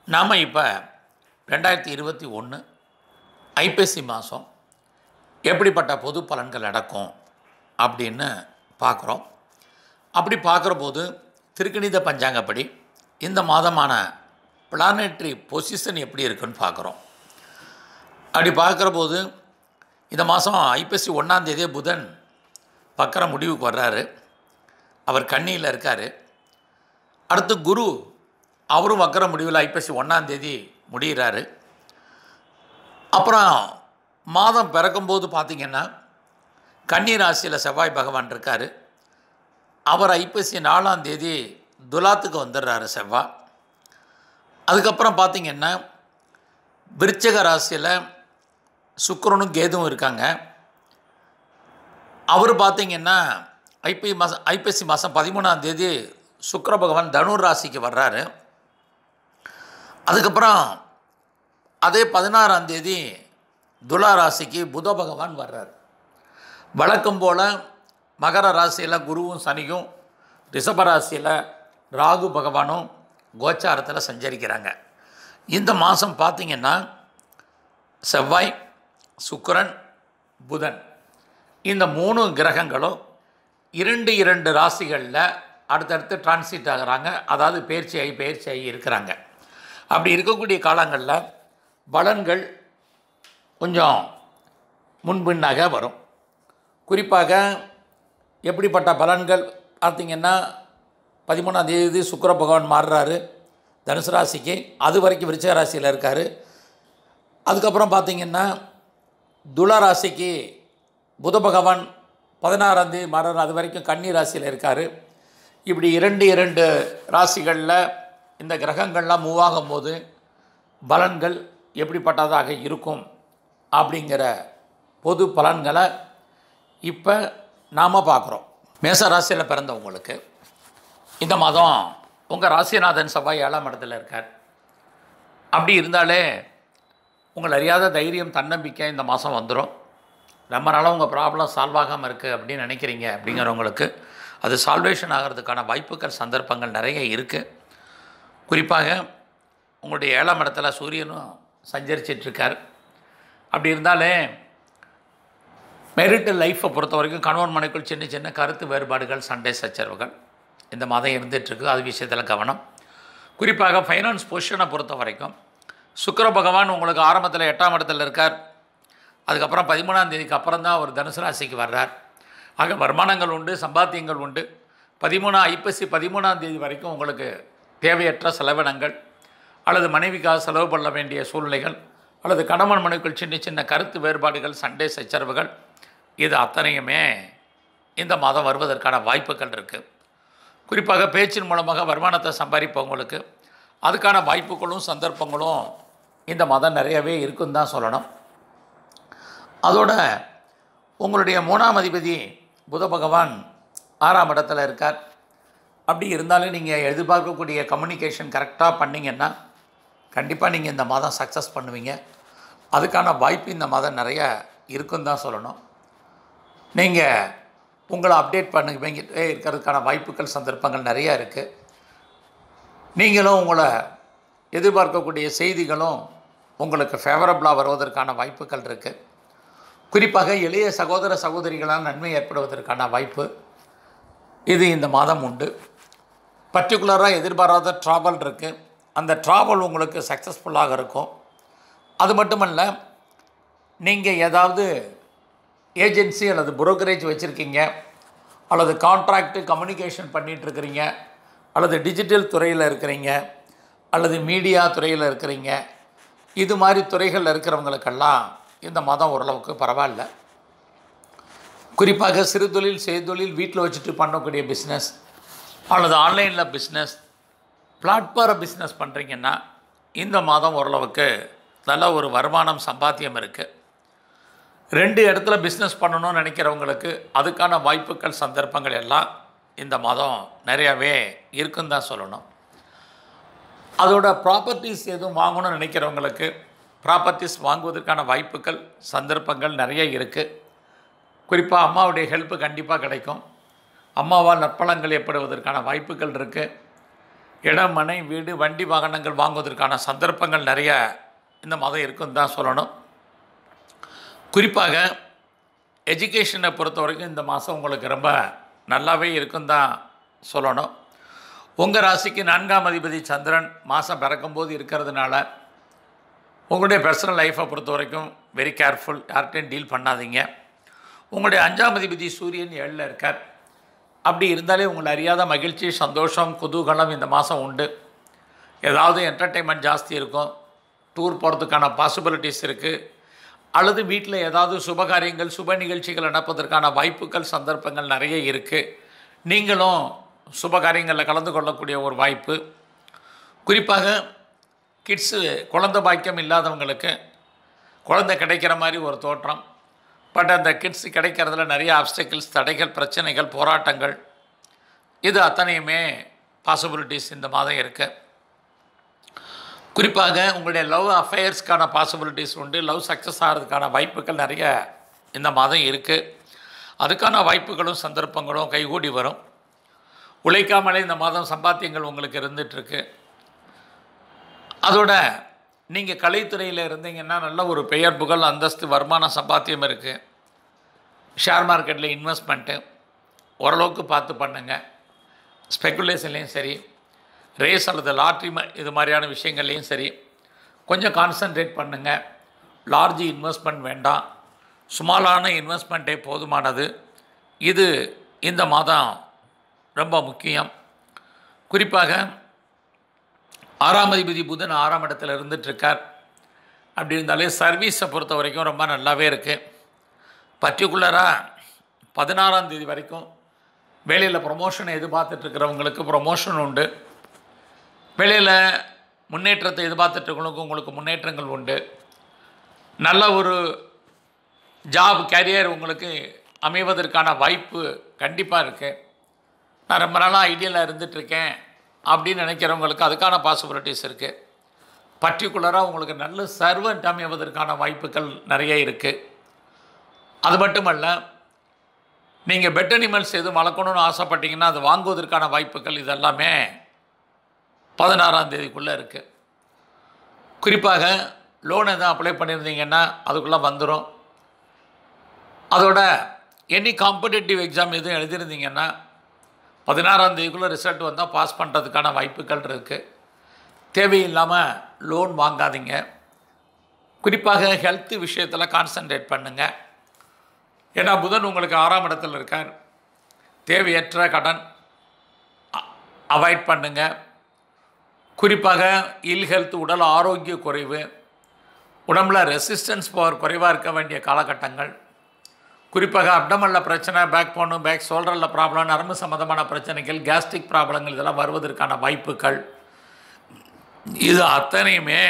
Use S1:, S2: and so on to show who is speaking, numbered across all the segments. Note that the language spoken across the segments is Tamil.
S1: நாம் இப்போ ரெண்டாயிரத்தி இருபத்தி ஒன்று ஐப்பசி மாதம் எப்படிப்பட்ட பொது பலன்கள் நடக்கும் அப்படின்னு பார்க்குறோம் அப்படி பார்க்குற போது திருக்கணித பஞ்சாங்கப்படி இந்த மாதமான பிளானெட்ரி பொசிஷன் எப்படி இருக்குன்னு பார்க்குறோம் அப்படி பார்க்குற போது இந்த மாதம் ஐப்பசி ஒன்றாந்தேதியே புதன் பக்கர முடிவுக்கு வர்றாரு அவர் கண்ணியில் இருக்கார் அடுத்து குரு அவரும் வக்கர முடிவில் ஐப்பசி ஒன்றாந்தேதி முடிகிறாரு அப்புறம் மாதம் பிறக்கும்போது பார்த்திங்கன்னா கன்னி ராசியில் செவ்வாய் பகவான் இருக்கார் அவர் ஐப்பசி நாலாம் தேதி துலாத்துக்கு வந்துடுறாரு செவ்வாய் அதுக்கப்புறம் பார்த்திங்கன்னா விருச்சக ராசியில் சுக்கிரனும் கேதுவும் இருக்காங்க அவர் பார்த்திங்கன்னா ஐப்பி மாதம் ஐப்பசி மாதம் பதிமூணாம் தேதி சுக்கிர பகவான் தனுர் ராசிக்கு வர்றாரு அதுக்கப்புறம் அதே பதினாறாம் தேதி துலா ராசிக்கு புத பகவான் வர்றார் வழக்கம் போல் மகர ராசியில் குருவும் சனியும் ரிஷப ராசியில் ராகு பகவானும் கோச்சாரத்தில் சஞ்சரிக்கிறாங்க இந்த மாதம் பார்த்திங்கன்னா செவ்வாய் சுக்கிரன் புதன் இந்த மூணு கிரகங்களும் இரண்டு இரண்டு ராசிகளில் அடுத்தடுத்து டிரான்சிட் ஆகுறாங்க அதாவது பயிற்சி ஆகி பயிற்சி ஆகி இருக்கிறாங்க அப்படி இருக்கக்கூடிய காலங்களில் பலன்கள் கொஞ்சம் முன்பின்னாக வரும் குறிப்பாக எப்படிப்பட்ட பலன்கள் பார்த்திங்கன்னா பதிமூணாம் தேதி சுக்கிர பகவான் மாறுறாரு தனுசு ராசிக்கு அது வரைக்கும் விருச்சக ராசியில் இருக்கார் அதுக்கப்புறம் பார்த்திங்கன்னா துலா ராசிக்கு புத பகவான் பதினாறாம் தேதி மாறார் அது வரைக்கும் கன்னி ராசியில் இருக்கார் இப்படி இரண்டு இரண்டு ராசிகளில் இந்த கிரகங்கள்லாம் மூவ் ஆகும்போது பலன்கள் எப்படிப்பட்டதாக இருக்கும் அப்படிங்கிற பொது பலன்களை இப்போ நாம் பார்க்குறோம் மேச ராசியில் பிறந்தவங்களுக்கு இந்த மாதம் உங்கள் ராசிநாதன் செவ்வாய் ஏழாம் இடத்துல இருக்கார் அப்படி இருந்தாலே உங்கள் அறியாத தைரியம் தன்னம்பிக்கை இந்த மாதம் வந்துடும் ரொம்ப நாளாக உங்கள் ப்ராப்ளம் சால்வ் ஆகாமல் இருக்குது அப்படின்னு நினைக்கிறீங்க அப்படிங்கிறவங்களுக்கு அது சால்வேஷன் ஆகிறதுக்கான வாய்ப்புகள் சந்தர்ப்பங்கள் நிறைய இருக்குது குறிப்பாக உங்களுடைய ஏழாம் இடத்துல சூரியனும் சஞ்சரிச்சிட்ருக்கார் அப்படி இருந்தாலே மெரிட்டல் லைஃப்பை பொறுத்த வரைக்கும் கணவன் மனைக்குள் சின்ன சின்ன கருத்து வேறுபாடுகள் சண்டை சச்சரவுகள் இந்த மாதம் இருந்துகிட்ருக்கு அது விஷயத்தில் கவனம் குறிப்பாக ஃபைனான்ஸ் பொசிஷனை பொறுத்த வரைக்கும் சுக்கிர பகவான் உங்களுக்கு ஆரம்பத்தில் எட்டாம் இடத்துல இருக்கார் அதுக்கப்புறம் பதிமூணாம் தேதிக்கு அப்புறம் தான் அவர் தனுசு ராசிக்கு வர்றார் ஆக வருமானங்கள் உண்டு சம்பாத்தியங்கள் உண்டு பதிமூணு ஐப்பசி பதிமூணாம் தேதி வரைக்கும் உங்களுக்கு தேவையற்ற செலவினங்கள் அல்லது மனைவிக்காக செலவு பண்ண வேண்டிய சூழ்நிலைகள் அல்லது கணவன் மனைவிக்குள் சின்ன சின்ன கருத்து வேறுபாடுகள் சண்டை சச்சரவுகள் இது அத்தனையுமே இந்த மாதம் வருவதற்கான வாய்ப்புகள் இருக்குது குறிப்பாக பேச்சின் மூலமாக வருமானத்தை சம்பாதிப்பவங்களுக்கு அதுக்கான வாய்ப்புகளும் சந்தர்ப்பங்களும் இந்த மாதம் நிறையவே இருக்குன்னு தான் சொல்லணும் அதோட உங்களுடைய மூணாம் அதிபதி புத பகவான் ஆறாம் இடத்துல இருக்கார் அப்படி இருந்தாலும் நீங்கள் எதிர்பார்க்கக்கூடிய கம்யூனிகேஷன் கரெக்டாக பண்ணிங்கன்னா கண்டிப்பாக நீங்கள் இந்த மாதம் சக்ஸஸ் பண்ணுவீங்க அதுக்கான வாய்ப்பு இந்த மாதம் நிறைய இருக்குன்னு தான் சொல்லணும் நீங்கள் உங்களை அப்டேட் பண்ணிக்கிட்டே இருக்கிறதுக்கான வாய்ப்புகள் சந்தர்ப்பங்கள் நிறையா இருக்குது நீங்களும் உங்களை எதிர்பார்க்கக்கூடிய செய்திகளும் உங்களுக்கு ஃபேவரபுளாக வருவதற்கான வாய்ப்புகள் இருக்குது குறிப்பாக எளிய சகோதர சகோதரிகளால் நன்மை ஏற்படுவதற்கான வாய்ப்பு இது இந்த மாதம் உண்டு பர்டிகுலராக எதிர்பாராத ட்ராவல் இருக்குது அந்த ட்ராவல் உங்களுக்கு சக்ஸஸ்ஃபுல்லாக இருக்கும் அது மட்டுமல்ல நீங்கள் ஏதாவது ஏஜென்சி அல்லது புரோக்கரேஜ் வச்சுருக்கீங்க அல்லது கான்ட்ராக்டு கம்யூனிகேஷன் பண்ணிகிட்ருக்கிறீங்க அல்லது டிஜிட்டல் துறையில் இருக்கிறீங்க அல்லது மீடியா துறையில் இருக்கிறீங்க இது மாதிரி துறைகளில் இருக்கிறவங்களுக்கெல்லாம் இந்த மாதம் ஓரளவுக்கு பரவாயில்ல குறிப்பாக சிறு தொழில் செய்தொழில் வீட்டில் வச்சுட்டு பண்ணக்கூடிய பிஸ்னஸ் அல்லது ஆன்லைனில் பிஸ்னஸ் பிளாட்ஃபார பிஸ்னஸ் பண்ணுறீங்கன்னா இந்த மாதம் ஓரளவுக்கு நல்ல ஒரு வருமானம் சம்பாத்தியம் இருக்குது ரெண்டு இடத்துல பிஸ்னஸ் பண்ணணும்னு நினைக்கிறவங்களுக்கு அதுக்கான வாய்ப்புகள் சந்தர்ப்பங்கள் எல்லாம் இந்த மாதம் நிறையாவே இருக்குன்னு தான் சொல்லணும் அதோட ப்ராப்பர்ட்டிஸ் எதுவும் வாங்கணும்னு நினைக்கிறவங்களுக்கு ப்ராப்பர்ட்டிஸ் வாங்குவதற்கான வாய்ப்புகள் சந்தர்ப்பங்கள் நிறைய இருக்குது குறிப்பாக அம்மாவுடைய ஹெல்ப்பு கண்டிப்பாக கிடைக்கும் அம்மாவால் நற்பலங்கள் ஏற்படுவதற்கான வாய்ப்புகள் இருக்குது இடம் மனை வீடு வண்டி வாகனங்கள் வாங்குவதற்கான சந்தர்ப்பங்கள் நிறைய இந்த மாதம் இருக்குன்னு தான் சொல்லணும் குறிப்பாக எஜுகேஷனை பொறுத்த வரைக்கும் இந்த மாதம் உங்களுக்கு ரொம்ப நல்லாவே இருக்குன்னு தான் சொல்லணும் உங்கள் ராசிக்கு நான்காம் அதிபதி சந்திரன் மாதம் பிறக்கும்போது இருக்கிறதுனால உங்களுடைய பர்சனல் லைஃப்பை பொறுத்த வரைக்கும் வெரி கேர்ஃபுல் யார்கிட்டையும் டீல் பண்ணாதீங்க உங்களுடைய அஞ்சாம் அதிபதி சூரியன் ஏழில் இருக்கார் அப்படி இருந்தாலே உங்களை அறியாத மகிழ்ச்சி சந்தோஷம் குதூகலம் இந்த மாதம் உண்டு ஏதாவது என்டர்டெயின்மெண்ட் ஜாஸ்தி இருக்கும் டூர் போகிறதுக்கான பாசிபிலிட்டிஸ் இருக்குது அல்லது வீட்டில் ஏதாவது சுபகாரியங்கள் சுப நிகழ்ச்சிகள் நடப்பதற்கான வாய்ப்புகள் சந்தர்ப்பங்கள் நிறைய இருக்குது நீங்களும் சுபகாரியங்களில் கலந்து கொள்ளக்கூடிய ஒரு வாய்ப்பு குறிப்பாக கிட்ஸு குழந்தை பாக்கியம் இல்லாதவங்களுக்கு குழந்தை கிடைக்கிற மாதிரி ஒரு தோற்றம் பட் அந்த கிட்ஸ் கிடைக்கிறதுல நிறைய ஆப்ஸ்டிக்கிள்ஸ் தடைகள் பிரச்சனைகள் போராட்டங்கள் இது அத்தனையுமே பாசிபிலிட்டிஸ் இந்த மாதம் இருக்குது குறிப்பாக உங்களுடைய லவ் அஃபேர்ஸ்க்கான பாசிபிலிட்டிஸ் உண்டு லவ் சக்ஸஸ் ஆகிறதுக்கான வாய்ப்புகள் நிறைய இந்த மாதம் இருக்குது அதுக்கான வாய்ப்புகளும் சந்தர்ப்பங்களும் கைகூடி வரும் உழைக்காமலே இந்த மாதம் சம்பாத்தியங்கள் உங்களுக்கு இருந்துகிட்ருக்கு அதோட நீங்கள் கலைத்துறையில் இருந்தீங்கன்னா நல்ல ஒரு பெயர் புகழ் அந்தஸ்து வருமான சம்பாத்தியம் இருக்குது ஷேர் மார்க்கெட்டில் இன்வெஸ்ட்மெண்ட்டு ஓரளவுக்கு பார்த்து பண்ணுங்கள் ஸ்பெக்குலேஷன்லேயும் சரி ரேஸ் அல்லது லாட்ரி ம இது மாதிரியான விஷயங்கள்லேயும் சரி கொஞ்சம் கான்சன்ட்ரேட் பண்ணுங்கள் லார்ஜ் இன்வெஸ்ட்மெண்ட் வேண்டாம் சுமாலான இன்வெஸ்ட்மெண்ட்டே போதுமானது இது இந்த மாதம் ரொம்ப முக்கியம் குறிப்பாக ஆறாம் அதிபதி புதன் ஆறாம் இடத்துல இருந்துகிட்ருக்கார் அப்படி இருந்தாலே சர்வீஸை பொறுத்த வரைக்கும் ரொம்ப நல்லாவே இருக்குது பர்டிகுலராக பதினாறாம் தேதி வரைக்கும் வேலையில் ப்ரொமோஷனை எதிர்பார்த்துட்ருக்கிறவங்களுக்கு ப்ரொமோஷன் உண்டு வேலையில் முன்னேற்றத்தை எதிர்பார்த்துட்ருக்கவங்களுக்கு உங்களுக்கு முன்னேற்றங்கள் உண்டு நல்ல ஒரு ஜாப் கேரியர் உங்களுக்கு அமைவதற்கான வாய்ப்பு கண்டிப்பாக இருக்குது நான் ரொம்ப நாளாக ஐடியாவில் இருந்துகிட்ருக்கேன் அப்படின்னு நினைக்கிறவங்களுக்கு அதுக்கான பாசிபிலிட்டிஸ் இருக்குது பர்டிகுலராக உங்களுக்கு நல்ல சர்வெண்ட் அமைவதற்கான வாய்ப்புகள் நிறைய இருக்குது அது மட்டுமல்ல நீங்கள் பெட் அனிமல்ஸ் எதுவும் வளர்க்கணும்னு ஆசைப்பட்டீங்கன்னா அது வாங்குவதற்கான வாய்ப்புகள் இதெல்லாமே பதினாறாம் தேதிக்குள்ளே இருக்குது குறிப்பாக லோன் எதுவும் அப்ளை பண்ணியிருந்தீங்கன்னா அதுக்குள்ளே வந்துடும் அதோட எனி காம்படிட்டிவ் எக்ஸாம் எதுவும் எழுதியிருந்தீங்கன்னா பதினாறாம் தேதிக்குள்ளே ரிசல்ட் வந்தால் பாஸ் பண்ணுறதுக்கான வாய்ப்புகள் இருக்குது தேவையில்லாமல் லோன் வாங்காதீங்க குறிப்பாக ஹெல்த் விஷயத்தில் கான்சன்ட்ரேட் பண்ணுங்கள் ஏன்னா புதன் உங்களுக்கு ஆறாம் இடத்துல இருக்கார் தேவையற்ற கடன் அவாய்ட் பண்ணுங்க குறிப்பாக இல் ஹெல்த் உடல் ஆரோக்கிய குறைவு உடம்புல ரெசிஸ்டன்ஸ் பவர் குறைவாக இருக்க வேண்டிய காலகட்டங்கள் குறிப்பாக அப்டமலில் பிரச்சனை பேக் போனு பேக் ஷோல்டரில் ப்ராப்ளம் நரம்பு சம்மந்தமான பிரச்சனைகள் கேஸ்ட்ரிக் ப்ராப்ளங்கள் இதெல்லாம் வருவதற்கான வாய்ப்புகள் இது அத்தனையுமே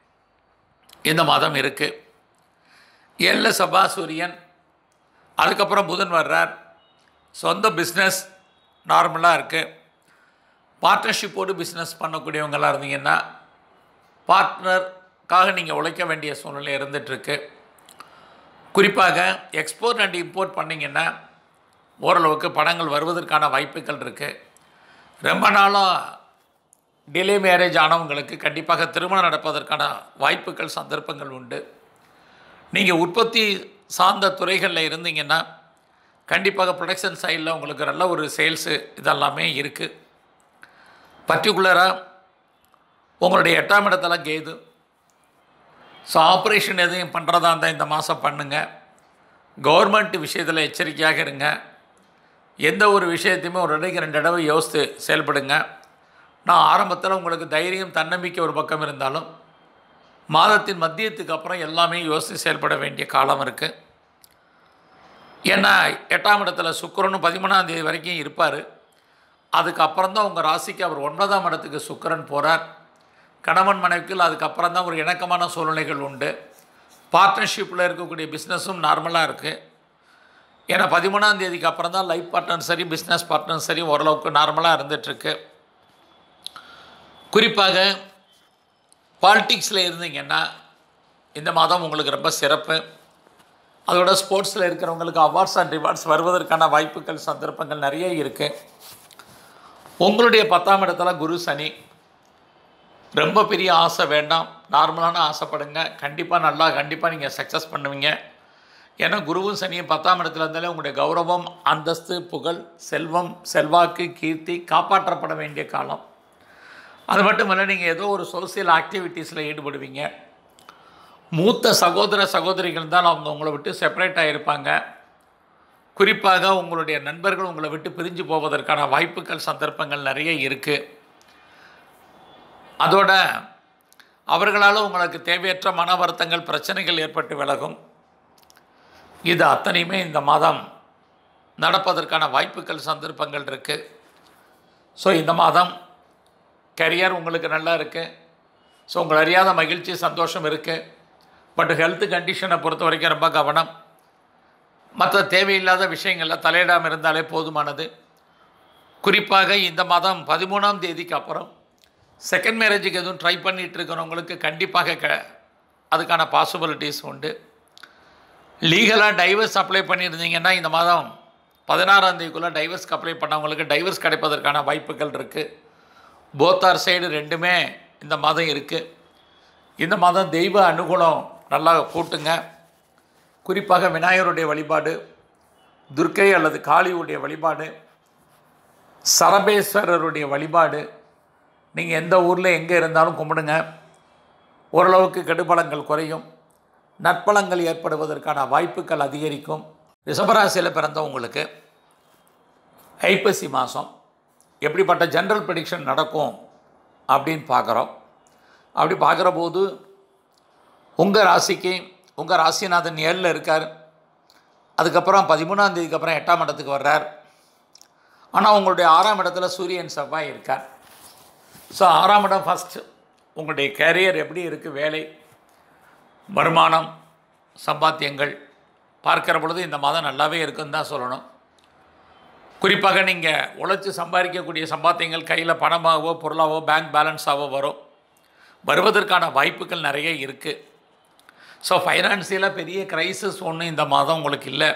S1: இந்த மாதம் இருக்குது ஏழில் சபா சூரியன் அதுக்கப்புறம் புதன் வர்றார் சொந்த பிஸ்னஸ் நார்மலாக இருக்குது பார்ட்னர்ஷிப்போடு பிஸ்னஸ் பண்ணக்கூடியவங்களாக இருந்தீங்கன்னா பார்ட்னருக்காக நீங்கள் உழைக்க வேண்டிய சூழ்நிலை இருந்துகிட்ருக்கு குறிப்பாக எக்ஸ்போர்ட் அண்ட் இம்போர்ட் பண்ணிங்கன்னா ஓரளவுக்கு பணங்கள் வருவதற்கான வாய்ப்புகள் இருக்குது ரொம்ப நாளாக டிலே மேரேஜ் ஆனவங்களுக்கு கண்டிப்பாக திருமணம் நடப்பதற்கான வாய்ப்புகள் சந்தர்ப்பங்கள் உண்டு நீங்கள் உற்பத்தி சார்ந்த துறைகளில் இருந்தீங்கன்னா கண்டிப்பாக ப்ரொடக்ஷன் சைடில் உங்களுக்கு நல்ல ஒரு சேல்ஸு இதெல்லாமே இருக்குது பர்டிகுலராக உங்களுடைய எட்டாம் இடத்துல கேது ஸோ ஆப்ரேஷன் எதையும் பண்ணுறதா இருந்தால் இந்த மாதம் பண்ணுங்கள் கவர்மெண்ட் விஷயத்தில் எச்சரிக்கையாக இருங்க எந்த ஒரு விஷயத்தையுமே ஒரு இடைக்கு ரெண்டு தடவை யோசித்து செயல்படுங்க நான் ஆரம்பத்தில் உங்களுக்கு தைரியம் தன்னம்பிக்கை ஒரு பக்கம் இருந்தாலும் மாதத்தின் மத்தியத்துக்கு அப்புறம் எல்லாமே யோசித்து செயல்பட வேண்டிய காலம் இருக்குது ஏன்னா எட்டாம் இடத்துல சுக்கிரனும் பதிமூணாம் தேதி வரைக்கும் இருப்பார் அதுக்கப்புறம் தான் உங்கள் ராசிக்கு அவர் ஒன்பதாம் இடத்துக்கு சுக்கிரன் போகிறார் கணவன் மனைவிக்குள் அதுக்கப்புறம் தான் ஒரு இணக்கமான சூழ்நிலைகள் உண்டு பார்ட்னர்ஷிப்பில் இருக்கக்கூடிய பிஸ்னஸும் நார்மலாக இருக்குது ஏன்னா பதிமூணாம் தேதிக்கு அப்புறம் தான் லைஃப் பார்ட்னர் சரி பிஸ்னஸ் பார்ட்னர் சரி ஓரளவுக்கு நார்மலாக இருந்துகிட்ருக்கு குறிப்பாக பாலிட்டிக்ஸில் இருந்தீங்கன்னா இந்த மாதம் உங்களுக்கு ரொம்ப சிறப்பு அதோட ஸ்போர்ட்ஸில் இருக்கிறவங்களுக்கு அவார்ட்ஸ் அண்ட் ரிவார்ட்ஸ் வருவதற்கான வாய்ப்புகள் சந்தர்ப்பங்கள் நிறைய இருக்குது உங்களுடைய பத்தாம் இடத்துல குரு சனி ரொம்ப பெரிய ஆசை வேண்டாம் நார்மலான ஆசைப்படுங்க கண்டிப்பாக நல்லா கண்டிப்பாக நீங்கள் சக்ஸஸ் பண்ணுவீங்க ஏன்னா குருவும் சனியும் பத்தாம் இடத்துல இருந்தாலே உங்களுடைய கௌரவம் அந்தஸ்து புகழ் செல்வம் செல்வாக்கு கீர்த்தி காப்பாற்றப்பட வேண்டிய காலம் அது மட்டும் இல்லை நீங்கள் ஏதோ ஒரு சோசியல் ஆக்டிவிட்டீஸில் ஈடுபடுவீங்க மூத்த சகோதர சகோதரிகள் தான் அவங்க உங்களை விட்டு செப்பரேட் ஆகியிருப்பாங்க குறிப்பாக உங்களுடைய நண்பர்கள் உங்களை விட்டு பிரிஞ்சு போவதற்கான வாய்ப்புகள் சந்தர்ப்பங்கள் நிறைய இருக்குது அதோட அவர்களால் உங்களுக்கு தேவையற்ற மன வருத்தங்கள் பிரச்சனைகள் ஏற்பட்டு விலகும் இது அத்தனையுமே இந்த மாதம் நடப்பதற்கான வாய்ப்புகள் சந்தர்ப்பங்கள் இருக்குது ஸோ இந்த மாதம் கரியர் உங்களுக்கு நல்லா இருக்குது ஸோ உங்களை அறியாத மகிழ்ச்சி சந்தோஷம் இருக்குது பட் ஹெல்த் கண்டிஷனை பொறுத்த வரைக்கும் ரொம்ப கவனம் மற்ற தேவையில்லாத விஷயங்களில் தலையிடாமல் இருந்தாலே போதுமானது குறிப்பாக இந்த மாதம் பதிமூணாம் தேதிக்கு அப்புறம் செகண்ட் மேரேஜுக்கு எதுவும் ட்ரை பண்ணிகிட்டு இருக்கிறவங்களுக்கு கண்டிப்பாக க அதுக்கான பாசிபிலிட்டிஸ் உண்டு லீகலாக டைவர்ஸ் அப்ளை பண்ணியிருந்தீங்கன்னா இந்த மாதம் பதினாறாம் தேதிக்குள்ளே டைவர்ஸ்க்கு அப்ளை பண்ணவங்களுக்கு டைவர்ஸ் கிடைப்பதற்கான வாய்ப்புகள் இருக்குது போத்தார் சைடு ரெண்டுமே இந்த மாதம் இருக்குது இந்த மாதம் தெய்வ அனுகூலம் நல்லா கூட்டுங்க குறிப்பாக விநாயகருடைய வழிபாடு துர்க்கை அல்லது காளியுடைய வழிபாடு சரபேஸ்வரருடைய வழிபாடு நீங்கள் எந்த ஊரில் எங்கே இருந்தாலும் கும்பிடுங்க ஓரளவுக்கு கெடுபலங்கள் குறையும் நற்பலங்கள் ஏற்படுவதற்கான வாய்ப்புகள் அதிகரிக்கும் ரிஷபராசியில் பிறந்த உங்களுக்கு ஐப்பசி மாதம் எப்படிப்பட்ட ஜென்ரல் ப்ரெடிக்ஷன் நடக்கும் அப்படின்னு பார்க்குறோம் அப்படி பார்க்குற போது உங்கள் ராசிக்கு உங்கள் ராசிநாதன் ஏழில் இருக்கார் அதுக்கப்புறம் பதிமூணாம் தேதிக்கு அப்புறம் எட்டாம் இடத்துக்கு வர்றார் ஆனால் உங்களுடைய ஆறாம் இடத்துல சூரியன் செவ்வாய் இருக்கார் ஸோ ஆறாம் இடம் ஃபஸ்ட்டு உங்களுடைய கேரியர் எப்படி இருக்குது வேலை வருமானம் சம்பாத்தியங்கள் பார்க்கிற பொழுது இந்த மாதம் நல்லாவே இருக்குன்னு தான் சொல்லணும் குறிப்பாக நீங்கள் உழைச்சி சம்பாதிக்கக்கூடிய சம்பாத்தியங்கள் கையில் பணமாகவோ பொருளாவோ பேங்க் பேலன்ஸாகவோ வரும் வருவதற்கான வாய்ப்புகள் நிறைய இருக்குது ஸோ ஃபைனான்சியலாக பெரிய க்ரைசிஸ் ஒன்றும் இந்த மாதம் உங்களுக்கு இல்லை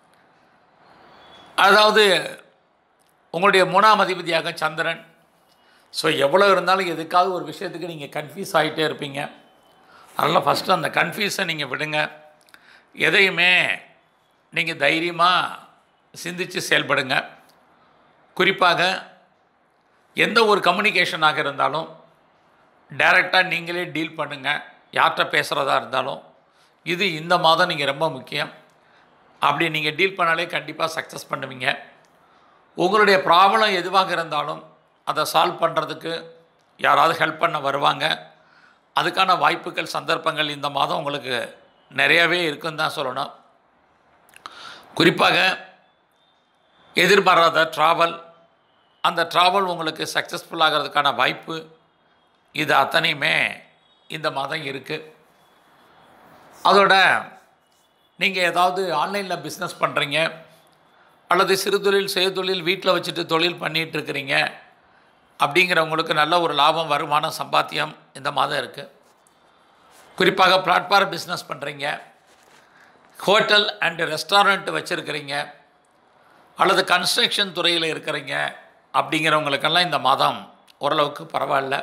S1: அதாவது உங்களுடைய மூணாம் அதிபதியாக சந்திரன் ஸோ எவ்வளோ இருந்தாலும் எதுக்காவது ஒரு விஷயத்துக்கு நீங்கள் கன்ஃபியூஸ் ஆகிட்டே இருப்பீங்க அதனால் ஃபஸ்ட்டு அந்த கன்ஃபியூஸை நீங்கள் விடுங்க எதையுமே நீங்கள் தைரியமாக சிந்தித்து செயல்படுங்க குறிப்பாக எந்த ஒரு கம்யூனிகேஷனாக இருந்தாலும் டைரெக்டாக நீங்களே டீல் பண்ணுங்கள் யார்கிட்ட பேசுகிறதா இருந்தாலும் இது இந்த மாதம் நீங்கள் ரொம்ப முக்கியம் அப்படி நீங்கள் டீல் பண்ணாலே கண்டிப்பாக சக்ஸஸ் பண்ணுவீங்க உங்களுடைய ப்ராப்ளம் எதுவாக இருந்தாலும் அதை சால்வ் பண்ணுறதுக்கு யாராவது ஹெல்ப் பண்ண வருவாங்க அதுக்கான வாய்ப்புகள் சந்தர்ப்பங்கள் இந்த மாதம் உங்களுக்கு நிறையவே இருக்குன்னு தான் சொல்லணும் குறிப்பாக எதிர்பாராத ட்ராவல் அந்த ட்ராவல் உங்களுக்கு சக்ஸஸ்ஃபுல் ஆகிறதுக்கான வாய்ப்பு இது அத்தனையுமே இந்த மாதம் இருக்குது அதோட நீங்கள் ஏதாவது ஆன்லைனில் பிஸ்னஸ் பண்ணுறீங்க அல்லது சிறு தொழில் சுய தொழில் வீட்டில் வச்சுட்டு தொழில் பண்ணிகிட்டு இருக்கிறீங்க அப்படிங்கிறவங்களுக்கு நல்ல ஒரு லாபம் வருமானம் சம்பாத்தியம் இந்த மாதம் இருக்குது குறிப்பாக பிளாட்ஃபார்ம் பிஸ்னஸ் பண்ணுறீங்க ஹோட்டல் அண்டு ரெஸ்டாரண்ட் வச்சுருக்கிறீங்க அல்லது கன்ஸ்ட்ரக்ஷன் துறையில் இருக்கிறீங்க அப்படிங்கிறவங்களுக்கெல்லாம் இந்த மாதம் ஓரளவுக்கு பரவாயில்ல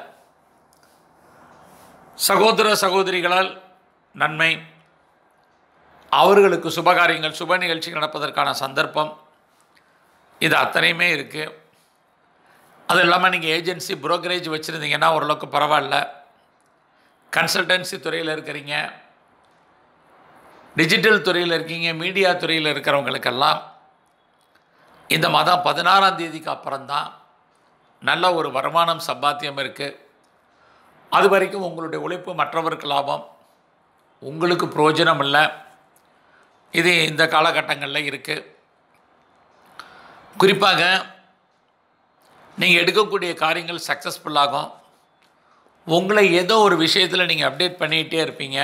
S1: சகோதர சகோதரிகளால் நன்மை அவர்களுக்கு சுபகாரியங்கள் சுப நிகழ்ச்சி நடப்பதற்கான சந்தர்ப்பம் இது அத்தனையுமே இருக்குது அது இல்லாமல் நீங்கள் ஏஜென்சி புரோக்கரேஜ் வச்சுருந்தீங்கன்னா ஓரளவுக்கு பரவாயில்ல கன்சல்டன்சி துறையில் இருக்கிறீங்க டிஜிட்டல் துறையில் இருக்கீங்க மீடியா துறையில் இருக்கிறவங்களுக்கெல்லாம் இந்த மாதம் பதினாறாம் தேதிக்கு அப்புறம்தான் நல்ல ஒரு வருமானம் சம்பாத்தியம் இருக்குது அது வரைக்கும் உங்களுடைய உழைப்பு மற்றவருக்கு லாபம் உங்களுக்கு பிரயோஜனம் இல்லை இது இந்த காலகட்டங்களில் இருக்குது குறிப்பாக நீங்கள் எடுக்கக்கூடிய காரியங்கள் சக்ஸஸ்ஃபுல்லாகும் உங்களை ஏதோ ஒரு விஷயத்தில் நீங்கள் அப்டேட் பண்ணிகிட்டே இருப்பீங்க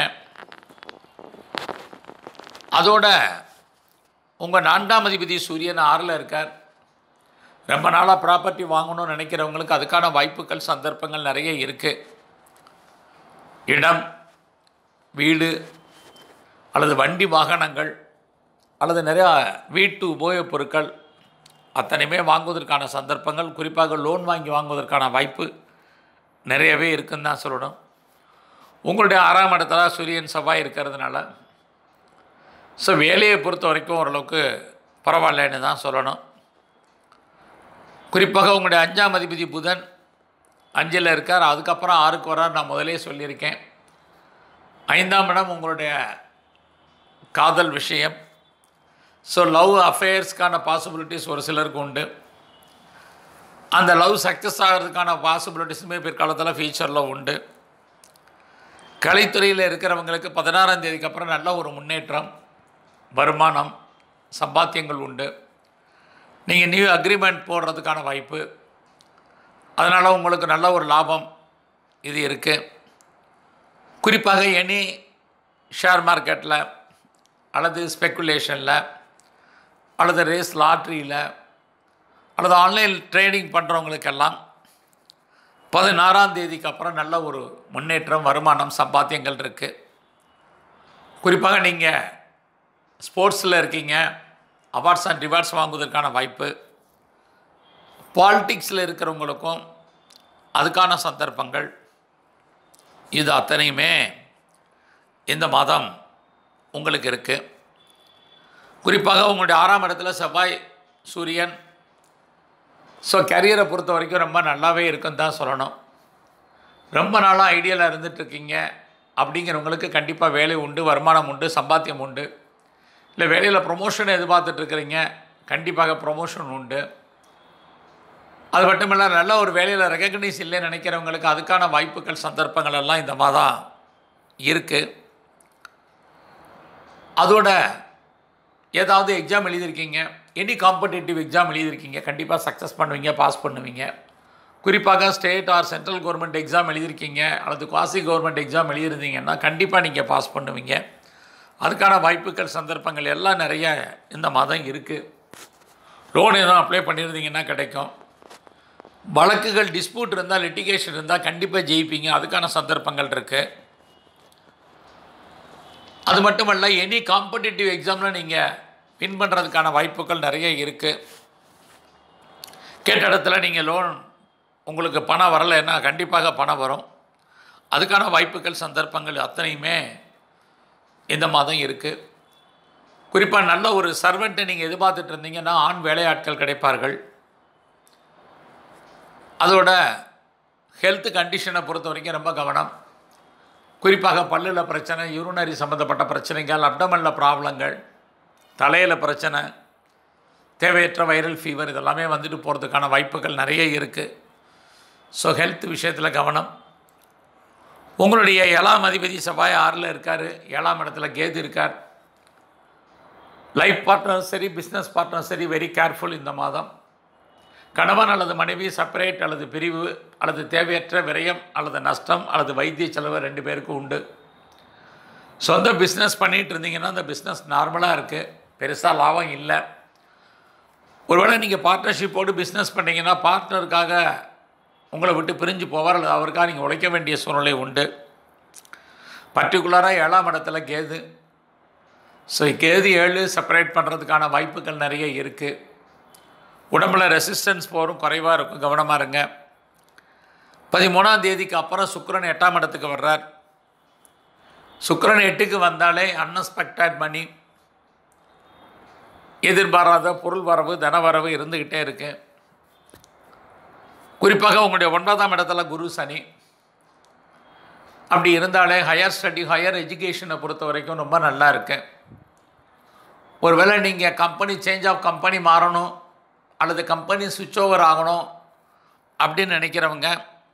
S1: அதோட உங்கள் நான்காம் அதிபதி சூரியன் ஆறில் இருக்கார் ரொம்ப நாளாக ப்ராப்பர்ட்டி வாங்கணும்னு நினைக்கிறவங்களுக்கு அதுக்கான வாய்ப்புகள் சந்தர்ப்பங்கள் நிறைய இருக்குது இடம் வீடு அல்லது வண்டி வாகனங்கள் அல்லது நிறையா வீட்டு உபயோகப் பொருட்கள் அத்தனையுமே வாங்குவதற்கான சந்தர்ப்பங்கள் குறிப்பாக லோன் வாங்கி வாங்குவதற்கான வாய்ப்பு நிறையவே இருக்குன்னு தான் சொல்லணும் உங்களுடைய ஆறாம் இடத்துல சூரியன் செவ்வாய் இருக்கிறதுனால ஸோ வேலையை பொறுத்த வரைக்கும் ஓரளவுக்கு பரவாயில்லன்னு தான் சொல்லணும் குறிப்பாக உங்களுடைய அஞ்சாம் அதிபதி புதன் அஞ்சில் இருக்கார் அதுக்கப்புறம் ஆறுக்கு வரார் நான் முதலே சொல்லியிருக்கேன் ஐந்தாம் இடம் உங்களுடைய காதல் விஷயம் ஸோ லவ் அஃபேர்ஸ்க்கான பாசிபிலிட்டிஸ் ஒரு சிலருக்கு உண்டு அந்த லவ் சக்ஸஸ் ஆகிறதுக்கான பாசிபிலிட்டிஸுமே பிற்காலத்தில் ஃபியூச்சரில் உண்டு கலைத்துறையில் இருக்கிறவங்களுக்கு பதினாறாம் தேதிக்கு அப்புறம் நல்ல ஒரு முன்னேற்றம் வருமானம் சம்பாத்தியங்கள் உண்டு நீங்கள் நியூ அக்ரிமெண்ட் போடுறதுக்கான வாய்ப்பு அதனால் உங்களுக்கு நல்ல ஒரு லாபம் இது இருக்குது குறிப்பாக எனி ஷேர் மார்க்கெட்டில் அல்லது ஸ்பெக்குலேஷனில் அல்லது ரேஸ் லாட்ரியில் அல்லது ஆன்லைன் ட்ரேடிங் பண்ணுறவங்களுக்கெல்லாம் பதினாறாம் தேதிக்கு அப்புறம் நல்ல ஒரு முன்னேற்றம் வருமானம் சம்பாத்தியங்கள் இருக்குது குறிப்பாக நீங்கள் ஸ்போர்ட்ஸில் இருக்கீங்க அவார்ட்ஸ் அண்ட் ரிவார்ட்ஸ் வாங்குவதற்கான வாய்ப்பு பாலிட்டிக்ஸில் இருக்கிறவங்களுக்கும் அதுக்கான சந்தர்ப்பங்கள் இது அத்தனையுமே இந்த மாதம் உங்களுக்கு இருக்குது குறிப்பாக உங்களுடைய ஆறாம் இடத்துல செவ்வாய் சூரியன் ஸோ கரியரை பொறுத்த வரைக்கும் ரொம்ப நல்லாவே இருக்குன்னு தான் சொல்லணும் ரொம்ப நாளாக ஐடியாவில் இருந்துகிட்ருக்கீங்க அப்படிங்கிறவங்களுக்கு கண்டிப்பாக வேலை உண்டு வருமானம் உண்டு சம்பாத்தியம் உண்டு இல்லை வேலையில் ப்ரொமோஷன் எதிர்பார்த்துட்ருக்கிறீங்க கண்டிப்பாக ப்ரொமோஷன் உண்டு அது மட்டும் இல்லை நல்ல ஒரு வேலையில் ரெக்கக்னைஸ் இல்லைன்னு நினைக்கிறவங்களுக்கு அதுக்கான வாய்ப்புகள் சந்தர்ப்பங்கள் எல்லாம் இந்த மாதம் இருக்குது அதோட ஏதாவது எக்ஸாம் எழுதியிருக்கீங்க எனி காம்படிட்டிவ் எக்ஸாம் எழுதியிருக்கீங்க கண்டிப்பாக சக்ஸஸ் பண்ணுவீங்க பாஸ் பண்ணுவீங்க குறிப்பாக state or central government exam எழுதியிருக்கீங்க அல்லது குவாசி கவர்மெண்ட் எக்ஸாம் எழுதியிருந்தீங்கன்னா கண்டிப்பாக நீங்கள் பாஸ் பண்ணுவீங்க அதுக்கான வாய்ப்புகள் சந்தர்ப்பங்கள் எல்லாம் நிறைய இந்த மாதம் இருக்குது லோன் எதுவும் அப்ளை பண்ணியிருந்தீங்கன்னா கிடைக்கும் வழக்குகள் டிஸ்பியூட் இருந்தால் லிட்டிகேஷன் இருந்தால் கண்டிப்பாக ஜெயிப்பீங்க அதுக்கான சந்தர்ப்பங்கள் இருக்குது அது மட்டுமல்ல எனி காம்படிட்டிவ் எக்ஸாமில் நீங்கள் வின் பண்ணுறதுக்கான வாய்ப்புகள் நிறைய இருக்குது கேட்ட இடத்துல நீங்கள் லோன் உங்களுக்கு பணம் வரலைன்னா கண்டிப்பாக பணம் வரும் அதுக்கான வாய்ப்புகள் சந்தர்ப்பங்கள் அத்தனையுமே இந்த மாதம் இருக்குது குறிப்பாக நல்ல ஒரு சர்வெண்ட்டை நீங்கள் எதிர்பார்த்துட்டு இருந்தீங்கன்னா ஆண் வேலையாட்கள் கிடைப்பார்கள் அதோட ஹெல்த் கண்டிஷனை பொறுத்த வரைக்கும் ரொம்ப கவனம் குறிப்பாக பல்லில் பிரச்சனை யூரினரி சம்மந்தப்பட்ட பிரச்சனைகள் அப்டமனில் ப்ராப்ளங்கள் தலையில் பிரச்சனை தேவையற்ற வைரல் ஃபீவர் இதெல்லாமே வந்துட்டு போகிறதுக்கான வாய்ப்புகள் நிறைய இருக்குது ஸோ ஹெல்த் விஷயத்தில் கவனம் உங்களுடைய ஏழாம் அதிபதி செவ்வாய் ஆறில் இருக்கார் ஏழாம் இடத்துல கேது இருக்கார் லைஃப் பார்ட்னர் சரி பிஸ்னஸ் பார்ட்னர் சரி வெரி கேர்ஃபுல் இந்த மாதம் கணவன் அல்லது மனைவி செப்பரேட் அல்லது பிரிவு அல்லது தேவையற்ற விரயம் அல்லது நஷ்டம் அல்லது வைத்திய செலவு ரெண்டு பேருக்கும் உண்டு சொந்த பிஸ்னஸ் பண்ணிகிட்டு இருந்தீங்கன்னா அந்த பிஸ்னஸ் நார்மலாக இருக்குது பெருசாக லாபம் இல்லை ஒருவேளை நீங்கள் பார்ட்னர்ஷிப்போடு பிஸ்னஸ் பண்ணீங்கன்னா பார்ட்னருக்காக உங்களை விட்டு பிரிஞ்சு போவார் அல்லது அவருக்காக நீங்கள் உழைக்க வேண்டிய சூழ்நிலை உண்டு பர்டிகுலராக ஏழாம் இடத்துல கேது ஸோ கேது ஏழு செப்பரேட் பண்ணுறதுக்கான வாய்ப்புகள் நிறைய இருக்குது உடம்புல ரெசிஸ்டன்ஸ் போரும் குறைவாக இருக்கும் கவனமாக இருங்க பதிமூணாம் தேதிக்கு அப்புறம் சுக்கிரன் எட்டாம் இடத்துக்கு வர்றார் சுக்கிரன் எட்டுக்கு வந்தாலே அன்எக்ஸ்பெக்டட் மணி எதிர்பாராத பொருள் வரவு தனவரவு இருந்துக்கிட்டே இருக்கு குறிப்பாக உங்களுடைய ஒன்பதாம் இடத்துல குரு சனி அப்படி இருந்தாலே ஹையர் ஸ்டடி ஹையர் எஜுகேஷனை பொறுத்த வரைக்கும் ரொம்ப நல்லா இருக்கு ஒருவேளை நீங்கள் கம்பெனி சேஞ்ச் ஆஃப் கம்பெனி மாறணும் அல்லது கம்பெனி சுவிட்ச் ஓவர் ஆகணும் அப்படின்னு நினைக்கிறவங்க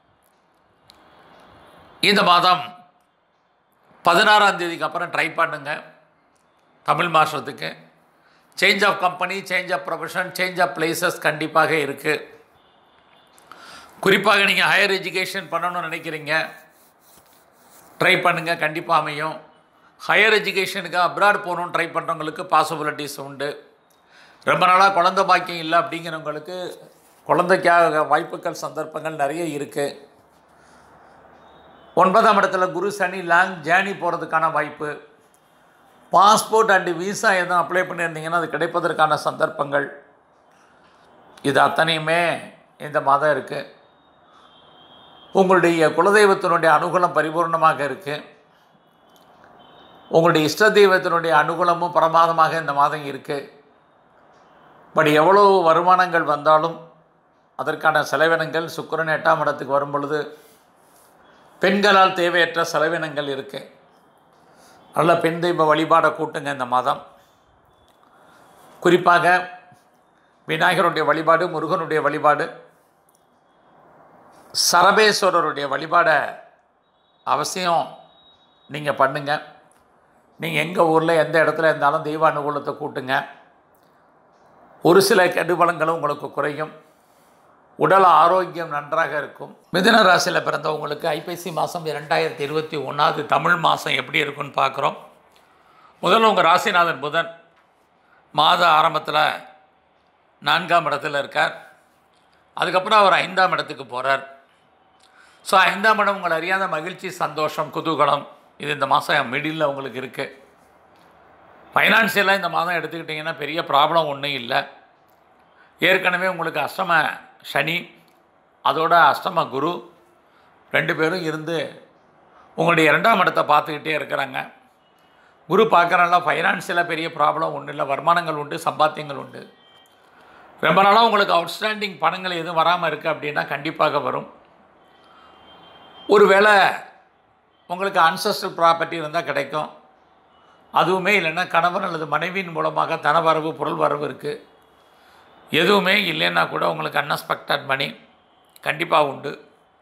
S1: இந்த மாதம் பதினாறாம் தேதிக்கு அப்புறம் ட்ரை பண்ணுங்க தமிழ் மாதத்துக்கு change of company change of profession change of places கண்டிப்பாக இருக்குது குறிப்பாக நீங்கள் ஹையர் எஜுகேஷன் பண்ணணும்னு நினைக்கிறீங்க ட்ரை பண்ணுங்கள் கண்டிப்பாக அமையும் ஹையர் எஜுகேஷனுக்கு அப்ராட் போகணும்னு ட்ரை பண்ணுறவங்களுக்கு பாசிபிலிட்டிஸ் உண்டு ரொம்ப நாளாக குழந்த பாக்கியம் இல்லை அப்படிங்கிறவங்களுக்கு குழந்தைக்காக வாய்ப்புகள் சந்தர்ப்பங்கள் நிறைய இருக்குது ஒன்பதாம் இடத்துல குரு சனி லாங் ஜேர்னி போகிறதுக்கான வாய்ப்பு பாஸ்போர்ட் அண்டு விசா எதுவும் அப்ளை பண்ணியிருந்தீங்கன்னா அது கிடைப்பதற்கான சந்தர்ப்பங்கள் இது அத்தனையுமே இந்த மாதம் இருக்குது உங்களுடைய குலதெய்வத்தினுடைய அனுகூலம் பரிபூர்ணமாக இருக்குது உங்களுடைய இஷ்ட தெய்வத்தினுடைய அனுகூலமும் பிரமாதமாக இந்த மாதம் இருக்குது பட் எவ்வளோ வருமானங்கள் வந்தாலும் அதற்கான செலவினங்கள் சுக்கிரன் எட்டாம் இடத்துக்கு வரும் பொழுது பெண்களால் தேவையற்ற செலவினங்கள் இருக்குது நல்ல பெண் தெய்வ வழிபாடை கூட்டுங்க இந்த மாதம் குறிப்பாக விநாயகருடைய வழிபாடு முருகனுடைய வழிபாடு சரபேஸ்வரருடைய வழிபாடை அவசியம் நீங்கள் பண்ணுங்க நீங்கள் எங்கள் ஊரில் எந்த இடத்துல இருந்தாலும் தெய்வ அனுகூலத்தை கூட்டுங்க ஒரு சில கெடுபலங்களும் உங்களுக்கு குறையும் உடல் ஆரோக்கியம் நன்றாக இருக்கும் மிதுன ராசியில் பிறந்தவங்களுக்கு ஐப்பசி மாதம் இரண்டாயிரத்தி இருபத்தி ஒன்றாவது தமிழ் மாதம் எப்படி இருக்குன்னு பார்க்குறோம் முதல்ல உங்கள் ராசிநாதன் புதன் மாத ஆரம்பத்தில் நான்காம் இடத்துல இருக்கார் அதுக்கப்புறம் அவர் ஐந்தாம் இடத்துக்கு போகிறார் ஸோ ஐந்தாம் இடம் உங்களை அறியாத மகிழ்ச்சி சந்தோஷம் குதூகலம் இது இந்த மாதம் மிடில் உங்களுக்கு இருக்குது ஃபைனான்சியலாக இந்த மாதம் எடுத்துக்கிட்டிங்கன்னா பெரிய ப்ராப்ளம் ஒன்றும் இல்லை ஏற்கனவே உங்களுக்கு அஷ்டம சனி அதோட அஷ்டம குரு ரெண்டு பேரும் இருந்து உங்களுடைய இரண்டாம் இடத்தை பார்த்துக்கிட்டே இருக்கிறாங்க குரு பார்க்குறனால ஃபைனான்சியலாக பெரிய ப்ராப்ளம் ஒன்றும் இல்லை வருமானங்கள் உண்டு சம்பாத்தியங்கள் உண்டு ரொம்ப நாளாக உங்களுக்கு அவுட்ஸ்டாண்டிங் பணங்கள் எதுவும் வராமல் இருக்குது அப்படின்னா கண்டிப்பாக வரும் ஒருவேளை உங்களுக்கு அன்சஸ்டல் ப்ராப்பர்ட்டி இருந்தால் கிடைக்கும் அதுவுமே இல்லைன்னா கணவன் அல்லது மனைவியின் மூலமாக தனவரவு பொருள் வரவு இருக்குது எதுவுமே இல்லைன்னா கூட உங்களுக்கு அன்எக்ஸ்பெக்டட் மணி கண்டிப்பாக உண்டு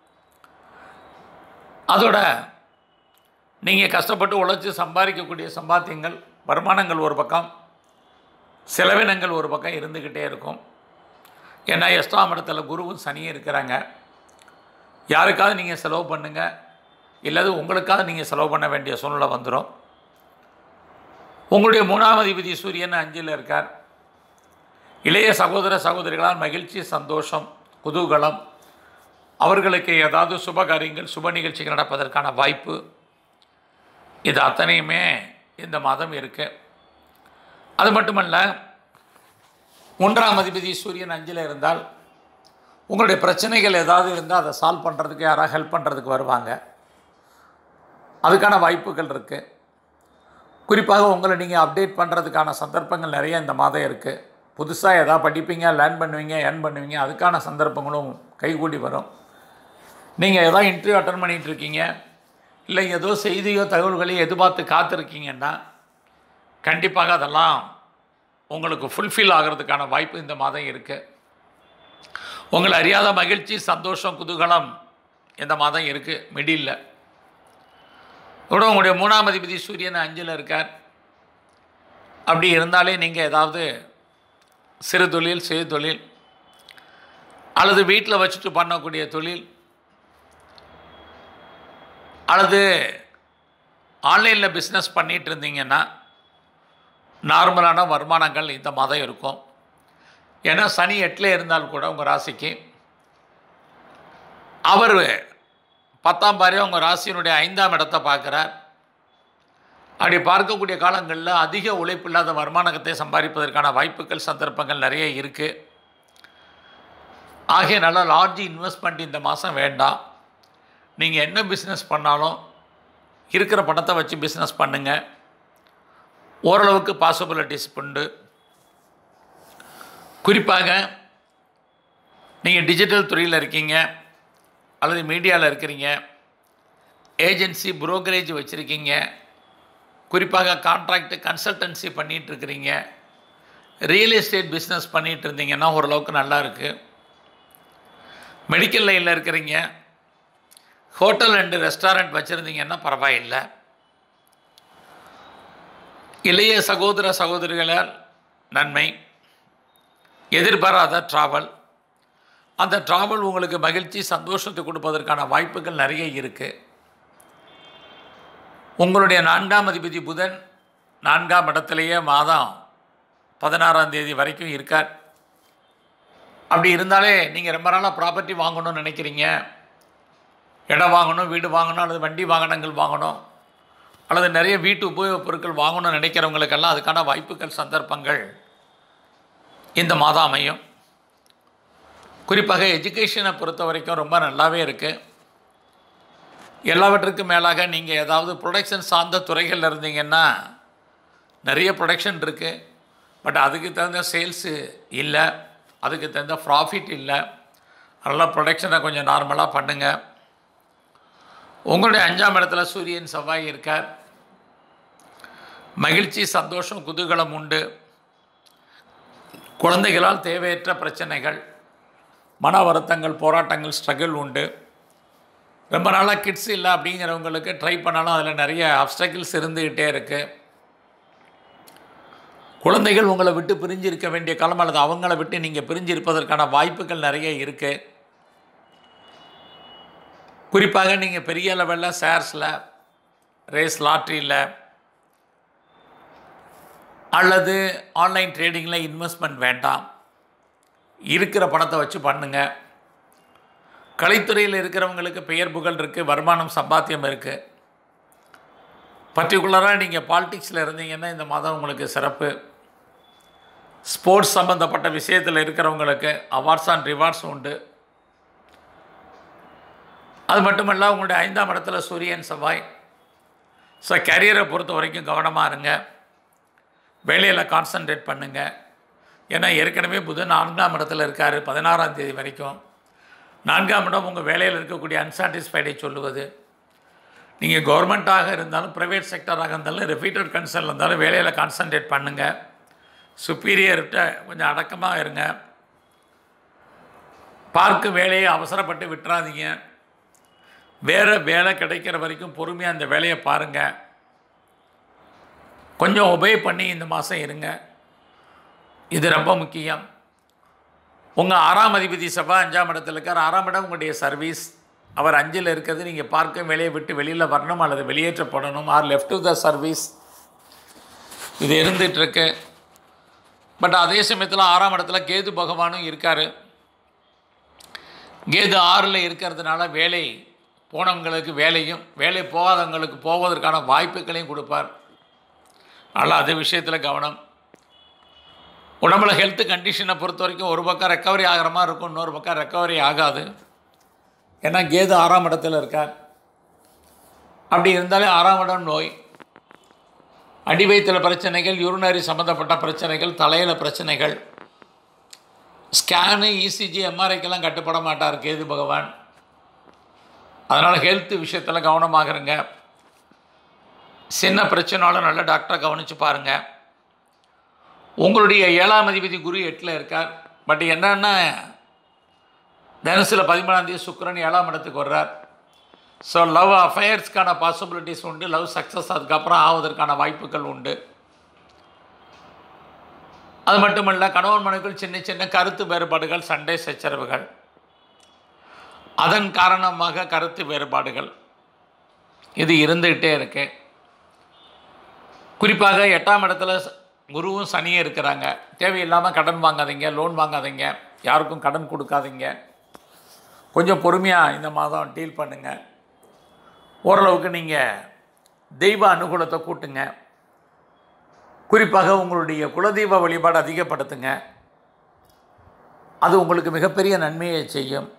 S1: அதோட நீங்கள் கஷ்டப்பட்டு உழைச்சி சம்பாதிக்கக்கூடிய சம்பாத்தியங்கள் வருமானங்கள் ஒரு பக்கம் செலவினங்கள் ஒரு பக்கம் இருந்துக்கிட்டே இருக்கும் ஏன்னா எஸ்டாம் இடத்துல குருவும் சனியும் இருக்கிறாங்க யாருக்காவது நீங்கள் செலவு பண்ணுங்கள் இல்லாது உங்களுக்காக நீங்கள் செலவு பண்ண வேண்டிய சூழ்நிலை வந்துடும் உங்களுடைய மூணாம் அதிபதி சூரியன் அஞ்சில் இருக்கார் இளைய சகோதர சகோதரிகளால் மகிழ்ச்சி சந்தோஷம் குதூகலம் அவர்களுக்கு ஏதாவது சுப காரியங்கள் சுப நிகழ்ச்சிகள் நடப்பதற்கான வாய்ப்பு இது அத்தனையுமே இந்த மாதம் இருக்குது அது மட்டுமல்ல ஒன்றாம் அதிபதி சூரியன் அஞ்சில் இருந்தால் உங்களுடைய பிரச்சனைகள் ஏதாவது இருந்தால் அதை சால்வ் பண்ணுறதுக்கு யாராவது ஹெல்ப் பண்ணுறதுக்கு வருவாங்க அதுக்கான வாய்ப்புகள் இருக்குது குறிப்பாக உங்களை நீங்கள் அப்டேட் பண்ணுறதுக்கான சந்தர்ப்பங்கள் நிறைய இந்த மாதம் இருக்குது புதுசாக எதாவது படிப்பீங்க லேர்ன் பண்ணுவீங்க ஏர்ன் பண்ணுவீங்க அதுக்கான சந்தர்ப்பங்களும் கைகூடி வரும் நீங்கள் எதாவது இன்டர்வியூ அட்டன் பண்ணிகிட்டு இருக்கீங்க இல்லை ஏதோ செய்தியோ தகவல்களையோ எதிர்பார்த்து காத்திருக்கீங்கன்னா கண்டிப்பாக அதெல்லாம் உங்களுக்கு ஃபுல்ஃபில் ஆகிறதுக்கான வாய்ப்பு இந்த மாதம் இருக்குது உங்களை அறியாத மகிழ்ச்சி சந்தோஷம் குதூகலம் இந்த மாதம் இருக்குது மிடில் கூட உங்களுடைய மூணாம் அதிபதி சூரியன் அஞ்சில் இருக்கார் அப்படி இருந்தாலே நீங்கள் ஏதாவது சிறு தொழில் சுய தொழில் அல்லது வீட்டில் வச்சுட்டு பண்ணக்கூடிய தொழில் அல்லது ஆன்லைனில் பிஸ்னஸ் பண்ணிகிட்டு இருந்தீங்கன்னா நார்மலான வருமானங்கள் இந்த மாதம் இருக்கும் ஏன்னா சனி எட்டில் இருந்தால் கூட உங்கள் ராசிக்கு அவர் பத்தாம் பாரியாக உங்கள் ராசியினுடைய ஐந்தாம் இடத்தை பார்க்குறார் அப்படி பார்க்கக்கூடிய காலங்களில் அதிக உழைப்பில்லாத வருமானத்தை சம்பாதிப்பதற்கான வாய்ப்புகள் சந்தர்ப்பங்கள் நிறைய இருக்குது ஆகையனால லார்ஜ் இன்வெஸ்ட்மெண்ட் இந்த மாதம் வேண்டாம் நீங்கள் என்ன பிஸ்னஸ் பண்ணாலும் இருக்கிற பணத்தை வச்சு பிஸ்னஸ் பண்ணுங்கள் ஓரளவுக்கு பாசிபிலிட்டிஸ் உண்டு குறிப்பாக நீங்கள் டிஜிட்டல் துறையில் இருக்கீங்க அல்லது மீடியாவில் இருக்கிறீங்க ஏஜென்சி புரோக்கரேஜ் வச்சுருக்கீங்க குறிப்பாக கான்ட்ராக்ட் கன்சல்டன்சி பண்ணிகிட்டு இருக்கிறீங்க ரியல் எஸ்டேட் பிஸ்னஸ் பண்ணிகிட்டு இருந்தீங்கன்னா ஓரளவுக்கு நல்லா இருக்குது மெடிக்கல் லைனில் இருக்கிறீங்க ஹோட்டல் அண்டு ரெஸ்டாரண்ட் வச்சுருந்தீங்கன்னா பரவாயில்லை இளைய சகோதர சகோதரிகளால் நன்மை எதிர்பாராத ட்ராவல் அந்த ட்ராவல் உங்களுக்கு மகிழ்ச்சி சந்தோஷத்தை கொடுப்பதற்கான வாய்ப்புகள் நிறைய இருக்குது உங்களுடைய நான்காம் அதிபதி புதன் நான்காம் இடத்துலையே மாதம் பதினாறாம் தேதி வரைக்கும் இருக்கார் அப்படி இருந்தாலே நீங்கள் ரொம்ப நாளாக ப்ராப்பர்ட்டி வாங்கணும்னு நினைக்கிறீங்க இடம் வாங்கணும் வீடு வாங்கணும் அல்லது வண்டி வாகனங்கள் வாங்கணும் அல்லது நிறைய வீட்டு உபயோகப் பொருட்கள் வாங்கணும்னு நினைக்கிறவங்களுக்கெல்லாம் அதுக்கான வாய்ப்புகள் சந்தர்ப்பங்கள் இந்த மாதம் அமையும் குறிப்பாக எஜுகேஷனை பொறுத்த வரைக்கும் ரொம்ப நல்லாவே இருக்குது எல்லாவற்றுக்கும் மேலாக நீங்கள் ஏதாவது ப்ரொடக்ஷன் சார்ந்த துறைகளில் இருந்தீங்கன்னா நிறைய ப்ரொடக்ஷன் இருக்குது பட் அதுக்கு தகுந்த சேல்ஸு இல்லை அதுக்கு தகுந்த ப்ராஃபிட் இல்லை அதனால் ப்ரொடக்ஷனை கொஞ்சம் நார்மலாக பண்ணுங்கள் உங்களுடைய அஞ்சாம் இடத்துல சூரியன் செவ்வாய் இருக்கார் மகிழ்ச்சி சந்தோஷம் குதூகலம் உண்டு குழந்தைகளால் தேவையற்ற பிரச்சனைகள் மன வருத்தங்கள் போராட்டங்கள் ஸ்ட்ரகிள் உண்டு ரொம்ப நாளாக கிட்ஸ் இல்லை அப்படிங்கிறவங்களுக்கு ட்ரை பண்ணாலும் அதில் நிறைய அப்டக்கிள்ஸ் இருந்துக்கிட்டே இருக்குது குழந்தைகள் உங்களை விட்டு பிரிஞ்சு இருக்க வேண்டிய காலம் அல்லது அவங்கள விட்டு நீங்கள் பிரிஞ்சு இருப்பதற்கான வாய்ப்புகள் நிறைய இருக்குது குறிப்பாக நீங்கள் பெரிய லெவலில் ஷேர்ஸில் ரேஸ் லாட்ரியில் அல்லது ஆன்லைன் ட்ரேடிங்கில் இன்வெஸ்ட்மெண்ட் வேண்டாம் இருக்கிற பணத்தை வச்சு பண்ணுங்கள் கலைத்துறையில் இருக்கிறவங்களுக்கு பெயர் புகழ் இருக்குது வருமானம் சம்பாத்தியம் இருக்குது பர்டிகுலராக நீங்கள் பாலிடிக்ஸில் இருந்தீங்கன்னா இந்த மாதம் உங்களுக்கு சிறப்பு ஸ்போர்ட்ஸ் சம்மந்தப்பட்ட விஷயத்தில் இருக்கிறவங்களுக்கு அவார்ட்ஸ் அண்ட் ரிவார்ட்ஸ் உண்டு அது மட்டுமல்ல உங்களுடைய ஐந்தாம் இடத்துல சூரியன் செவ்வாய் ஸோ கரியரை பொறுத்த வரைக்கும் கவனமாக இருங்க வேலையில் கான்சன்ட்ரேட் பண்ணுங்கள் ஏன்னா ஏற்கனவே புதன் நான்காம் இடத்துல இருக்கார் பதினாறாம் தேதி வரைக்கும் நான்காம் இடம் உங்கள் வேலையில் இருக்கக்கூடிய அன்சாட்டிஸ்ஃபைடை சொல்லுவது நீங்கள் கவர்மெண்ட்டாக இருந்தாலும் ப்ரைவேட் செக்டராக இருந்தாலும் ரெஃபீட்டட் கன்சர்ன் இருந்தாலும் வேலையில் கான்சன்ட்ரேட் பண்ணுங்கள் சுப்பீரியர்கிட்ட கொஞ்சம் அடக்கமாக இருங்க பார்க்கு வேலையை அவசரப்பட்டு விட்டுறாதீங்க வேறு வேலை கிடைக்கிற வரைக்கும் பொறுமையாக அந்த வேலையை பாருங்கள் கொஞ்சம் ஒபே பண்ணி இந்த மாதம் இருங்க இது ரொம்ப முக்கியம் உங்கள் ஆறாம் அதிபதி செவ்வாய் அஞ்சாம் இடத்துல இருக்கார் ஆறாம் இடம் உங்களுடைய சர்வீஸ் அவர் அஞ்சில் இருக்கிறது நீங்கள் பார்க்க வேலையை விட்டு வெளியில் வரணும் அல்லது வெளியேற்றப்படணும் or left to the service இது இருந்துகிட்ருக்கு பட் அதே சமயத்தில் ஆறாம் இடத்துல கேது பகவானும் இருக்கார் கேது ஆறில் இருக்கிறதுனால வேலை போனவங்களுக்கு வேலையும் வேலை போகாதவங்களுக்கு போவதற்கான வாய்ப்புகளையும் கொடுப்பார் அதனால் அது விஷயத்தில் கவனம் உடம்புல ஹெல்த் கண்டிஷனை பொறுத்த வரைக்கும் ஒரு பக்கம் ரெக்கவரி ஆகிற மாதிரி இருக்கும் இன்னொரு பக்கம் ரெக்கவரி ஆகாது ஏன்னா கேது ஆறாம் இடத்துல இருக்கார் அப்படி இருந்தாலே ஆறாம் இடம் நோய் அடி வயிற்றில் பிரச்சனைகள் யூரினரி சம்மந்தப்பட்ட பிரச்சனைகள் தலையில் பிரச்சனைகள் ஸ்கேனு இசிஜி எம்ஆர்ஐக்கெல்லாம் கட்டுப்பட மாட்டார் கேது பகவான் அதனால் ஹெல்த் விஷயத்தில் கவனமாக இருங்க சின்ன பிரச்சனாலும் நல்ல டாக்டரை கவனித்து பாருங்கள் உங்களுடைய ஏழாம் அதிபதி குரு எட்டில் இருக்கார் பட் என்னன்னா தனுசில் பதிமூணாம் தேதி சுக்கிரன் ஏழாம் இடத்துக்கு வர்றார் ஸோ லவ் அஃபேர்ஸ்க்கான பாசிபிலிட்டிஸ் உண்டு லவ் சக்ஸஸ் அதுக்கப்புறம் ஆவதற்கான வாய்ப்புகள் உண்டு அது மட்டுமல்ல கணவன் மனைவிக்குள் சின்ன சின்ன கருத்து வேறுபாடுகள் சண்டை சச்சரவுகள் அதன் காரணமாக கருத்து வேறுபாடுகள் இது இருந்துக்கிட்டே இருக்கு குறிப்பாக எட்டாம் இடத்துல ச- குருவும் சனியும் இருக்கிறாங்க தேவையில்லாமல் கடன் வாங்காதீங்க லோன் வாங்காதீங்க யாருக்கும் கடன் கொடுக்காதீங்க கொஞ்சம் பொறுமையாக இந்த மாதம் டீல் பண்ணுங்கள் ஓரளவுக்கு நீங்கள் தெய்வ அனுகூலத்தை கூட்டுங்க குறிப்பாக உங்களுடைய குலதெய்வ வழிபாடு அதிகப்படுத்துங்க அது உங்களுக்கு மிகப்பெரிய நன்மையை செய்யும்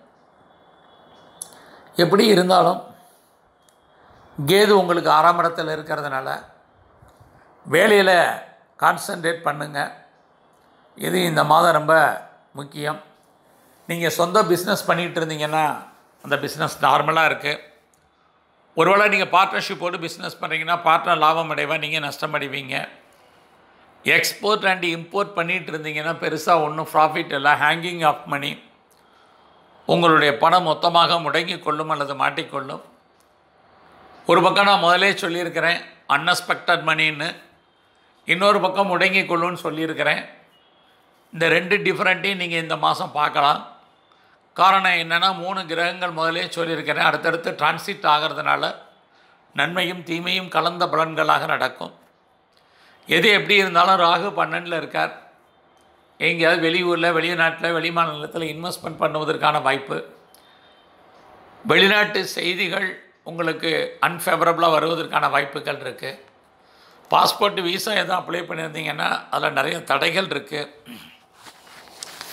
S1: எப்படி இருந்தாலும் கேது உங்களுக்கு ஆறாம் இடத்துல இருக்கிறதுனால வேலையில் கான்சன்ட்ரேட் பண்ணுங்க இது இந்த மாதம் ரொம்ப முக்கியம் நீங்கள் சொந்த பிஸ்னஸ் பண்ணிகிட்டு இருந்தீங்கன்னா அந்த பிஸ்னஸ் நார்மலாக இருக்குது ஒருவேளை நீங்கள் பார்ட்னர்ஷிப்போடு பிஸ்னஸ் பண்ணுறீங்கன்னா பார்ட்னர் லாபம் அடைவா நீங்கள் நஷ்டம் அடைவீங்க எக்ஸ்போர்ட் அண்ட் இம்போர்ட் பண்ணிகிட்டு இருந்தீங்கன்னா பெருசாக ஒன்றும் ப்ராஃபிட் இல்லை ஹேங்கிங் ஆஃப் மணி உங்களுடைய பணம் மொத்தமாக முடங்கி கொள்ளும் அல்லது மாட்டிக்கொள்ளும் ஒரு பக்கம் நான் முதலே சொல்லியிருக்கிறேன் அன்எக்ஸ்பெக்டட் மணின்னு இன்னொரு பக்கம் முடங்கி கொள்ளும்னு சொல்லியிருக்கிறேன் இந்த ரெண்டு டிஃப்ரெண்ட்டையும் நீங்கள் இந்த மாதம் பார்க்கலாம் காரணம் என்னென்னா மூணு கிரகங்கள் முதலே சொல்லியிருக்கிறேன் அடுத்தடுத்து டிரான்சிட் ஆகிறதுனால நன்மையும் தீமையும் கலந்த பலன்களாக நடக்கும் எது எப்படி இருந்தாலும் ராகு பன்னெண்டில் இருக்கார் எங்கேயாவது வெளியூரில் வெளிநாட்டில் வெளிமாநிலத்தில் இன்வெஸ்ட்மெண்ட் பண்ணுவதற்கான வாய்ப்பு வெளிநாட்டு செய்திகள் உங்களுக்கு அன்ஃபேவரபுளாக வருவதற்கான வாய்ப்புகள் இருக்குது பாஸ்போர்ட் வீசா எதுவும் அப்ளை பண்ணியிருந்தீங்கன்னா அதில் நிறைய தடைகள் இருக்குது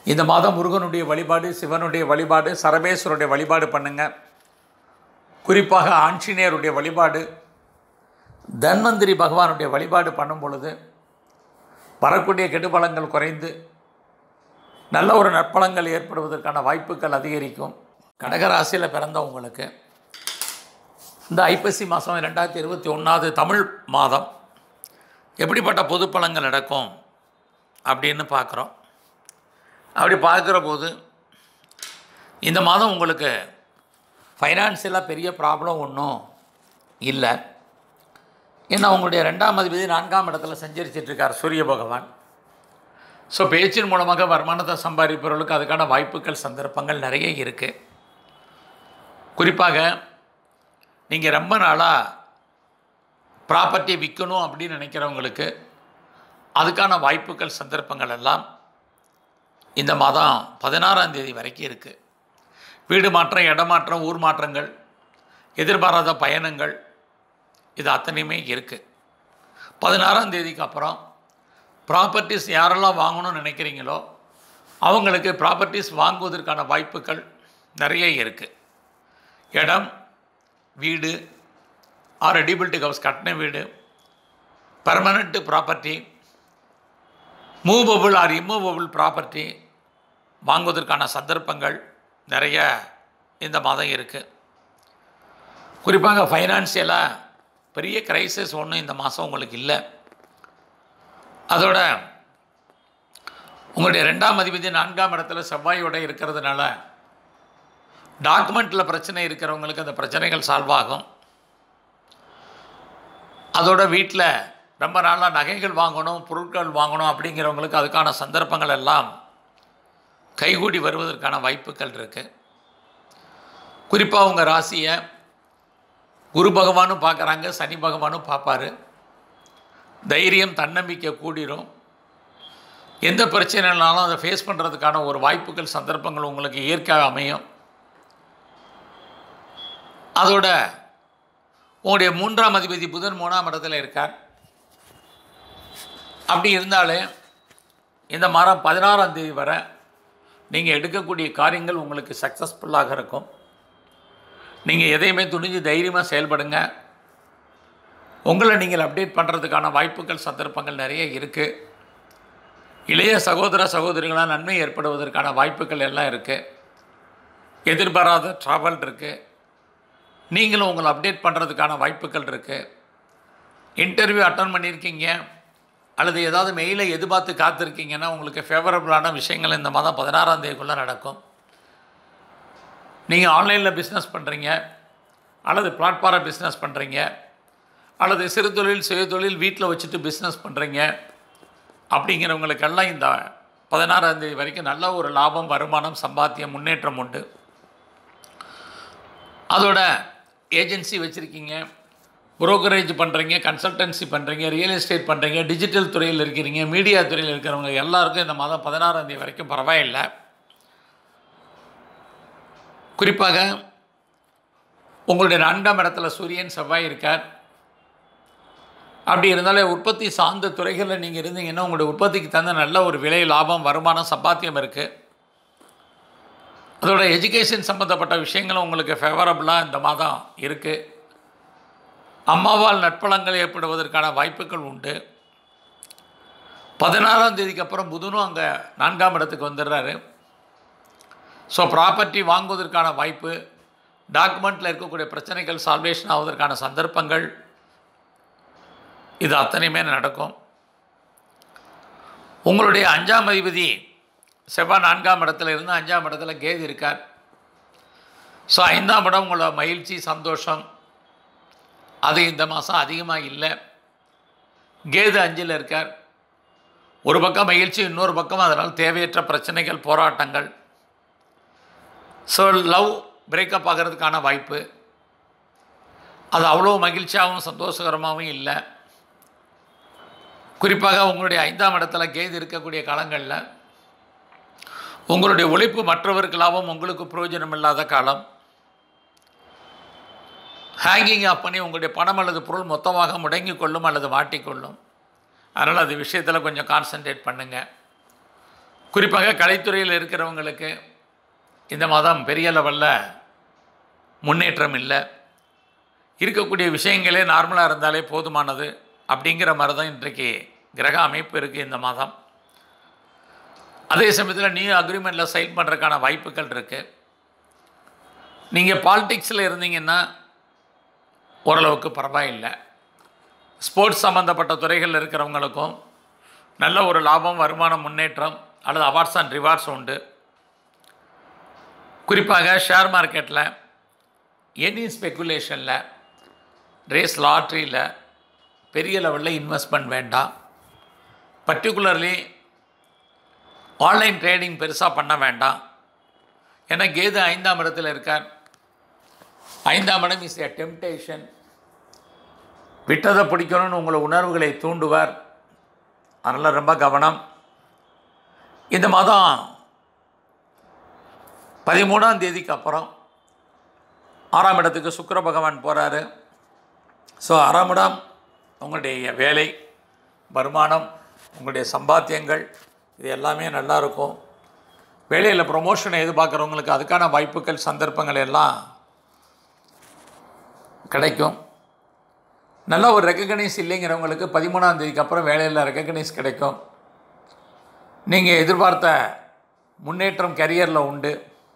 S1: இந்த மாதம் முருகனுடைய வழிபாடு சிவனுடைய வழிபாடு சரபேஸ்வருடைய வழிபாடு பண்ணுங்க குறிப்பாக ஆஞ்சநேயருடைய வழிபாடு தன்வந்திரி பகவானுடைய வழிபாடு பண்ணும் பொழுது வரக்கூடிய கெடுபலங்கள் குறைந்து நல்ல ஒரு நற்பலங்கள் ஏற்படுவதற்கான வாய்ப்புகள் அதிகரிக்கும் கடகராசியில் பிறந்த உங்களுக்கு இந்த ஐப்பசி மாதம் ரெண்டாயிரத்தி இருபத்தி ஒன்றாவது தமிழ் மாதம் எப்படிப்பட்ட பொது பலன்கள் நடக்கும் அப்படின்னு பார்க்குறோம் அப்படி பார்க்குற போது இந்த மாதம் உங்களுக்கு ஃபைனான்சியலாக பெரிய ப்ராப்ளம் ஒன்றும் இல்லை ஏன்னா உங்களுடைய ரெண்டாம் அதிபதி நான்காம் இடத்துல சஞ்சரிச்சிட்ருக்கார் சூரிய பகவான் ஸோ பேச்சின் மூலமாக வருமானத்தை சம்பாதிப்பவர்களுக்கு அதுக்கான வாய்ப்புகள் சந்தர்ப்பங்கள் நிறைய இருக்குது குறிப்பாக நீங்கள் ரொம்ப நாளாக ப்ராப்பர்ட்டி விற்கணும் அப்படின்னு நினைக்கிறவங்களுக்கு அதுக்கான வாய்ப்புகள் சந்தர்ப்பங்கள் எல்லாம் இந்த மாதம் பதினாறாம் தேதி வரைக்கும் இருக்குது வீடு மாற்றம் இடமாற்றம் ஊர் மாற்றங்கள் எதிர்பாராத பயணங்கள் இது அத்தனையுமே இருக்குது பதினாறாம் தேதிக்கு அப்புறம் ப்ராப்பர்ட்டிஸ் யாரெல்லாம் வாங்கணும்னு நினைக்கிறீங்களோ அவங்களுக்கு ப்ராப்பர்ட்டிஸ் வாங்குவதற்கான வாய்ப்புகள் நிறைய இருக்குது இடம் வீடு ஆர் ரெடிபிலிட்டி ஹவுஸ் கட்டின வீடு permanent property movable or immovable property வாங்குவதற்கான சந்தர்ப்பங்கள் நிறைய இந்த மாதம் இருக்குது குறிப்பாக ஃபைனான்சியலாக பெரிய கிரைசிஸ் ஒன்றும் இந்த மாதம் உங்களுக்கு இல்லை அதோட உங்களுடைய ரெண்டாம் அதிபதி நான்காம் இடத்துல செவ்வாயோட இருக்கிறதுனால டாக்குமெண்ட்டில் பிரச்சனை இருக்கிறவங்களுக்கு அந்த பிரச்சனைகள் சால்வ் ஆகும் அதோட வீட்டில் ரொம்ப நாளாக நகைகள் வாங்கணும் பொருட்கள் வாங்கணும் அப்படிங்கிறவங்களுக்கு அதுக்கான சந்தர்ப்பங்கள் எல்லாம் கைகூடி வருவதற்கான வாய்ப்புகள் இருக்குது குறிப்பாக உங்கள் ராசியை குரு பகவானும் பார்க்குறாங்க சனி பகவானும் பார்ப்பார் தைரியம் தன்னம்பிக்கை கூடிரும் எந்த பிரச்சனைனாலும் அதை ஃபேஸ் பண்ணுறதுக்கான ஒரு வாய்ப்புகள் சந்தர்ப்பங்கள் உங்களுக்கு இயற்கையாக அமையும் அதோட உங்களுடைய மூன்றாம் அதிபதி புதன் மூணாம் இடத்துல இருக்கார் அப்படி இருந்தாலே இந்த மாதம் பதினாறாம் தேதி வரை நீங்கள் எடுக்கக்கூடிய காரியங்கள் உங்களுக்கு சக்ஸஸ்ஃபுல்லாக இருக்கும் நீங்கள் எதையுமே துணிஞ்சு தைரியமாக செயல்படுங்க உங்களை நீங்கள் அப்டேட் பண்ணுறதுக்கான வாய்ப்புகள் சந்தர்ப்பங்கள் நிறைய இருக்குது இளைய சகோதர சகோதரிகளால் நன்மை ஏற்படுவதற்கான வாய்ப்புகள் எல்லாம் இருக்குது எதிர்பாராத ட்ராவல் இருக்குது நீங்களும் உங்களை அப்டேட் பண்ணுறதுக்கான வாய்ப்புகள் இருக்குது இன்டர்வியூ அட்டன் பண்ணியிருக்கீங்க அல்லது ஏதாவது மெயிலை எதிர்பார்த்து காத்திருக்கீங்கன்னா உங்களுக்கு ஃபேவரபுளான விஷயங்கள் இந்த மாதம் பதினாறாம் தேதிக்குள்ளே நடக்கும் நீங்கள் ஆன்லைனில் பிஸ்னஸ் பண்ணுறீங்க அல்லது பிளாட்ஃபார பிஸ்னஸ் பண்ணுறீங்க அல்லது சிறு தொழில் சுய தொழில் வீட்டில் வச்சுட்டு பிஸ்னஸ் பண்ணுறீங்க அப்படிங்கிறவங்களுக்கெல்லாம் இந்த பதினாறாம் தேதி வரைக்கும் நல்ல ஒரு லாபம் வருமானம் சம்பாத்தியம் முன்னேற்றம் உண்டு அதோட ஏஜென்சி வச்சுருக்கீங்க புரோக்கரேஜ் பண்ணுறீங்க கன்சல்டன்சி பண்ணுறீங்க ரியல் எஸ்டேட் பண்ணுறீங்க டிஜிட்டல் துறையில் இருக்கிறீங்க மீடியா துறையில் இருக்கிறவங்க எல்லாருக்கும் இந்த மாதம் பதினாறாம் தேதி வரைக்கும் பரவாயில்லை குறிப்பாக உங்களுடைய நான்காம் இடத்துல சூரியன் செவ்வாய் இருக்கார் அப்படி இருந்தாலே உற்பத்தி சார்ந்த துறைகளில் நீங்கள் இருந்தீங்கன்னா உங்களுடைய உற்பத்திக்கு தகுந்த நல்ல ஒரு விலை லாபம் வருமானம் சம்பாத்தியம் இருக்குது அதோட எஜுகேஷன் சம்மந்தப்பட்ட விஷயங்களும் உங்களுக்கு ஃபேவரபுளாக இந்த மாதம் இருக்குது அம்மாவால் நட்பலங்கள் ஏற்படுவதற்கான வாய்ப்புகள் உண்டு பதினாறாம் தேதிக்கு அப்புறம் புதனும் அங்கே நான்காம் இடத்துக்கு வந்துடுறாரு ஸோ ப்ராப்பர்ட்டி வாங்குவதற்கான வாய்ப்பு டாக்குமெண்ட்டில் இருக்கக்கூடிய பிரச்சனைகள் சால்வேஷன் ஆவதற்கான சந்தர்ப்பங்கள் இது அத்தனையுமே நடக்கும் உங்களுடைய அஞ்சாம் அதிபதி செவ்வாய் நான்காம் இடத்துல இருந்து அஞ்சாம் இடத்துல கேது இருக்கார் ஸோ ஐந்தாம் இடம் உங்களோட மகிழ்ச்சி சந்தோஷம் அது இந்த மாதம் அதிகமாக இல்லை கேது அஞ்சில் இருக்கார் ஒரு பக்கம் மகிழ்ச்சி இன்னொரு பக்கம் அதனால் தேவையற்ற பிரச்சனைகள் போராட்டங்கள் ஸோ லவ் பிரேக்கப் ஆகிறதுக்கான வாய்ப்பு அது அவ்வளோ மகிழ்ச்சியாகவும் சந்தோஷகரமாகவும் இல்லை குறிப்பாக உங்களுடைய ஐந்தாம் இடத்துல கேது இருக்கக்கூடிய காலங்களில் உங்களுடைய உழைப்பு மற்றவருக்கு லாபம் உங்களுக்கு பிரயோஜனம் இல்லாத காலம் ஹேங்கிங் ஆஃப் பண்ணி உங்களுடைய பணம் அல்லது பொருள் மொத்தமாக முடங்கி கொள்ளும் அல்லது மாட்டிக்கொள்ளும் அதனால் அது விஷயத்தில் கொஞ்சம் கான்சன்ட்ரேட் பண்ணுங்கள் குறிப்பாக கலைத்துறையில் இருக்கிறவங்களுக்கு இந்த மாதம் பெரிய லெவலில் முன்னேற்றம் இல்லை இருக்கக்கூடிய விஷயங்களே நார்மலாக இருந்தாலே போதுமானது அப்படிங்கிற மாதிரி தான் இன்றைக்கு கிரக அமைப்பு இருக்குது இந்த மாதம் அதே சமயத்தில் நியூ அக்ரிமெண்ட்டில் சைன் பண்ணுறதுக்கான வாய்ப்புகள் இருக்குது நீங்கள் பாலிடிக்ஸில் இருந்தீங்கன்னா ஓரளவுக்கு பரவாயில்லை ஸ்போர்ட்ஸ் சம்மந்தப்பட்ட துறைகளில் இருக்கிறவங்களுக்கும் நல்ல ஒரு லாபம் வருமானம் முன்னேற்றம் அல்லது அவார்ட்ஸ் அண்ட் ரிவார்ட்ஸ் உண்டு குறிப்பாக ஷேர் மார்க்கெட்டில் எனி ஸ்பெக்குலேஷனில் ரேஸ் லாட்ரியில் பெரிய லெவலில் இன்வெஸ்ட்மெண்ட் வேண்டாம் பர்டிகுலர்லி ஆன்லைன் ட்ரேடிங் பெருசாக பண்ண வேண்டாம் ஏன்னா கேது ஐந்தாம் இடத்துல இருக்கார் ஐந்தாம் இடம் இஸ் எ டெம்டேஷன் விட்டதை பிடிக்கணும்னு உங்களை உணர்வுகளை தூண்டுவார் அதனால் ரொம்ப கவனம் இந்த மாதம் பதிமூணாம் தேதிக்கு அப்புறம் ஆறாம் இடத்துக்கு சுக்கிர பகவான் போகிறாரு ஸோ ஆறாம் இடம் உங்களுடைய வேலை வருமானம் உங்களுடைய சம்பாத்தியங்கள் இது எல்லாமே நல்லா இருக்கும் வேலையில் ப்ரொமோஷனை எதிர்பார்க்குறவங்களுக்கு அதுக்கான வாய்ப்புகள் சந்தர்ப்பங்கள் எல்லாம் கிடைக்கும் நல்ல ஒரு ரெக்கக்னைஸ் இல்லைங்கிறவங்களுக்கு பதிமூணாம் தேதிக்கு அப்புறம் வேலையில் ரெக்கக்னைஸ் கிடைக்கும் நீங்கள் எதிர்பார்த்த முன்னேற்றம் கரியரில் உண்டு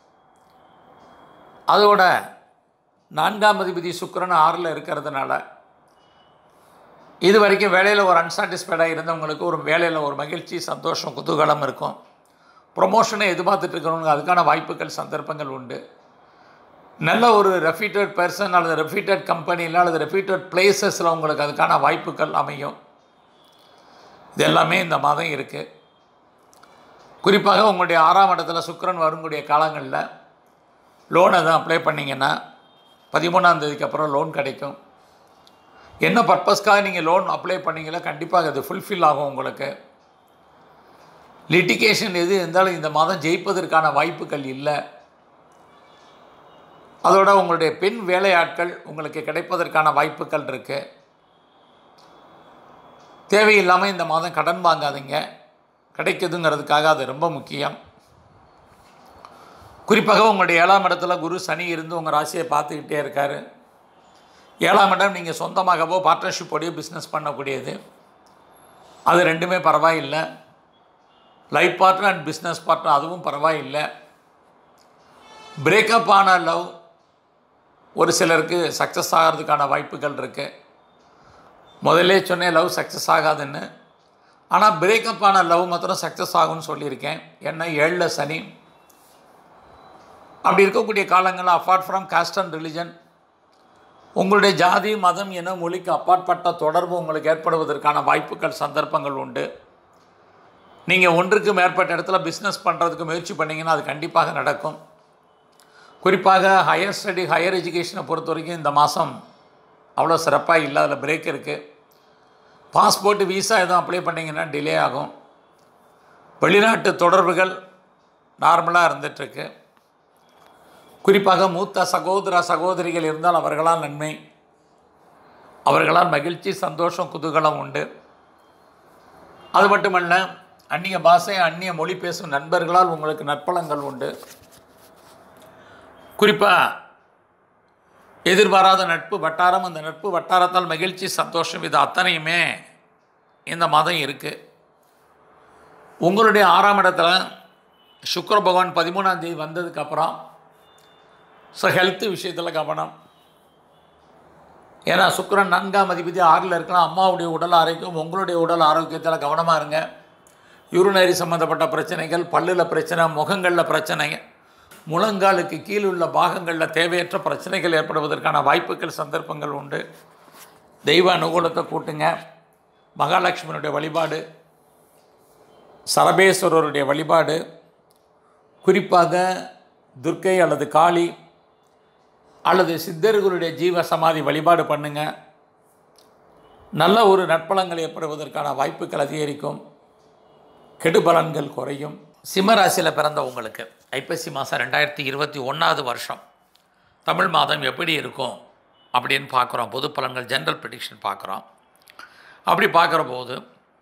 S1: அதோட நான்காம் அதிபதி சுக்கிரன் ஆறில் இருக்கிறதுனால இது வரைக்கும் வேலையில் ஒரு அன்சாட்டிஸ்ஃபைடாக இருந்தவங்களுக்கு ஒரு வேலையில் ஒரு மகிழ்ச்சி சந்தோஷம் குதூகலம் இருக்கும் ப்ரொமோஷனை எதிர்பார்த்துட்டு இருக்கிறவங்க அதுக்கான வாய்ப்புகள் சந்தர்ப்பங்கள் உண்டு நல்ல ஒரு ரெஃபீட்டட் பர்சன் அல்லது ரெஃபீட்டட் கம்பெனியில் அல்லது ரெஃபீட்டட் பிளேசஸில் உங்களுக்கு அதுக்கான வாய்ப்புகள் அமையும் இது எல்லாமே இந்த மாதம் இருக்குது குறிப்பாக உங்களுடைய ஆறாம் இடத்துல சுக்கிரன் வரக்கூடிய காலங்களில் லோன் எதுவும் அப்ளை பண்ணிங்கன்னா பதிமூணாம் தேதிக்கு அப்புறம் லோன் கிடைக்கும் என்ன பர்பஸ்க்காக நீங்கள் லோன் அப்ளை பண்ணீங்களோ கண்டிப்பாக அது ஃபுல்ஃபில் ஆகும் உங்களுக்கு லிட்டிகேஷன் எது இருந்தாலும் இந்த மாதம் ஜெயிப்பதற்கான வாய்ப்புகள் இல்லை அதோட உங்களுடைய பெண் வேலையாட்கள் உங்களுக்கு கிடைப்பதற்கான வாய்ப்புகள் இருக்குது தேவையில்லாமல் இந்த மாதம் கடன் வாங்காதீங்க கிடைக்குதுங்கிறதுக்காக அது ரொம்ப முக்கியம் குறிப்பாக உங்களுடைய ஏழாம் இடத்துல குரு சனி இருந்து உங்கள் ராசியை பார்த்துக்கிட்டே இருக்கார் ஏழாம் இடம் நீங்கள் சொந்தமாகவோ பார்ட்னர்ஷிப்போடையோ பிஸ்னஸ் பண்ணக்கூடியது அது ரெண்டுமே பரவாயில்லை life partner and business partner அதுவும் பரவாயில்லை பிரேக்கப் ஆன லவ் ஒரு சிலருக்கு சக்ஸஸ் ஆகிறதுக்கான வாய்ப்புகள் இருக்குது முதல்லே சொன்னேன் லவ் சக்ஸஸ் ஆகாதுன்னு ஆனால் பிரேக்கப் ஆன லவ் மாத்திரம் சக்ஸஸ் ஆகும்னு சொல்லியிருக்கேன் ஏன்னா ஏழில் சனி அப்படி இருக்கக்கூடிய காலங்களில் apart from caste and religion உங்களுடைய ஜாதி மதம் என மொழிக்கு அப்பாற்பட்ட தொடர்பு உங்களுக்கு ஏற்படுவதற்கான வாய்ப்புகள் சந்தர்ப்பங்கள் உண்டு நீங்கள் ஒன்றுக்கு மேற்பட்ட இடத்துல பிஸ்னஸ் பண்ணுறதுக்கு முயற்சி பண்ணிங்கன்னா அது கண்டிப்பாக நடக்கும் குறிப்பாக ஹையர் ஸ்டடி ஹையர் எஜுகேஷனை பொறுத்த வரைக்கும் இந்த மாதம் அவ்வளோ சிறப்பாக இல்லை அதில் பிரேக் இருக்குது பாஸ்போர்ட் விசா எதுவும் அப்ளை பண்ணிங்கன்னா டிலே ஆகும் வெளிநாட்டு தொடர்புகள் நார்மலாக இருந்துகிட்ருக்கு குறிப்பாக மூத்த சகோதர சகோதரிகள் இருந்தால் அவர்களால் நன்மை அவர்களால் மகிழ்ச்சி சந்தோஷம் குதூகலம் உண்டு அது மட்டுமல்ல அந்நிய பாஷை அந்நிய மொழி பேசும் நண்பர்களால் உங்களுக்கு நற்பலங்கள் உண்டு குறிப்பாக எதிர்பாராத நட்பு வட்டாரம் அந்த நட்பு வட்டாரத்தால் மகிழ்ச்சி சந்தோஷம் இது அத்தனையுமே இந்த மாதம் இருக்குது உங்களுடைய ஆறாம் இடத்துல சுக்கர பகவான் பதிமூணாம் தேதி வந்ததுக்கப்புறம் ஸோ ஹெல்த்து விஷயத்தில் கவனம் ஏன்னா சுக்கரன் நான்காம் அதிபதி ஆறில் இருக்கலாம் அம்மாவுடைய உடல் ஆரோக்கியம் உங்களுடைய உடல் ஆரோக்கியத்தில் கவனமாக இருங்க யூரினரி சம்மந்தப்பட்ட பிரச்சனைகள் பல்லில் பிரச்சனை முகங்களில் பிரச்சனைங்க முழங்காலுக்கு கீழ் உள்ள பாகங்களில் தேவையற்ற பிரச்சனைகள் ஏற்படுவதற்கான வாய்ப்புகள் சந்தர்ப்பங்கள் உண்டு தெய்வ அனுகூலத்தை கூட்டுங்க மகாலட்சுமியினுடைய வழிபாடு சரபேஸ்வரருடைய வழிபாடு குறிப்பாக துர்க்கை அல்லது காளி அல்லது சித்தர்களுடைய ஜீவ சமாதி வழிபாடு பண்ணுங்க நல்ல ஒரு நற்பலங்கள் ஏற்படுவதற்கான வாய்ப்புகள் அதிகரிக்கும் கெடுபலன்கள் குறையும் சிம்மராசியில் பிறந்த உங்களுக்கு ஐப்பசி மாதம் ரெண்டாயிரத்தி இருபத்தி ஒன்றாவது வருஷம் தமிழ் மாதம் எப்படி இருக்கும் அப்படின்னு பார்க்குறோம் பொது பலன்கள் ஜென்ரல் ப்ரிடிக்ஷன் பார்க்குறோம் அப்படி பார்க்குற போது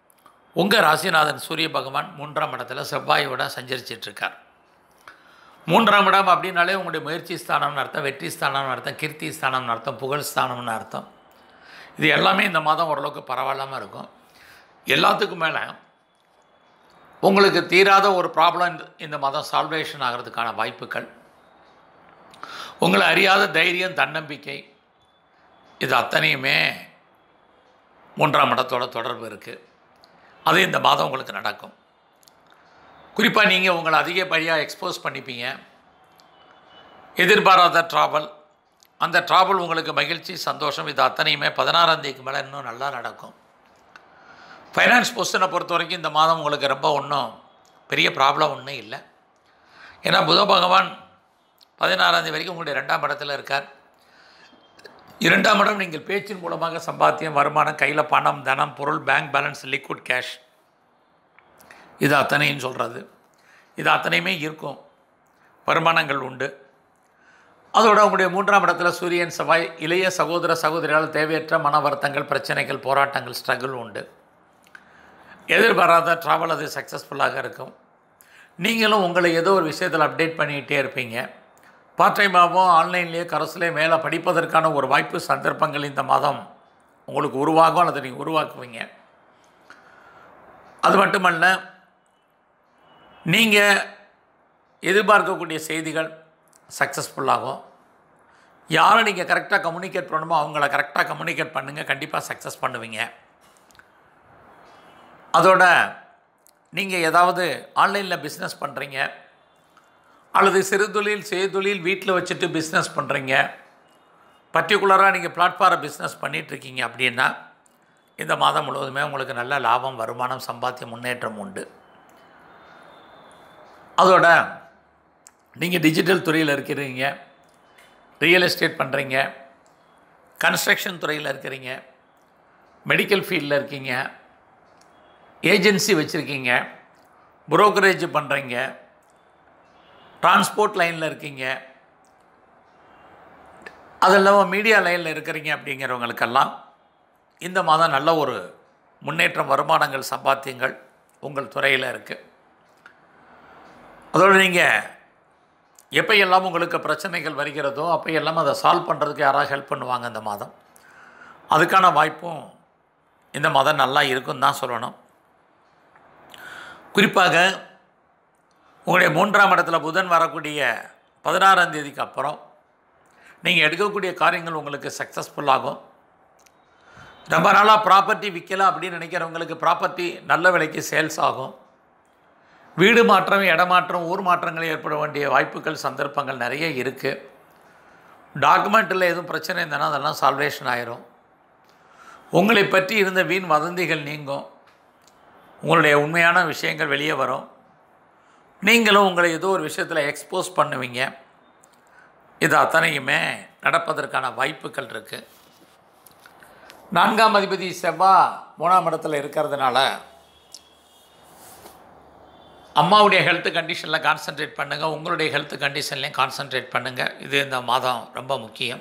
S1: உங்கள் ராசிநாதன் சூரிய பகவான் மூன்றாம் இடத்துல செவ்வாயோட சஞ்சரிச்சிட்ருக்கார் மூன்றாம் இடம் அப்படின்னாலே உங்களுடைய முயற்சி ஸ்தானம்னு அர்த்தம் வெற்றி ஸ்தானம்னு அர்த்தம் கீர்த்தி ஸ்தானம்னு அர்த்தம் புகழ் ஸ்தானம்னு அர்த்தம் இது எல்லாமே இந்த மாதம் ஓரளவுக்கு பரவாயில்லாமல் இருக்கும் எல்லாத்துக்கும் மேலே உங்களுக்கு தீராத ஒரு ப்ராப்ளம் இந்த இந்த மாதம் சால்வேஷன் ஆகிறதுக்கான வாய்ப்புகள் உங்களை அறியாத தைரியம் தன்னம்பிக்கை இது அத்தனையுமே மூன்றாம் இடத்தோட தொடர்பு இருக்குது அது இந்த மாதம் உங்களுக்கு நடக்கும் குறிப்பாக நீங்கள் உங்களை அதிகப்படியாக எக்ஸ்போஸ் பண்ணிப்பீங்க எதிர்பாராத ட்ராவல் அந்த ட்ராவல் உங்களுக்கு மகிழ்ச்சி சந்தோஷம் இது அத்தனையுமே பதினாறாம் தேதிக்கு மேலே இன்னும் நல்லா நடக்கும் ஃபைனான்ஸ் பொசிஷனை பொறுத்த வரைக்கும் இந்த மாதம் உங்களுக்கு ரொம்ப ஒன்றும் பெரிய ப்ராப்ளம் ஒன்றும் இல்லை ஏன்னா புத பகவான் பதினாறாம் தேதி வரைக்கும் உங்களுடைய ரெண்டாம் இடத்துல இருக்கார் இரண்டாம் இடம் நீங்கள் பேச்சின் மூலமாக சம்பாத்தியம் வருமானம் கையில் பணம் தனம் பொருள் பேங்க் பேலன்ஸ் லிக்விட் கேஷ் இது அத்தனையும் சொல்கிறது இது அத்தனையுமே இருக்கும் வருமானங்கள் உண்டு அதோட உங்களுடைய மூன்றாம் இடத்துல சூரியன் செவ்வாய் இளைய சகோதர சகோதரியால் தேவையற்ற மன வருத்தங்கள் பிரச்சனைகள் போராட்டங்கள் ஸ்ட்ரகிள் உண்டு எதிர்பாராத ட்ராவல் அது சக்ஸஸ்ஃபுல்லாக இருக்கும் நீங்களும் உங்களை ஏதோ ஒரு விஷயத்தில் அப்டேட் பண்ணிக்கிட்டே இருப்பீங்க பார்ட் டைமாகவும் ஆன்லைன்லேயே கரஸ்லேயே மேலே படிப்பதற்கான ஒரு வாய்ப்பு சந்தர்ப்பங்கள் இந்த மாதம் உங்களுக்கு உருவாகும் அல்லது நீங்கள் உருவாக்குவீங்க அது மட்டுமல்ல நீங்கள் எதிர்பார்க்கக்கூடிய செய்திகள் சக்ஸஸ்ஃபுல்லாகும் யாரை நீங்கள் கரெக்டாக கம்யூனிகேட் பண்ணணுமோ அவங்கள கரெக்டாக கம்யூனிகேட் பண்ணுங்கள் கண்டிப்பாக சக்ஸஸ் பண்ணுவீங்க அதோட நீங்கள் ஏதாவது ஆன்லைனில் பிஸ்னஸ் பண்ணுறீங்க அல்லது சிறு தொழில் செய்தொழில் வீட்டில் வச்சுட்டு பிஸ்னஸ் பண்ணுறீங்க பர்டிகுலராக நீங்கள் பிளாட்ஃபார்ம் பிஸ்னஸ் பண்ணிகிட்ருக்கீங்க அப்படின்னா இந்த மாதம் முழுவதுமே உங்களுக்கு நல்ல லாபம் வருமானம் சம்பாத்தியம் முன்னேற்றம் உண்டு அதோட நீங்கள் டிஜிட்டல் துறையில் இருக்கிறீங்க ரியல் எஸ்டேட் பண்ணுறீங்க கன்ஸ்ட்ரக்ஷன் துறையில் இருக்கிறீங்க மெடிக்கல் ஃபீல்டில் இருக்கீங்க ஏஜென்சி வச்சுருக்கீங்க புரோக்கரேஜ் பண்ணுறீங்க டிரான்ஸ்போர்ட் லைனில் இருக்கீங்க அது இல்லாமல் மீடியா லைனில் இருக்கிறீங்க அப்படிங்கிறவங்களுக்கெல்லாம் இந்த மாதம் நல்ல ஒரு முன்னேற்றம் வருமானங்கள் சம்பாத்தியங்கள் உங்கள் துறையில் இருக்குது அதோடு நீங்கள் எப்பையெல்லாம் உங்களுக்கு பிரச்சனைகள் வருகிறதோ அப்பையெல்லாம் அதை சால்வ் பண்ணுறதுக்கு யாராவது ஹெல்ப் பண்ணுவாங்க இந்த மாதம் அதுக்கான வாய்ப்பும் இந்த மாதம் நல்லா இருக்குன்னு தான் சொல்லணும் குறிப்பாக உங்களுடைய மூன்றாம் இடத்துல புதன் வரக்கூடிய பதினாறாம் தேதிக்கு அப்புறம் நீங்கள் எடுக்கக்கூடிய காரியங்கள் உங்களுக்கு சக்ஸஸ்ஃபுல்லாகும் ரொம்ப நாளாக ப்ராப்பர்ட்டி விற்கலாம் அப்படின்னு நினைக்கிறவங்களுக்கு ப்ராப்பர்ட்டி நல்ல விலைக்கு சேல்ஸ் ஆகும் வீடு மாற்றம் இடமாற்றம் ஊர் மாற்றங்கள் ஏற்பட வேண்டிய வாய்ப்புகள் சந்தர்ப்பங்கள் நிறைய இருக்குது டாக்குமெண்ட்டில் எதுவும் பிரச்சனை இருந்தனா அதெல்லாம் சால்வேஷன் ஆயிரும் உங்களை பற்றி இருந்த வீண் வதந்திகள் நீங்கும் உங்களுடைய உண்மையான விஷயங்கள் வெளியே வரும் நீங்களும் உங்களை ஏதோ ஒரு விஷயத்தில் எக்ஸ்போஸ் பண்ணுவீங்க இது அத்தனையுமே நடப்பதற்கான வாய்ப்புகள் இருக்குது நான்காம் அதிபதி செவ்வாய் மூணாம் இடத்துல இருக்கிறதுனால அம்மாவுடைய ஹெல்த் கண்டிஷனில் கான்சென்ட்ரேட் பண்ணுங்கள் உங்களுடைய ஹெல்த் கண்டிஷன்லேயும் கான்சென்ட்ரேட் பண்ணுங்கள் இது இந்த மாதம் ரொம்ப முக்கியம்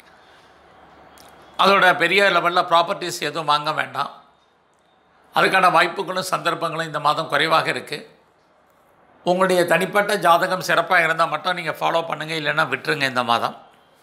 S1: அதோட பெரிய லெவலில் ப்ராப்பர்ட்டிஸ் எதுவும் வாங்க வேண்டாம் அதுக்கான வாய்ப்புகளும் சந்தர்ப்பங்களும் இந்த மாதம் குறைவாக இருக்குது உங்களுடைய தனிப்பட்ட ஜாதகம் சிறப்பாக இருந்தால் மட்டும் நீங்கள் ஃபாலோ பண்ணுங்கள் இல்லைன்னா விட்டுருங்க இந்த மாதம்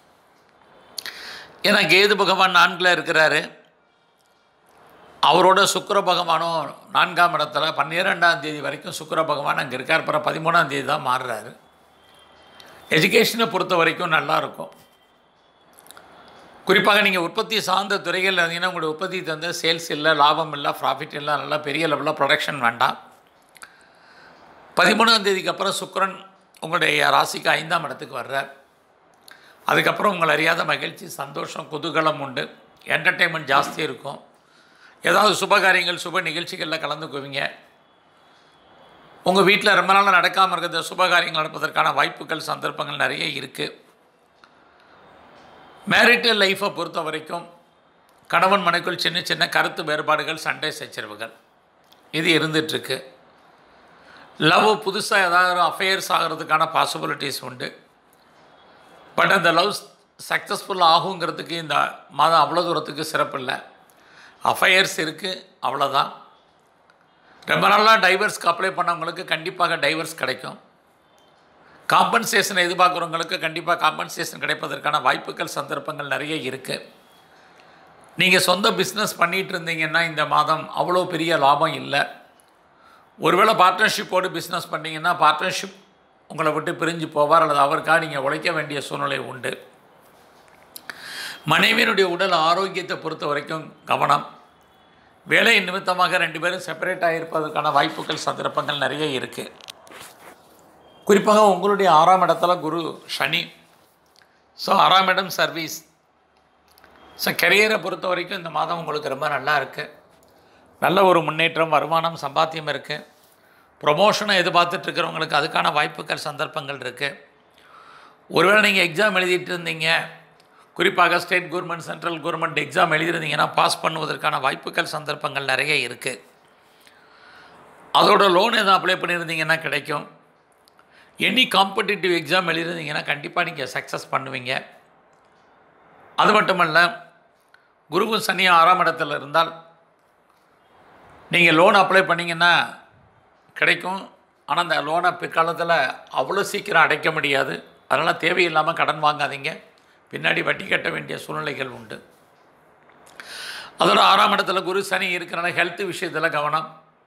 S1: ஏன்னா கேது பகவான் நான்கில் இருக்கிறாரு அவரோட சுக்கிர பகவானும் நான்காம் இடத்துல பன்னிரெண்டாம் தேதி வரைக்கும் சுக்கிர பகவான் அங்கே இருக்கார் அப்புறம் பதிமூணாம் தேதி தான் மாறுறாரு எஜுகேஷனை பொறுத்த வரைக்கும் நல்லாயிருக்கும் குறிப்பாக நீங்கள் உற்பத்தி சார்ந்த துறைகள் இருந்தீங்கன்னா உங்களுடைய உற்பத்தி தந்த சேல்ஸ் இல்லை லாபம் இல்லை ப்ராஃபிட் இல்லை நல்லா பெரிய லெவலில் ப்ரொடக்ஷன் வேண்டாம் பதிமூணாம் தேதிக்கு அப்புறம் சுக்கிரன் உங்களுடைய ராசிக்கு ஐந்தாம் இடத்துக்கு வர்றார் அதுக்கப்புறம் உங்களை அறியாத மகிழ்ச்சி சந்தோஷம் குதூகலம் உண்டு என்டர்டெயின்மெண்ட் ஜாஸ்தி இருக்கும் ஏதாவது சுப காரியங்கள் சுப நிகழ்ச்சிகளில் கலந்துக்குவீங்க உங்கள் வீட்டில் ரொம்ப நாள் நடக்காமல் இருக்கிற சுப காரியங்கள் நடப்பதற்கான வாய்ப்புகள் சந்தர்ப்பங்கள் நிறைய இருக்குது மேரிட்டல் லைஃப்பை பொறுத்த வரைக்கும் கணவன் மனைக்குள் சின்ன சின்ன கருத்து வேறுபாடுகள் சண்டை சச்சரவுகள் இது இருந்துகிட்ருக்கு லவ் புதுசாக ஏதாவது அஃபேர்ஸ் ஆகிறதுக்கான பாசிபிலிட்டிஸ் உண்டு பட் அந்த லவ் சக்ஸஸ்ஃபுல் ஆகுங்கிறதுக்கு இந்த மாதம் அவ்வளோ தூரத்துக்கு சிறப்பு இல்லை அஃபையர்ஸ் இருக்குது அவ்வளோதான் ரொம்ப நாளாக டைவர்ஸ்க்கு அப்ளை பண்ணவங்களுக்கு கண்டிப்பாக டைவர்ஸ் கிடைக்கும் காம்பன்சேஷன் எதிர்பார்க்குறவங்களுக்கு கண்டிப்பாக காம்பன்சேஷன் கிடைப்பதற்கான வாய்ப்புகள் சந்தர்ப்பங்கள் நிறைய இருக்குது நீங்கள் சொந்த பிஸ்னஸ் பண்ணிகிட்டு இருந்தீங்கன்னா இந்த மாதம் அவ்வளோ பெரிய லாபம் இல்லை ஒருவேளை பார்ட்னர்ஷிப்போடு பிஸ்னஸ் பண்ணீங்கன்னா பார்ட்னர்ஷிப் உங்களை விட்டு பிரிஞ்சு போவார் அல்லது அவருக்காக நீங்கள் உழைக்க வேண்டிய சூழ்நிலை உண்டு மனைவியினுடைய உடல் ஆரோக்கியத்தை பொறுத்த வரைக்கும் கவனம் வேலை நிமித்தமாக ரெண்டு பேரும் செப்பரேட் ஆகிருப்பதற்கான வாய்ப்புகள் சந்தர்ப்பங்கள் நிறைய இருக்குது குறிப்பாக உங்களுடைய ஆறாம் இடத்துல குரு சனி ஸோ ஆறாம் இடம் சர்வீஸ் ஸோ கெரியரை பொறுத்த வரைக்கும் இந்த மாதம் உங்களுக்கு ரொம்ப நல்லா இருக்குது நல்ல ஒரு முன்னேற்றம் வருமானம் சம்பாத்தியம் இருக்குது ப்ரொமோஷனை எதிர்பார்த்துட்டு இருக்கிறவங்களுக்கு அதுக்கான வாய்ப்புகள் சந்தர்ப்பங்கள் இருக்குது ஒருவேளை நீங்கள் எக்ஸாம் எழுதிட்டு இருந்தீங்க குறிப்பாக state government central government exam எழுதியிருந்தீங்கன்னா பாஸ் பண்ணுவதற்கான வாய்ப்புகள் சந்தர்ப்பங்கள் நிறைய இருக்குது அதோட லோன் எதுவும் அப்ளை பண்ணியிருந்தீங்கன்னா கிடைக்கும் எனி காம்படிட்டிவ் எக்ஸாம் எழுதியிருந்தீங்கன்னா கண்டிப்பாக நீங்கள் சக்ஸஸ் பண்ணுவீங்க அது மட்டுமல்ல குருவும் சனியும் ஆறாம் இடத்துல இருந்தால் நீங்கள் லோன் அப்ளை பண்ணிங்கன்னா கிடைக்கும் ஆனால் அந்த லோனை பிற்காலத்தில் அவ்வளோ சீக்கிரம் அடைக்க முடியாது அதனால் தேவையில்லாமல் கடன் வாங்காதீங்க பின்னாடி வட்டி கட்ட வேண்டிய சூழ்நிலைகள் உண்டு அதோட ஆறாம் இடத்துல குரு சனி இருக்கிறனால ஹெல்த் விஷயத்தில் கவனம்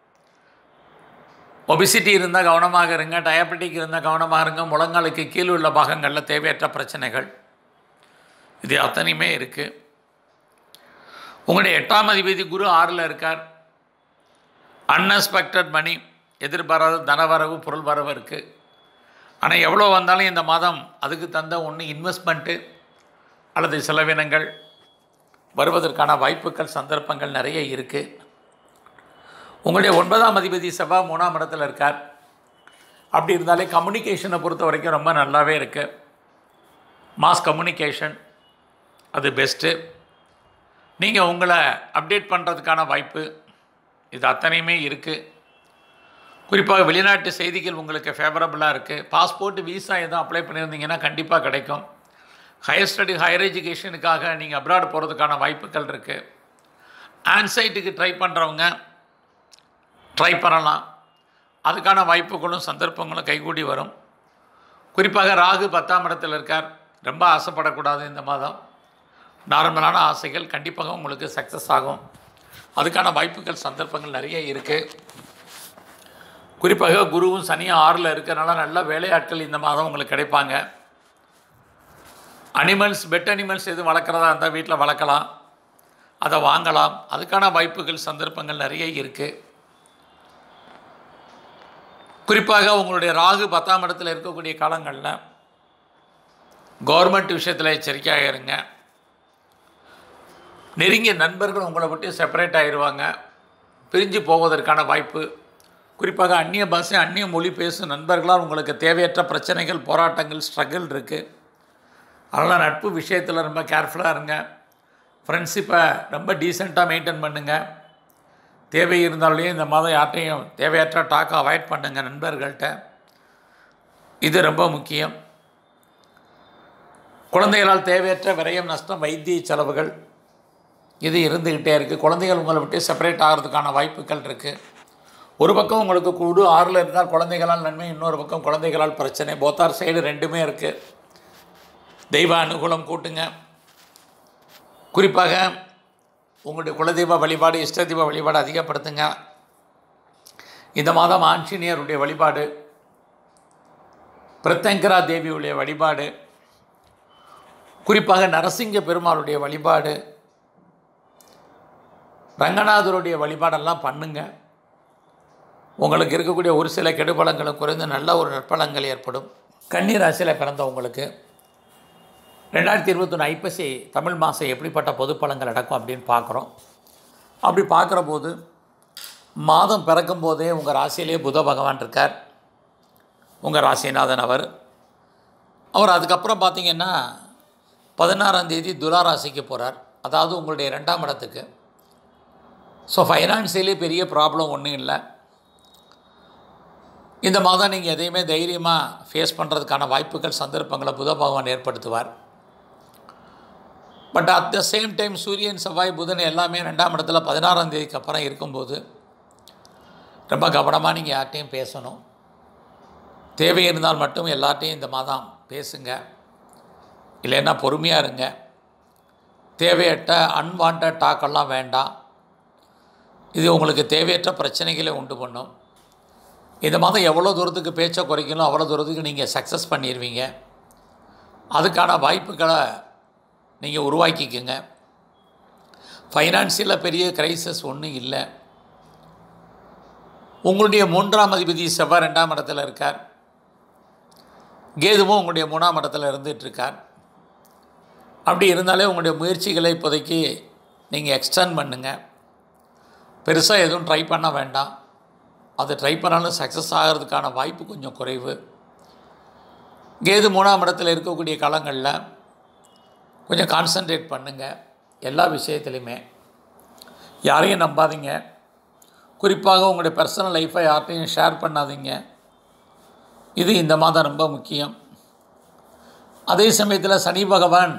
S1: ஒபிசிட்டி இருந்தால் கவனமாக இருங்க டயபெட்டிக் இருந்தால் கவனமாக இருங்க முழங்காலுக்கு கீழ் உள்ள பாகங்களில் தேவையற்ற பிரச்சனைகள் இது அத்தனையுமே இருக்குது உங்களுடைய எட்டாம் அதிபதி குரு ஆறில் இருக்கார் அன்எக்ஸ்பெக்டட் மணி எதிர்பாராத தனவரவு பொருள் வரவு இருக்குது ஆனால் எவ்வளோ வந்தாலும் இந்த மாதம் அதுக்கு தந்த ஒன்று இன்வெஸ்ட்மெண்ட்டு அல்லது செலவினங்கள் வருவதற்கான வாய்ப்புகள் சந்தர்ப்பங்கள் நிறைய இருக்குது உங்களுடைய ஒன்பதாம் அதிபதி செவ்வாய் மூணாம் இடத்துல இருக்கார் அப்படி இருந்தாலே கம்யூனிகேஷனை பொறுத்த வரைக்கும் ரொம்ப நல்லாவே இருக்குது மாஸ் கம்யூனிகேஷன் அது பெஸ்ட்டு நீங்கள் உங்களை அப்டேட் பண்ணுறதுக்கான வாய்ப்பு இது அத்தனையுமே இருக்குது குறிப்பாக வெளிநாட்டு செய்திகள் உங்களுக்கு ஃபேவரபுளாக இருக்குது பாஸ்போர்ட் விசா எதுவும் அப்ளை பண்ணியிருந்தீங்கன்னா கண்டிப்பாக கிடைக்கும் ஹையர் ஸ்டடி ஹையர் எஜுகேஷனுக்காக நீங்கள் அப்ராட் போகிறதுக்கான வாய்ப்புகள் இருக்குது ஆன்சைட்டுக்கு ட்ரை பண்ணுறவங்க ட்ரை பண்ணலாம் அதுக்கான வாய்ப்புகளும் சந்தர்ப்பங்களும் கைகூடி வரும் குறிப்பாக ராகு பத்தாம் இடத்தில் இருக்கார் ரொம்ப ஆசைப்படக்கூடாது இந்த மாதம் நார்மலான ஆசைகள் கண்டிப்பாக உங்களுக்கு சக்ஸஸ் ஆகும் அதுக்கான வாய்ப்புகள் சந்தர்ப்பங்கள் நிறைய இருக்குது குறிப்பாக குருவும் சனியும் ஆறில் இருக்கிறனால நல்ல வேலையாட்கள் இந்த மாதம் உங்களுக்கு கிடைப்பாங்க அனிமல்ஸ் பெட் அனிமல்ஸ் எதுவும் வளர்க்குறதா இருந்தால் வீட்டில் வளர்க்கலாம் அதை வாங்கலாம் அதுக்கான வாய்ப்புகள் சந்தர்ப்பங்கள் நிறைய இருக்குது குறிப்பாக உங்களுடைய ராகு பத்தாம் இடத்துல இருக்கக்கூடிய காலங்களில் கவர்மெண்ட் விஷயத்தில் எச்சரிக்கையாக இருங்க நெருங்கிய நண்பர்கள் உங்களை விட்டு செப்பரேட் ஆயிடுவாங்க பிரிஞ்சு போவதற்கான வாய்ப்பு குறிப்பாக அந்நிய பாஷை அந்நிய மொழி பேசும் நண்பர்களால் உங்களுக்கு தேவையற்ற பிரச்சனைகள் போராட்டங்கள் ஸ்ட்ரகிள் இருக்குது அதனால் நட்பு விஷயத்தில் ரொம்ப கேர்ஃபுல்லாக இருங்க ஃப்ரெண்ட்ஷிப்பை ரொம்ப டீசெண்டாக மெயின்டைன் பண்ணுங்கள் தேவை இருந்தாலே இந்த மாதம் யார்ட்டையும் தேவையற்ற டாக்கை அவாய்ட் பண்ணுங்கள் நண்பர்கள்ட்ட இது ரொம்ப முக்கியம் குழந்தைகளால் தேவையற்ற விரயம் நஷ்டம் வைத்திய செலவுகள் இது இருந்துக்கிட்டே இருக்குது குழந்தைகள் உங்களை விட்டு செப்பரேட் ஆகிறதுக்கான வாய்ப்புகள் இருக்குது ஒரு பக்கம் உங்களுக்கு குடு ஆறில் இருந்தால் குழந்தைகளால் நன்மை இன்னொரு பக்கம் குழந்தைகளால் பிரச்சனை போத்தார் சைடு ரெண்டுமே இருக்குது தெய்வ அனுகூலம் கூட்டுங்க குறிப்பாக உங்களுடைய குலதெய்வ வழிபாடு இஷ்ட தெய்வ வழிபாடு அதிகப்படுத்துங்க இந்த மாதம் ஆஞ்சநேயருடைய வழிபாடு பிரத்யங்கரா தேவியுடைய வழிபாடு குறிப்பாக நரசிங்க பெருமாளுடைய வழிபாடு ரங்கநாதருடைய வழிபாடெல்லாம் பண்ணுங்க உங்களுக்கு இருக்கக்கூடிய ஒரு சில கெடுபலங்களும் குறைந்து நல்ல ஒரு நற்பலங்கள் ஏற்படும் கன்னி ராசியில் பிறந்தவங்களுக்கு ரெண்டாயிரத்தி இருபத்தொன்று ஐப்பசி தமிழ் மாதம் எப்படிப்பட்ட பொது பலன்கள் நடக்கும் அப்படின்னு பார்க்குறோம் அப்படி பார்க்குற போது மாதம் பிறக்கும் போதே உங்கள் ராசியிலே புத பகவான் இருக்கார் உங்கள் ராசிநாதன் அவர் அவர் அதுக்கப்புறம் பார்த்தீங்கன்னா பதினாறாம் தேதி துலா ராசிக்கு போகிறார் அதாவது உங்களுடைய ரெண்டாம் இடத்துக்கு ஸோ ஃபைனான்சியலி பெரிய ப்ராப்ளம் ஒன்றும் இல்லை இந்த மாதம் நீங்கள் எதையுமே தைரியமாக ஃபேஸ் பண்ணுறதுக்கான வாய்ப்புகள் சந்தர்ப்பங்களை புத பகவான் ஏற்படுத்துவார் but at the same time Suriyan Sevvai புதன் எல்லாமே ரெண்டாம் இடத்துல பதினாறாம் தேதிக்கு அப்புறம் இருக்கும்போது ரொம்ப கவனமாக நீங்கள் யார்கிட்டையும் பேசணும் தேவை இருந்தால் மட்டும் எல்லார்ட்டையும் இந்த மாதம் பேசுங்க இல்லைன்னா பொறுமையாக இருங்க தேவையற்ற அன்வான்ட் டாக்கெல்லாம் வேண்டாம் இது உங்களுக்கு தேவையற்ற பிரச்சனைகளை உண்டு பண்ணும் இந்த மாதம் எவ்வளோ தூரத்துக்கு பேச்சை குறைக்கணும் அவ்வளோ தூரத்துக்கு நீங்கள் சக்ஸஸ் பண்ணிடுவீங்க அதுக்கான வாய்ப்புகளை நீங்கள் உருவாக்கிக்கோங்க ஃபைனான்சியலில் பெரிய கிரைசஸ் ஒன்றும் இல்லை உங்களுடைய மூன்றாம் அதிபதி செவ்வாய் ரெண்டாம் இடத்துல இருக்கார் கேதுவும் உங்களுடைய மூணாம் இடத்துல இருந்துகிட்ருக்கார் அப்படி இருந்தாலே உங்களுடைய முயற்சிகளை இப்போதைக்கு நீங்கள் எக்ஸ்டெண்ட் பண்ணுங்கள் பெருசாக எதுவும் ட்ரை பண்ண வேண்டாம் அது ட்ரை பண்ணாலும் சக்ஸஸ் ஆகிறதுக்கான வாய்ப்பு கொஞ்சம் குறைவு கேது மூணாம் இடத்துல இருக்கக்கூடிய காலங்களில் கொஞ்சம் கான்சன்ட்ரேட் பண்ணுங்கள் எல்லா விஷயத்துலையுமே யாரையும் நம்பாதீங்க குறிப்பாக உங்களுடைய பர்சனல் லைஃப்பை யார்ட்டையும் ஷேர் பண்ணாதீங்க இது இந்த மாதம் ரொம்ப முக்கியம் அதே சமயத்தில் சனி பகவான்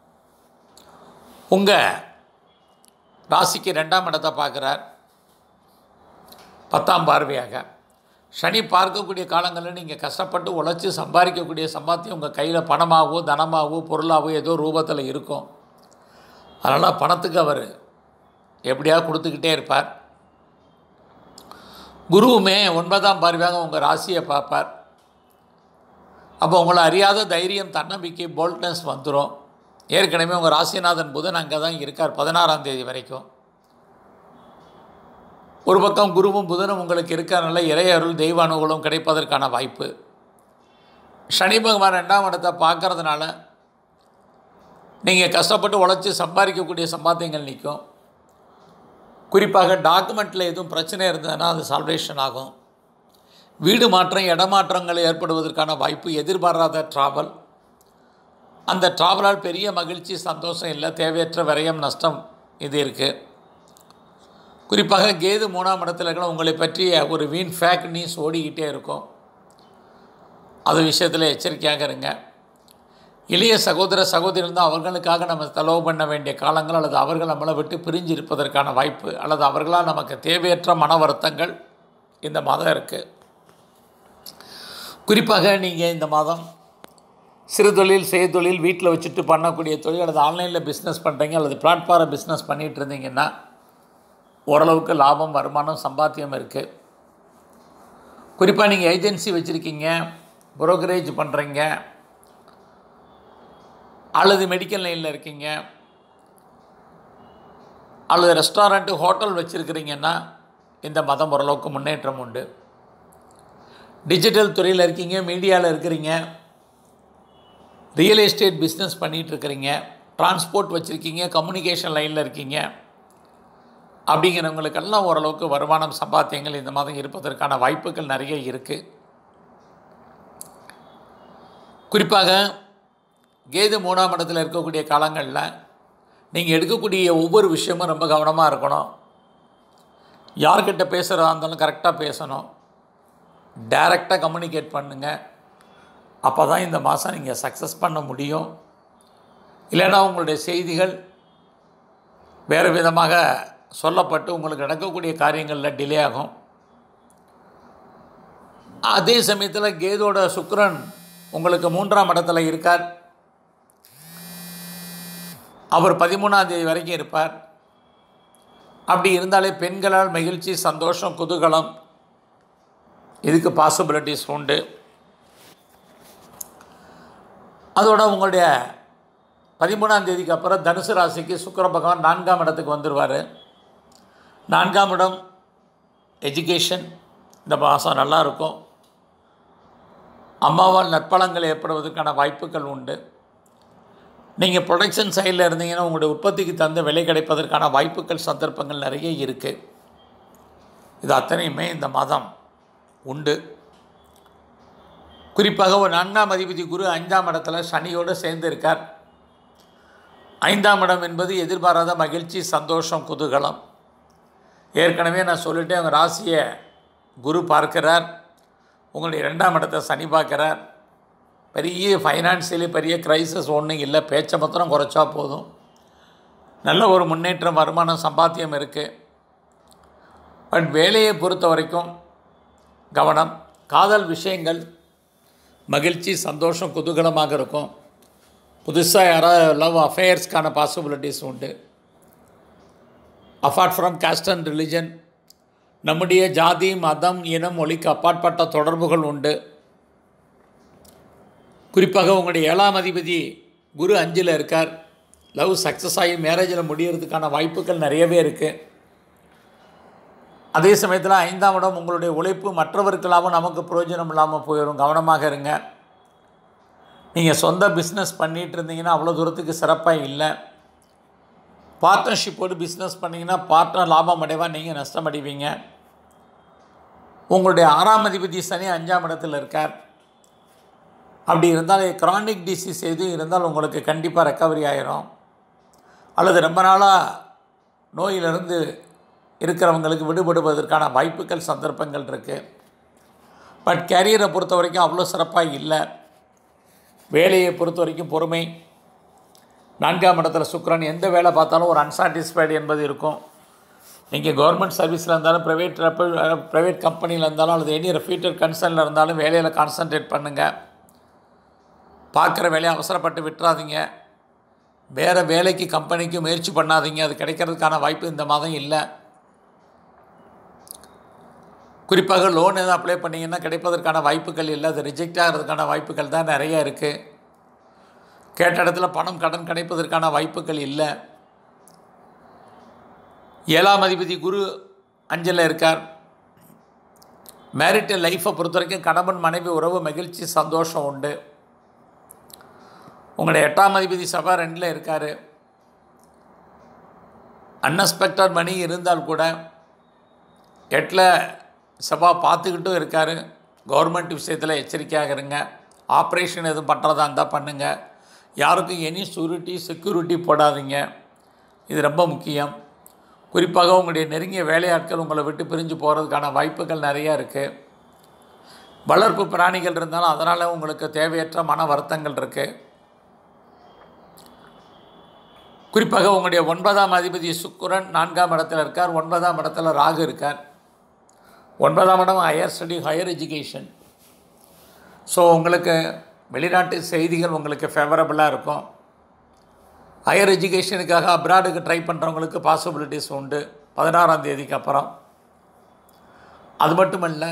S1: உங்கள் ராசிக்கு ரெண்டாம் இடத்தை பார்க்குறார் பத்தாம் பார்வையாக சனி பார்க்கக்கூடிய காலங்களில் நீங்கள் கஷ்டப்பட்டு உழைச்சி சம்பாதிக்கக்கூடிய சம்பாத்தியம் உங்கள் கையில் பணமாகவோ தனமாகவோ பொருளாகவோ ஏதோ ரூபத்தில் இருக்கும் அதனால் பணத்துக்கு அவர் எப்படியாவது கொடுத்துக்கிட்டே இருப்பார் குருவுமே ஒன்பதாம் பார்வையாக உங்கள் ராசியை பார்ப்பார் அப்போ உங்களை அறியாத தைரியம் தன்னம்பிக்கை போல்ட்னஸ் வந்துடும் ஏற்கனவே உங்கள் ராசிநாதன் புதன் அங்கே தான் இருக்கார் பதினாறாம் தேதி வரைக்கும் ஒரு பக்கம் குருவும் புதனும் உங்களுக்கு இருக்கிறனால இறை அருள் தெய்வ அனுகூலம் கிடைப்பதற்கான வாய்ப்பு சனி பகவான் ரெண்டாம் இடத்தை பார்க்கறதுனால நீங்கள் கஷ்டப்பட்டு உழைச்சி சம்பாதிக்கக்கூடிய சம்பாத்தியங்கள் நிற்கும் குறிப்பாக டாக்குமெண்ட்டில் எதுவும் பிரச்சனை இருந்ததுன்னா அது சால்வேஷன் ஆகும் வீடு மாற்றம் இடமாற்றங்கள் ஏற்படுவதற்கான வாய்ப்பு எதிர்பாராத ட்ராவல் அந்த ட்ராவலால் பெரிய மகிழ்ச்சி சந்தோஷம் இல்லை தேவையற்ற விரயம் நஷ்டம் இது இருக்குது குறிப்பாக கேது மூணாம் இடத்துல இருக்கிற உங்களை பற்றிய ஒரு வீண் ஃபேக் நியூஸ் ஓடிக்கிட்டே இருக்கும் அது விஷயத்தில் எச்சரிக்கையாக இருங்க இளைய சகோதர சகோதரி இருந்தால் அவர்களுக்காக நம்ம செலவு பண்ண வேண்டிய காலங்கள் அல்லது அவர்கள் நம்மளை விட்டு பிரிஞ்சு இருப்பதற்கான வாய்ப்பு அல்லது அவர்களால் நமக்கு தேவையற்ற மன வருத்தங்கள் இந்த மாதம் இருக்குது குறிப்பாக நீங்கள் இந்த மாதம் சிறு தொழில் செய்தொழில் வீட்டில் வச்சுட்டு பண்ணக்கூடிய தொழில் அல்லது ஆன்லைனில் பிஸ்னஸ் பண்ணுறீங்க அல்லது பிளாட்ஃபார்ம் பிஸ்னஸ் பண்ணிகிட்டு இருந்தீங்கன்னா ஓரளவுக்கு லாபம் வருமானம் சம்பாத்தியம் இருக்குது குறிப்பாக நீங்கள் ஏஜென்சி வச்சுருக்கீங்க புரோக்கரேஜ் பண்ணுறீங்க அல்லது மெடிக்கல் லைனில் இருக்கீங்க அல்லது ரெஸ்டாரண்ட்டு ஹோட்டல் வச்சுருக்கிறீங்கன்னா இந்த மதம் ஓரளவுக்கு முன்னேற்றம் உண்டு டிஜிட்டல் துறையில் இருக்கீங்க மீடியாவில் இருக்கிறீங்க ரியல் எஸ்டேட் பிஸ்னஸ் பண்ணிகிட்டு இருக்கிறீங்க டிரான்ஸ்போர்ட் வச்சுருக்கீங்க கம்யூனிகேஷன் லைனில் இருக்கீங்க அப்படிங்கிறவங்களுக்கெல்லாம் ஓரளவுக்கு வருமானம் சம்பாத்தியங்கள் இந்த மாதம் இருப்பதற்கான வாய்ப்புகள் நிறைய இருக்குது குறிப்பாக கேது மூணாம் இடத்துல இருக்கக்கூடிய காலங்களில் நீங்கள் எடுக்கக்கூடிய ஒவ்வொரு விஷயமும் ரொம்ப கவனமாக இருக்கணும் யார்கிட்ட பேசுகிறதா இருந்தாலும் கரெக்டாக பேசணும் டைரெக்டாக கம்யூனிகேட் பண்ணுங்கள் அப்போ தான் இந்த மாதம் நீங்கள் சக்ஸஸ் பண்ண முடியும் இல்லைன்னா உங்களுடைய செய்திகள் வேறு விதமாக சொல்லப்பட்டு உங்களுக்கு நடக்கக்கூடிய காரியங்களில் டிலே ஆகும் அதே சமயத்தில் கேதோட சுக்கிரன் உங்களுக்கு மூன்றாம் இடத்துல இருக்கார் அவர் பதிமூணாம் தேதி வரைக்கும் இருப்பார் அப்படி இருந்தாலே பெண்களால் மகிழ்ச்சி சந்தோஷம் குதூகலம் இதுக்கு பாசிபிலிட்டிஸ் உண்டு அதோட உங்களுடைய பதிமூணாம் தேதிக்கு அப்புறம் தனுசு ராசிக்கு சுக்கிர பகவான் நான்காம் இடத்துக்கு வந்துடுவார் நான்காம் இடம் எஜுகேஷன் இந்த மாதம் நல்லா இருக்கும் அம்மாவால் நற்பலங்கள் ஏற்படுவதற்கான வாய்ப்புகள் உண்டு நீங்கள் ப்ரொடக்ஷன் சைடில் இருந்தீங்கன்னா உங்களுடைய உற்பத்திக்கு தகுந்த விலை கிடைப்பதற்கான வாய்ப்புகள் சந்தர்ப்பங்கள் நிறைய இருக்குது இது அத்தனையுமே இந்த மாதம் உண்டு குறிப்பாக ஒரு நான்காம் அதிபதி குரு ஐந்தாம் இடத்துல சனியோடு சேர்ந்து இருக்கார் ஐந்தாம் இடம் என்பது எதிர்பாராத மகிழ்ச்சி சந்தோஷம் குதூகலம் ஏற்கனவே நான் சொல்லிட்டேன் அவங்க ராசியை குரு பார்க்கிறார் உங்களுடைய ரெண்டாம் இடத்தை சனி பார்க்குறார் பெரிய ஃபைனான்சியலி பெரிய கிரைசஸ் ஒன்றும் இல்லை பேச்சை மாத்திரம் குறைச்சா போதும் நல்ல ஒரு முன்னேற்றம் வருமானம் சம்பாத்தியம் இருக்குது பட் வேலையை பொறுத்த வரைக்கும் கவனம் காதல் விஷயங்கள் மகிழ்ச்சி சந்தோஷம் குதூகலமாக இருக்கும் புதுசாக யாராவது லவ் அஃபேர்ஸ்க்கான பாசிபிலிட்டிஸ் உண்டு apart from caste and religion நம்முடைய ஜாதி மதம் இனம் மொழிக்கு அப்பாற்பட்ட தொடர்புகள் உண்டு குறிப்பாக உங்களுடைய ஏழாம் அதிபதி குரு அஞ்சில் இருக்கார் லவ் சக்ஸஸ் ஆகி மேரேஜில் முடியறதுக்கான வாய்ப்புகள் நிறையவே இருக்குது அதே சமயத்தில் ஐந்தாம் இடம் உங்களுடைய உழைப்பு மற்றவருக்கெல்லாமல் நமக்கு பிரயோஜனம் இல்லாமல் போயிடும் கவனமாக இருங்க நீங்கள் சொந்த பிஸ்னஸ் பண்ணிகிட்டு இருந்தீங்கன்னா அவ்வளோ தூரத்துக்கு சிறப்பாக இல்லை பார்ட்னர்ஷிப்போடு பிஸ்னஸ் பண்ணிங்கன்னா பார்ட்னர் லாபம் அடைவா நீங்கள் நஷ்டம் அடைவீங்க உங்களுடைய ஆறாம் அதிபதி சனி அஞ்சாம் இடத்தில் இருக்கார் அப்படி இருந்தால் கிரானிக் டிசீஸ் எதுவும் இருந்தால் உங்களுக்கு கண்டிப்பாக ரெக்கவரி ஆயிரும் அல்லது ரொம்ப நாளாக நோயிலிருந்து இருக்கிறவங்களுக்கு விடுபடுவதற்கான வாய்ப்புகள் சந்தர்ப்பங்கள் இருக்குது பட் கேரியரை பொறுத்த வரைக்கும் அவ்வளோ சிறப்பாக இல்லை வேலையை பொறுத்த வரைக்கும் பொறுமை நான்காம் இடத்துல சுக்கிரன் எந்த வேலை பார்த்தாலும் ஒரு அன்சாட்டிஸ்ஃபைடு என்பது இருக்கும் நீங்கள் கவர்மெண்ட் சர்வீஸில் இருந்தாலும் ப்ரைவேட் ப்ரைவேட் கம்பெனியில் இருந்தாலும் அல்லது எனி ரெஃப்யூட்டர் கன்சர்னில் இருந்தாலும் வேலையில் கான்சன்ட்ரேட் பண்ணுங்கள் பார்க்குற வேலையை அவசரப்பட்டு விட்டுறாதீங்க வேறு வேலைக்கு கம்பெனிக்கு முயற்சி பண்ணாதீங்க அது கிடைக்கிறதுக்கான வாய்ப்பு இந்த மாதம் இல்லை குறிப்பாக லோன் எதுவும் அப்ளை பண்ணிங்கன்னா கிடைப்பதற்கான வாய்ப்புகள் இல்லை அது ரிஜெக்ட் ஆகிறதுக்கான வாய்ப்புகள் தான் நிறைய இருக்குது கேட்ட இடத்துல பணம் கடன் கிடைப்பதற்கான வாய்ப்புகள் இல்லை ஏழாம் அதிபதி குரு அஞ்சலில் இருக்கார் மேரிட்டல் லைஃப்பை பொறுத்த வரைக்கும் கணவன் மனைவி உறவு மகிழ்ச்சி சந்தோஷம் உண்டு உங்களுடைய எட்டாம் அதிபதி சபா ரெண்டில் இருக்கார் அன்எக்ஸ்பெக்டட் மணி இருந்தால் கூட எட்டில் சபா பார்த்துக்கிட்டும் இருக்கார் கவர்மெண்ட் விஷயத்தில் எச்சரிக்கையாக இருங்க ஆப்ரேஷன் எதுவும் பண்ணுறதா இருந்தால் பண்ணுங்கள் யாருக்கும் எனி சூரிட்டி செக்யூரிட்டி போடாதீங்க இது ரொம்ப முக்கியம் குறிப்பாக உங்களுடைய நெருங்கிய வேலையாட்கள் உங்களை விட்டு பிரிஞ்சு போகிறதுக்கான வாய்ப்புகள் நிறையா இருக்குது வளர்ப்பு பிராணிகள் இருந்தாலும் அதனால் உங்களுக்கு தேவையற்ற மன வருத்தங்கள் இருக்குது குறிப்பாக உங்களுடைய ஒன்பதாம் அதிபதி சுக்குரன் நான்காம் இடத்துல இருக்கார் ஒன்பதாம் இடத்துல ராகு இருக்கார் ஒன்பதாம் இடம் higher study higher education so உங்களுக்கு வெளிநாட்டு செய்திகள் உங்களுக்கு ஃபேவரபுளாக இருக்கும் ஹையர் எஜுகேஷனுக்காக அப்ராடுக்கு ட்ரை பண்ணுறவங்களுக்கு பாசிபிலிட்டிஸ் உண்டு பதினாறாம் தேதிக்கு அப்புறம் அது மட்டுமல்ல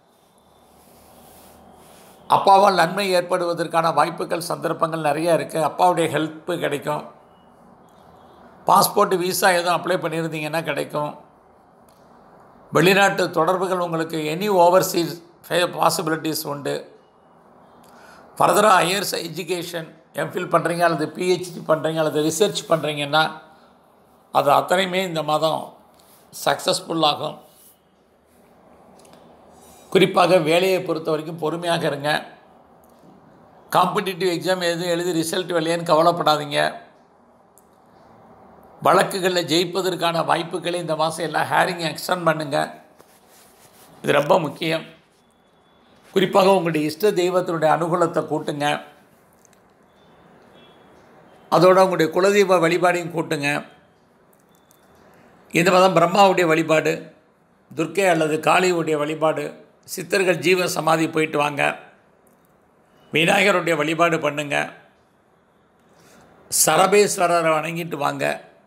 S1: அப்பாவால் நன்மை ஏற்படுவதற்கான வாய்ப்புகள் சந்தர்ப்பங்கள் நிறையா இருக்குது அப்பாவுடைய ஹெல்ப்பு கிடைக்கும் பாஸ்போர்ட் விசா எதுவும் அப்ளை பண்ணியிருந்தீங்கன்னா கிடைக்கும் வெளிநாட்டு தொடர்புகள் உங்களுக்கு எனி ஓவர்சீஸ் பாசிபிலிட்டிஸ் உண்டு ஃபர்தராக ஹையர்ஸ் எஜுகேஷன் எம்ஃபில் பண்ணுறீங்க அல்லது பிஹெச்டி பண்ணுறீங்க அல்லது ரிசர்ச் பண்ணுறீங்கன்னா அது அத்தனையுமே இந்த மாதம் சக்ஸஸ்ஃபுல்லாகும் குறிப்பாக வேலையை பொறுத்த வரைக்கும் பொறுமையாக இருங்க காம்படிட்டிவ் எக்ஸாம் எதுவும் எழுதி ரிசல்ட் வரலையேன்னு கவலைப்படாதீங்க வழக்குகளில் ஜெயிப்பதற்கான வாய்ப்புகளை இந்த மாதம் எல்லா ஹேரிங் எக்ஸ்டெண்ட் பண்ணுங்கள் இது ரொம்ப முக்கியம் குறிப்பாக உங்களுடைய இஷ்ட தெய்வத்தினுடைய அனுகூலத்தை கூட்டுங்க அதோட உங்களுடைய குலதெய்வ வழிபாடையும் கூட்டுங்க இந்த மாதம் பிரம்மாவுடைய வழிபாடு துர்க்கை அல்லது காளியுடைய வழிபாடு சித்தர்கள் ஜீவ சமாதி போயிட்டு வாங்க விநாயகருடைய வழிபாடு பண்ணுங்க சரபேஸ்வரரை வணங்கிட்டு வாங்க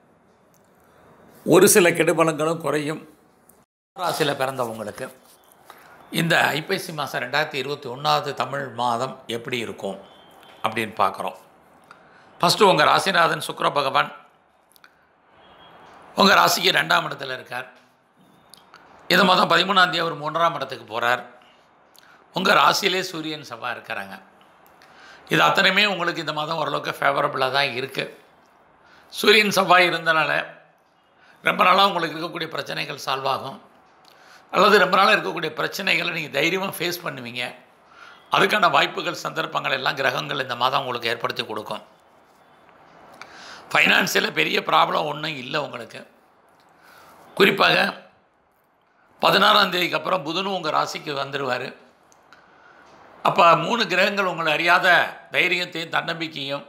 S1: ஒரு சில கெடுபலங்களும் குறையும் ராசியில் பிறந்தவங்களுக்கு இந்த ஐப்பசி மாதம் ரெண்டாயிரத்தி இருபத்தி ஒன்றாவது தமிழ் மாதம் எப்படி இருக்கும் அப்படின்னு பார்க்குறோம் ஃபஸ்ட்டு உங்கள் ராசிநாதன் சுக்கிர பகவான் உங்கள் ராசிக்கு ரெண்டாம் இடத்துல இருக்கார் இந்த மாதம் பதிமூணாம் தேதி அவர் மூன்றாம் இடத்துக்கு போகிறார் உங்கள் ராசியிலே சூரியன் செவ்வாய் இருக்கிறாங்க இது அத்தனையுமே உங்களுக்கு இந்த மாதம் ஓரளவுக்கு ஃபேவரபுளாக தான் இருக்குது சூரியன் செவ்வாய் இருந்தனால ரொம்ப நாளாக உங்களுக்கு இருக்கக்கூடிய பிரச்சனைகள் சால்வ் ஆகும் அல்லது ரொம்ப நாளாக இருக்கக்கூடிய பிரச்சனைகளை நீங்கள் தைரியமாக ஃபேஸ் பண்ணுவீங்க அதுக்கான வாய்ப்புகள் சந்தர்ப்பங்கள் எல்லாம் கிரகங்கள் இந்த மாதம் உங்களுக்கு ஏற்படுத்தி கொடுக்கும் ஃபைனான்சியலில் பெரிய ப்ராப்ளம் ஒன்றும் இல்லை உங்களுக்கு குறிப்பாக பதினாறாம் தேதிக்கு அப்புறம் புதனும் உங்கள் ராசிக்கு வந்துடுவார் அப்போ மூணு கிரகங்கள் உங்களை அறியாத தைரியத்தையும் தன்னம்பிக்கையும்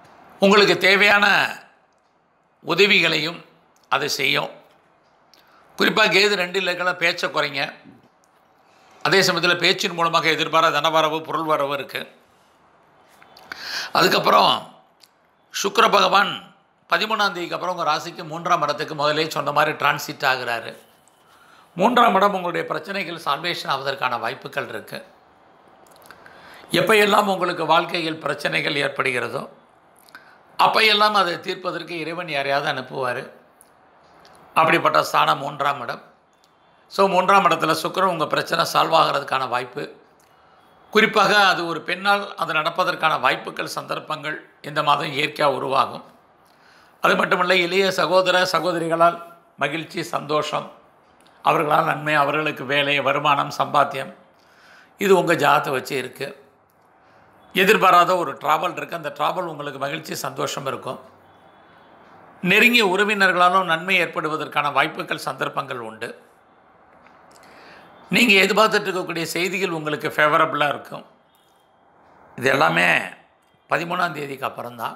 S1: உங்களுக்கு தேவையான உதவிகளையும் அது செய்யும் குறிப்பாக கேது ரெண்டில் இருக்கிற பேச்சை குறைங்க அதே சமயத்தில் பேச்சின் மூலமாக எதிர்பாராத தனவரவு பொருள் வரவு இருக்குது அதுக்கப்புறம் சுக்கிர பகவான் பதிமூணாம் தேதிக்கு அப்புறம் உங்கள் ராசிக்கு மூன்றாம் இடத்துக்கு முதலே சொன்ன மாதிரி டிரான்சிட் ஆகுறாரு மூன்றாம் இடம் உங்களுடைய பிரச்சனைகள் சால்வேஷன் ஆவதற்கான வாய்ப்புகள் இருக்குது எப்பையெல்லாம் உங்களுக்கு வாழ்க்கையில் பிரச்சனைகள் ஏற்படுகிறதோ அப்பையெல்லாம் அதை தீர்ப்பதற்கு இறைவன் யாரையாவது அனுப்புவார் அப்படிப்பட்ட ஸ்தானம் மூன்றாம் இடம் ஸோ மூன்றாம் இடத்துல சுக்கிரன் உங்கள் பிரச்சனை சால்வ் ஆகிறதுக்கான வாய்ப்பு குறிப்பாக அது ஒரு பெண்ணால் அது நடப்பதற்கான வாய்ப்புகள் சந்தர்ப்பங்கள் இந்த மாதம் இயற்கையாக உருவாகும் அது மட்டுமல்ல இளைய சகோதர சகோதரிகளால் மகிழ்ச்சி சந்தோஷம் அவர்களால் நன்மை அவர்களுக்கு வேலை வருமானம் சம்பாத்தியம் இது உங்கள் ஜாதத்தை வச்சு இருக்குது எதிர்பாராத ஒரு ட்ராவல் இருக்குது அந்த ட்ராவல் உங்களுக்கு மகிழ்ச்சி சந்தோஷம் இருக்கும் நெருங்கிய உறவினர்களாலும் நன்மை ஏற்படுவதற்கான வாய்ப்புகள் சந்தர்ப்பங்கள் உண்டு நீங்கள் எதிர்பார்த்துட்டு இருக்கக்கூடிய செய்திகள் உங்களுக்கு ஃபேவரபுளாக இருக்கும் இது எல்லாமே பதிமூணாம் தேதிக்கு அப்புறம்தான்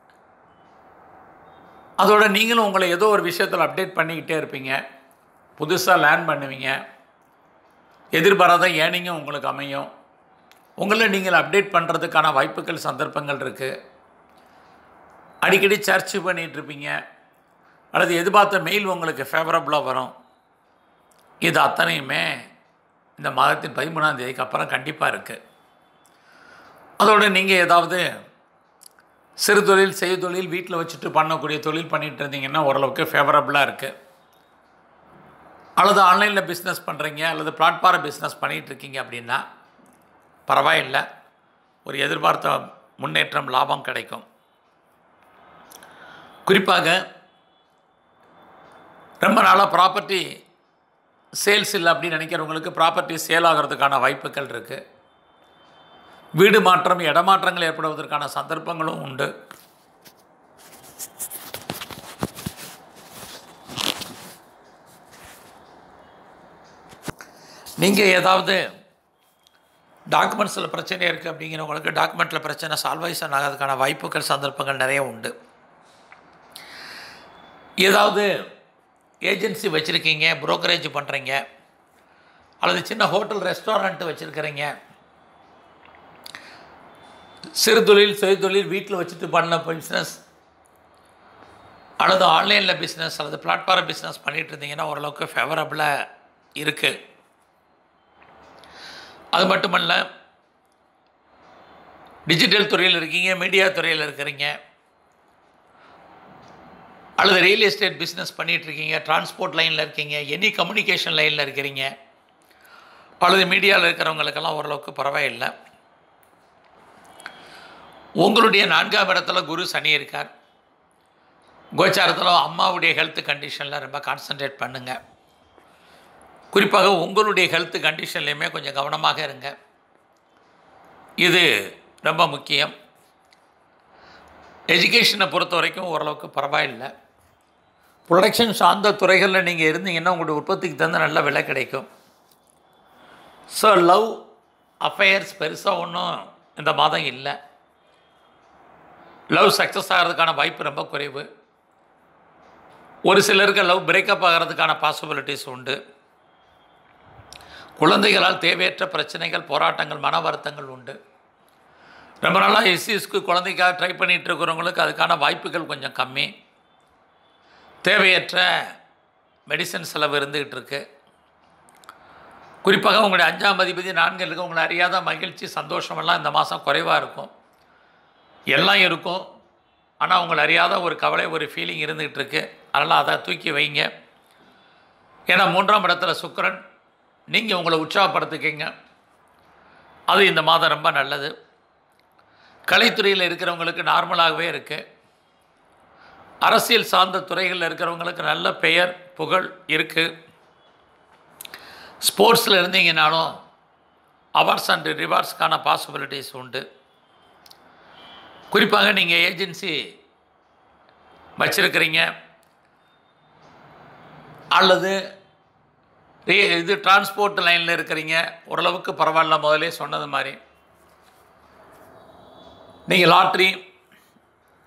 S1: அதோட நீங்களும் உங்களை ஏதோ ஒரு விஷயத்தில் அப்டேட் பண்ணிக்கிட்டே இருப்பீங்க புதுசாக லேர்ன் பண்ணுவீங்க எதிர்பாராத ஏனிங்கும் உங்களுக்கு அமையும் உங்களை நீங்கள் அப்டேட் பண்ணுறதுக்கான வாய்ப்புகள் சந்தர்ப்பங்கள் இருக்குது அடிக்கடி சர்ச் பண்ணிகிட்ருப்பீங்க அல்லது எதிர்பார்த்த மெயில் உங்களுக்கு ஃபேவரபுளாக வரும் இது அத்தனையுமே இந்த மாதத்தின் பதிமூணாம் தேதிக்கு அப்புறம் கண்டிப்பாக இருக்குது அதோடு நீங்கள் ஏதாவது சிறு தொழில் செய்ய தொழில் வீட்டில் வச்சுட்டு பண்ணக்கூடிய தொழில் பண்ணிகிட்டு இருந்தீங்கன்னா ஓரளவுக்கு ஃபேவரபுளாக இருக்குது அல்லது ஆன்லைனில் பிஸ்னஸ் பண்ணுறீங்க அல்லது பிளாட்ஃபார்ம் பிஸ்னஸ் பண்ணிகிட்டு இருக்கீங்க அப்படின்னா பரவாயில்லை ஒரு எதிர்பார்த்த முன்னேற்றம் லாபம் கிடைக்கும் குறிப்பாக ரொம்ப நாளாக ப்ராப்பர்ட்டி சேல்ஸ் இல்லை அப்படின்னு நினைக்கிறவங்களுக்கு ப்ராப்பர்ட்டி சேல் ஆகிறதுக்கான வாய்ப்புகள் இருக்குது வீடு மாற்றம் இடமாற்றங்கள் ஏற்படுவதற்கான சந்தர்ப்பங்களும் உண்டு நீங்கள் ஏதாவது டாக்குமெண்ட்ஸில் பிரச்சனை இருக்குது அப்படிங்கிறவங்களுக்கு டாக்குமெண்ட்டில் பிரச்சனை சால்வைசன் ஆகிறதுக்கான வாய்ப்புகள் சந்தர்ப்பங்கள் நிறைய உண்டு ஏதாவது ஏஜென்சி வச்சுருக்கீங்க புரோக்கரேஜ் பண்ணுறீங்க அல்லது சின்ன ஹோட்டல் ரெஸ்டாரண்ட்டு வச்சுருக்கிறீங்க சிறு தொழில் சுய தொழில் வீட்டில் வச்சுட்டு பண்ண பிஸ்னஸ் அல்லது ஆன்லைனில் பிஸ்னஸ் அல்லது பிளாட்ஃபார்ம் பிஸ்னஸ் பண்ணிகிட்டு இருந்தீங்கன்னா ஓரளவுக்கு ஃபேவரபுளாக இருக்குது அது மட்டுமல்ல டிஜிட்டல் துறையில் இருக்கீங்க மீடியா துறையில் இருக்கிறீங்க அல்லது ரியல் எஸ்டேட் பிஸ்னஸ் பண்ணிகிட்ருக்கீங்க டிரான்ஸ்போர்ட் லைனில் இருக்கீங்க எனி கம்யூனிகேஷன் லைனில் இருக்கிறீங்க அல்லது மீடியாவில் இருக்கிறவங்களுக்கெல்லாம் ஓரளவுக்கு பரவாயில்லை உங்களுடைய நான்காம் இடத்துல குரு சனி இருக்கார் கோச்சாரத்தில் அம்மாவுடைய ஹெல்த் கண்டிஷனில் ரொம்ப கான்சன்ட்ரேட் பண்ணுங்கள் குறிப்பாக உங்களுடைய ஹெல்த் கண்டிஷன்லேயுமே கொஞ்சம் கவனமாக இருங்க இது ரொம்ப முக்கியம் எஜுகேஷனை பொறுத்த வரைக்கும் ஓரளவுக்கு பரவாயில்லை ப்ரொடக்ஷன் சார்ந்த துறைகளில் நீங்கள் இருந்தீங்கன்னா உங்களுடைய உற்பத்திக்கு தகுந்த நல்ல விலை கிடைக்கும் ஸோ லவ் அஃபேர்ஸ் பெருசாக ஒன்றும் இந்த மாதம் இல்லை லவ் சக்ஸஸ் ஆகிறதுக்கான வாய்ப்பு ரொம்ப குறைவு ஒரு சிலருக்கு லவ் பிரேக்கப் ஆகிறதுக்கான பாசிபிலிட்டிஸ் உண்டு குழந்தைகளால் தேவையற்ற பிரச்சனைகள் போராட்டங்கள் மன வருத்தங்கள் உண்டு ரொம்ப நாளாக எஸ்சிஎஸ்க்கு குழந்தைக்காக ட்ரை பண்ணிகிட்டு இருக்கிறவங்களுக்கு அதுக்கான வாய்ப்புகள் கொஞ்சம் கம்மி தேவையற்ற மெடிசன் செலவு இருந்துக்கிட்டு இருக்கு குறிப்பாக உங்களுடைய அஞ்சாம் அதிபதி நான்கில் இருக்க உங்களை அறியாத மகிழ்ச்சி சந்தோஷமெல்லாம் இந்த மாதம் குறைவாக இருக்கும் எல்லாம் இருக்கும் ஆனால் உங்களை அறியாத ஒரு கவலை ஒரு ஃபீலிங் இருந்துகிட்டு இருக்கு அதனால் அதை தூக்கி வைங்க ஏன்னா மூன்றாம் இடத்துல சுக்கரன் நீங்கள் உங்களை உற்சாகப்படுத்திக்கிங்க அது இந்த மாதம் ரொம்ப நல்லது கலைத்துறையில் இருக்கிறவங்களுக்கு நார்மலாகவே இருக்குது அரசியல் சார்ந்த துறைகளில் இருக்கிறவங்களுக்கு நல்ல பெயர் புகழ் இருக்குது ஸ்போர்ட்ஸில் இருந்தீங்கனாலும் அவார்ட்ஸ் அண்ட் ரிவார்ட்ஸ்க்கான பாசிபிலிட்டிஸ் உண்டு குறிப்பாக நீங்கள் ஏஜென்சி வச்சுருக்கிறீங்க அல்லது இது டிரான்ஸ்போர்ட் லைனில் இருக்கிறீங்க ஓரளவுக்கு பரவாயில்ல முதலே சொன்னது மாதிரி நீங்கள் லாட்ரி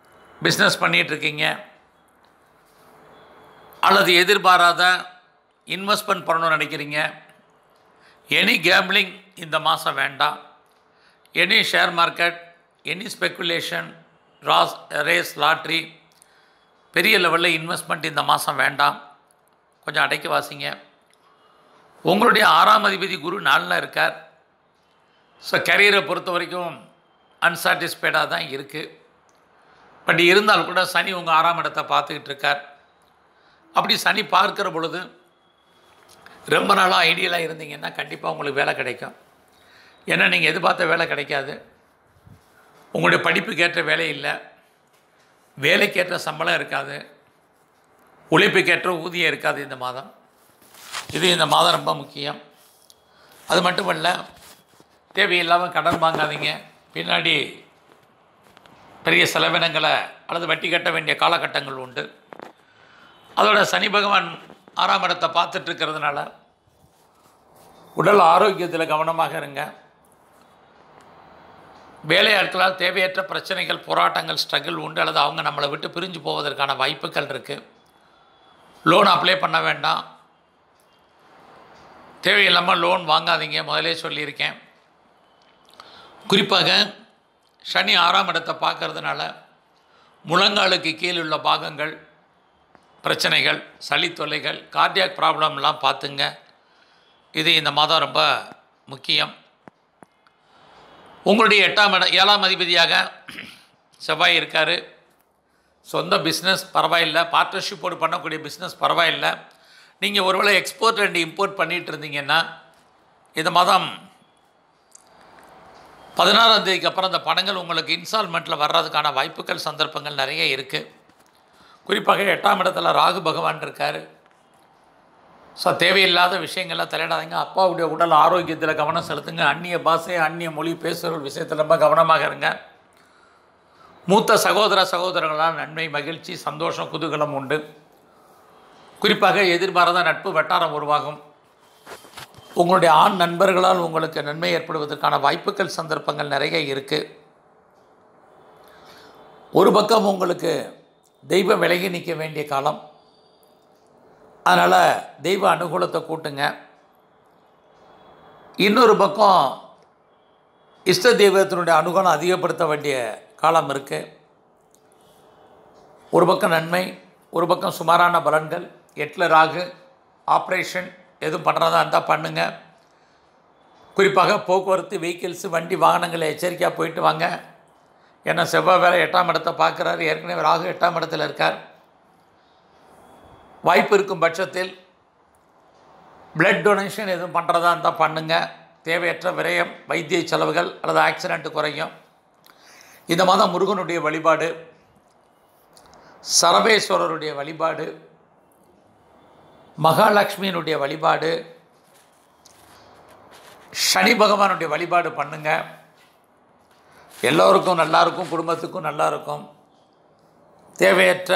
S1: பிஸ்னஸ் பண்ணிகிட்ருக்கீங்க அல்லது எதிர்பாராத இன்வெஸ்ட்மெண்ட் பண்ணணும்னு நினைக்கிறீங்க எனி கேம்பிளிங் இந்த மாதம் வேண்டாம் any share market any speculation ராஸ் ரேஸ் லாட்ரி பெரிய லெவலில் இன்வெஸ்ட்மெண்ட் இந்த மாதம் வேண்டாம் கொஞ்சம் அடைக்க வாசிங்க உங்களுடைய ஆறாம் அதிபதி குரு நாளில் இருக்கார் ஸோ கரியரை பொறுத்த வரைக்கும் அன்சாட்டிஸ்ஃபைடாக தான் இருக்குது பட் இருந்தால் கூட சனி உங்கள் ஆறாம் இடத்தை பார்த்துக்கிட்டு இருக்கார் அப்படி சனி பார்க்குற பொழுது ரொம்ப நாளாக ஐடியலாக இருந்தீங்கன்னா கண்டிப்பாக உங்களுக்கு வேலை கிடைக்கும் ஏன்னா நீங்கள் எதிர்பார்த்த வேலை கிடைக்காது உங்களுடைய படிப்புக்கேற்ற வேலை இல்லை வேலைக்கேற்ற சம்பளம் இருக்காது உழைப்புக்கேற்ற ஊதியம் இருக்காது இந்த மாதம் இது இந்த மாதம் ரொம்ப முக்கியம் அது மட்டுமல்ல தேவையில்லாமல் கடன் வாங்காதீங்க பின்னாடி பெரிய செலவினங்களை அல்லது வட்டி கட்ட வேண்டிய காலகட்டங்கள் உண்டு அதோட சனி பகவான் ஆறாம் இடத்தை பார்த்துட்டு இருக்கிறதுனால உடல் ஆரோக்கியத்தில் கவனமாக இருங்க வேலையாட்களால் தேவையற்ற பிரச்சனைகள் போராட்டங்கள் ஸ்ட்ரகிள் உண்டு அல்லது அவங்க நம்மளை விட்டு பிரிஞ்சு போவதற்கான வாய்ப்புகள் இருக்குது லோன் அப்ளை பண்ண வேண்டாம் தேவையில்லாமல் லோன் வாங்காதீங்க முதலே சொல்லியிருக்கேன் குறிப்பாக சனி ஆறாம் இடத்தை பார்க்கறதுனால முழங்காலுக்கு கீழ் உள்ள பாகங்கள் பிரச்சனைகள் சளி தொல்லைகள் கார்டியாக் ப்ராப்ளம்லாம் பார்த்துங்க இது இந்த மாதம் ரொம்ப முக்கியம் உங்களுடைய எட்டாம் இடம் ஏழாம் அதிபதியாக செவ்வாய் இருக்கார் சொந்த பிஸ்னஸ் பரவாயில்லை பார்ட்னர்ஷிப்போடு பண்ணக்கூடிய பிஸ்னஸ் பரவாயில்லை நீங்கள் ஒருவேளை எக்ஸ்போர்ட் அண்ட் இம்போர்ட் பண்ணிகிட்டு இருந்தீங்கன்னா இந்த மாதம் பதினாறாம் தேதிக்கு அப்புறம் அந்த பணங்கள் உங்களுக்கு இன்ஸ்டால்மெண்ட்டில் வர்றதுக்கான வாய்ப்புகள் சந்தர்ப்பங்கள் நிறைய இருக்குது குறிப்பாக எட்டாம் இடத்துல ராகு பகவான் இருக்கார் ஸோ தேவையில்லாத விஷயங்கள்லாம் தலையிடாதீங்க அப்பாவுடைய உடல் ஆரோக்கியத்தில் கவனம் செலுத்துங்க அந்நிய பாஷை அந்நிய மொழி பேசுகிற விஷயத்தில் ரொம்ப கவனமாக இருங்க மூத்த சகோதர சகோதரர்களால் நன்மை மகிழ்ச்சி சந்தோஷம் குதூகலம் உண்டு குறிப்பாக எதிர்பாராத நட்பு வட்டாரம் உருவாகும் உங்களுடைய ஆண் நண்பர்களால் உங்களுக்கு நன்மை ஏற்படுவதற்கான வாய்ப்புகள் சந்தர்ப்பங்கள் நிறைய இருக்குது ஒரு பக்கம் உங்களுக்கு தெய்வ விலகி நிற்க வேண்டிய காலம் அதனால் தெய்வ அனுகூலத்தை கூட்டுங்க இன்னொரு பக்கம் இஷ்ட தெய்வத்தினுடைய அனுகூலம் அதிகப்படுத்த வேண்டிய காலம் இருக்குது ஒரு பக்கம் நன்மை ஒரு பக்கம் சுமாரான பலன்கள் எட்டில் ராகு ஆப்ரேஷன் எதுவும் பண்ணுறதா இருந்தால் பண்ணுங்கள் குறிப்பாக போக்குவரத்து வெஹிக்கிள்ஸு வண்டி வாகனங்களை எச்சரிக்கையாக போயிட்டு வாங்க ஏன்னா செவ்வாய் வேலை எட்டாம் இடத்தை பார்க்குறாரு ஏற்கனவே ராகு எட்டாம் இடத்துல இருக்கார் வாய்ப்பு இருக்கும் பட்சத்தில் பிளட் டொனேஷன் எதுவும் பண்ணுறதா இருந்தால் பண்ணுங்கள் தேவையற்ற விரயம் வைத்திய செலவுகள் அல்லது ஆக்சிடென்ட் குறையும் இந்த மாதம் முருகனுடைய வழிபாடு சரபேஸ்வரருடைய வழிபாடு மகாலட்சுமியினுடைய வழிபாடு சனி பகவானுடைய வழிபாடு பண்ணுங்க எல்லோருக்கும் நல்லா இருக்கும் குடும்பத்துக்கும் நல்லா இருக்கும் தேவையற்ற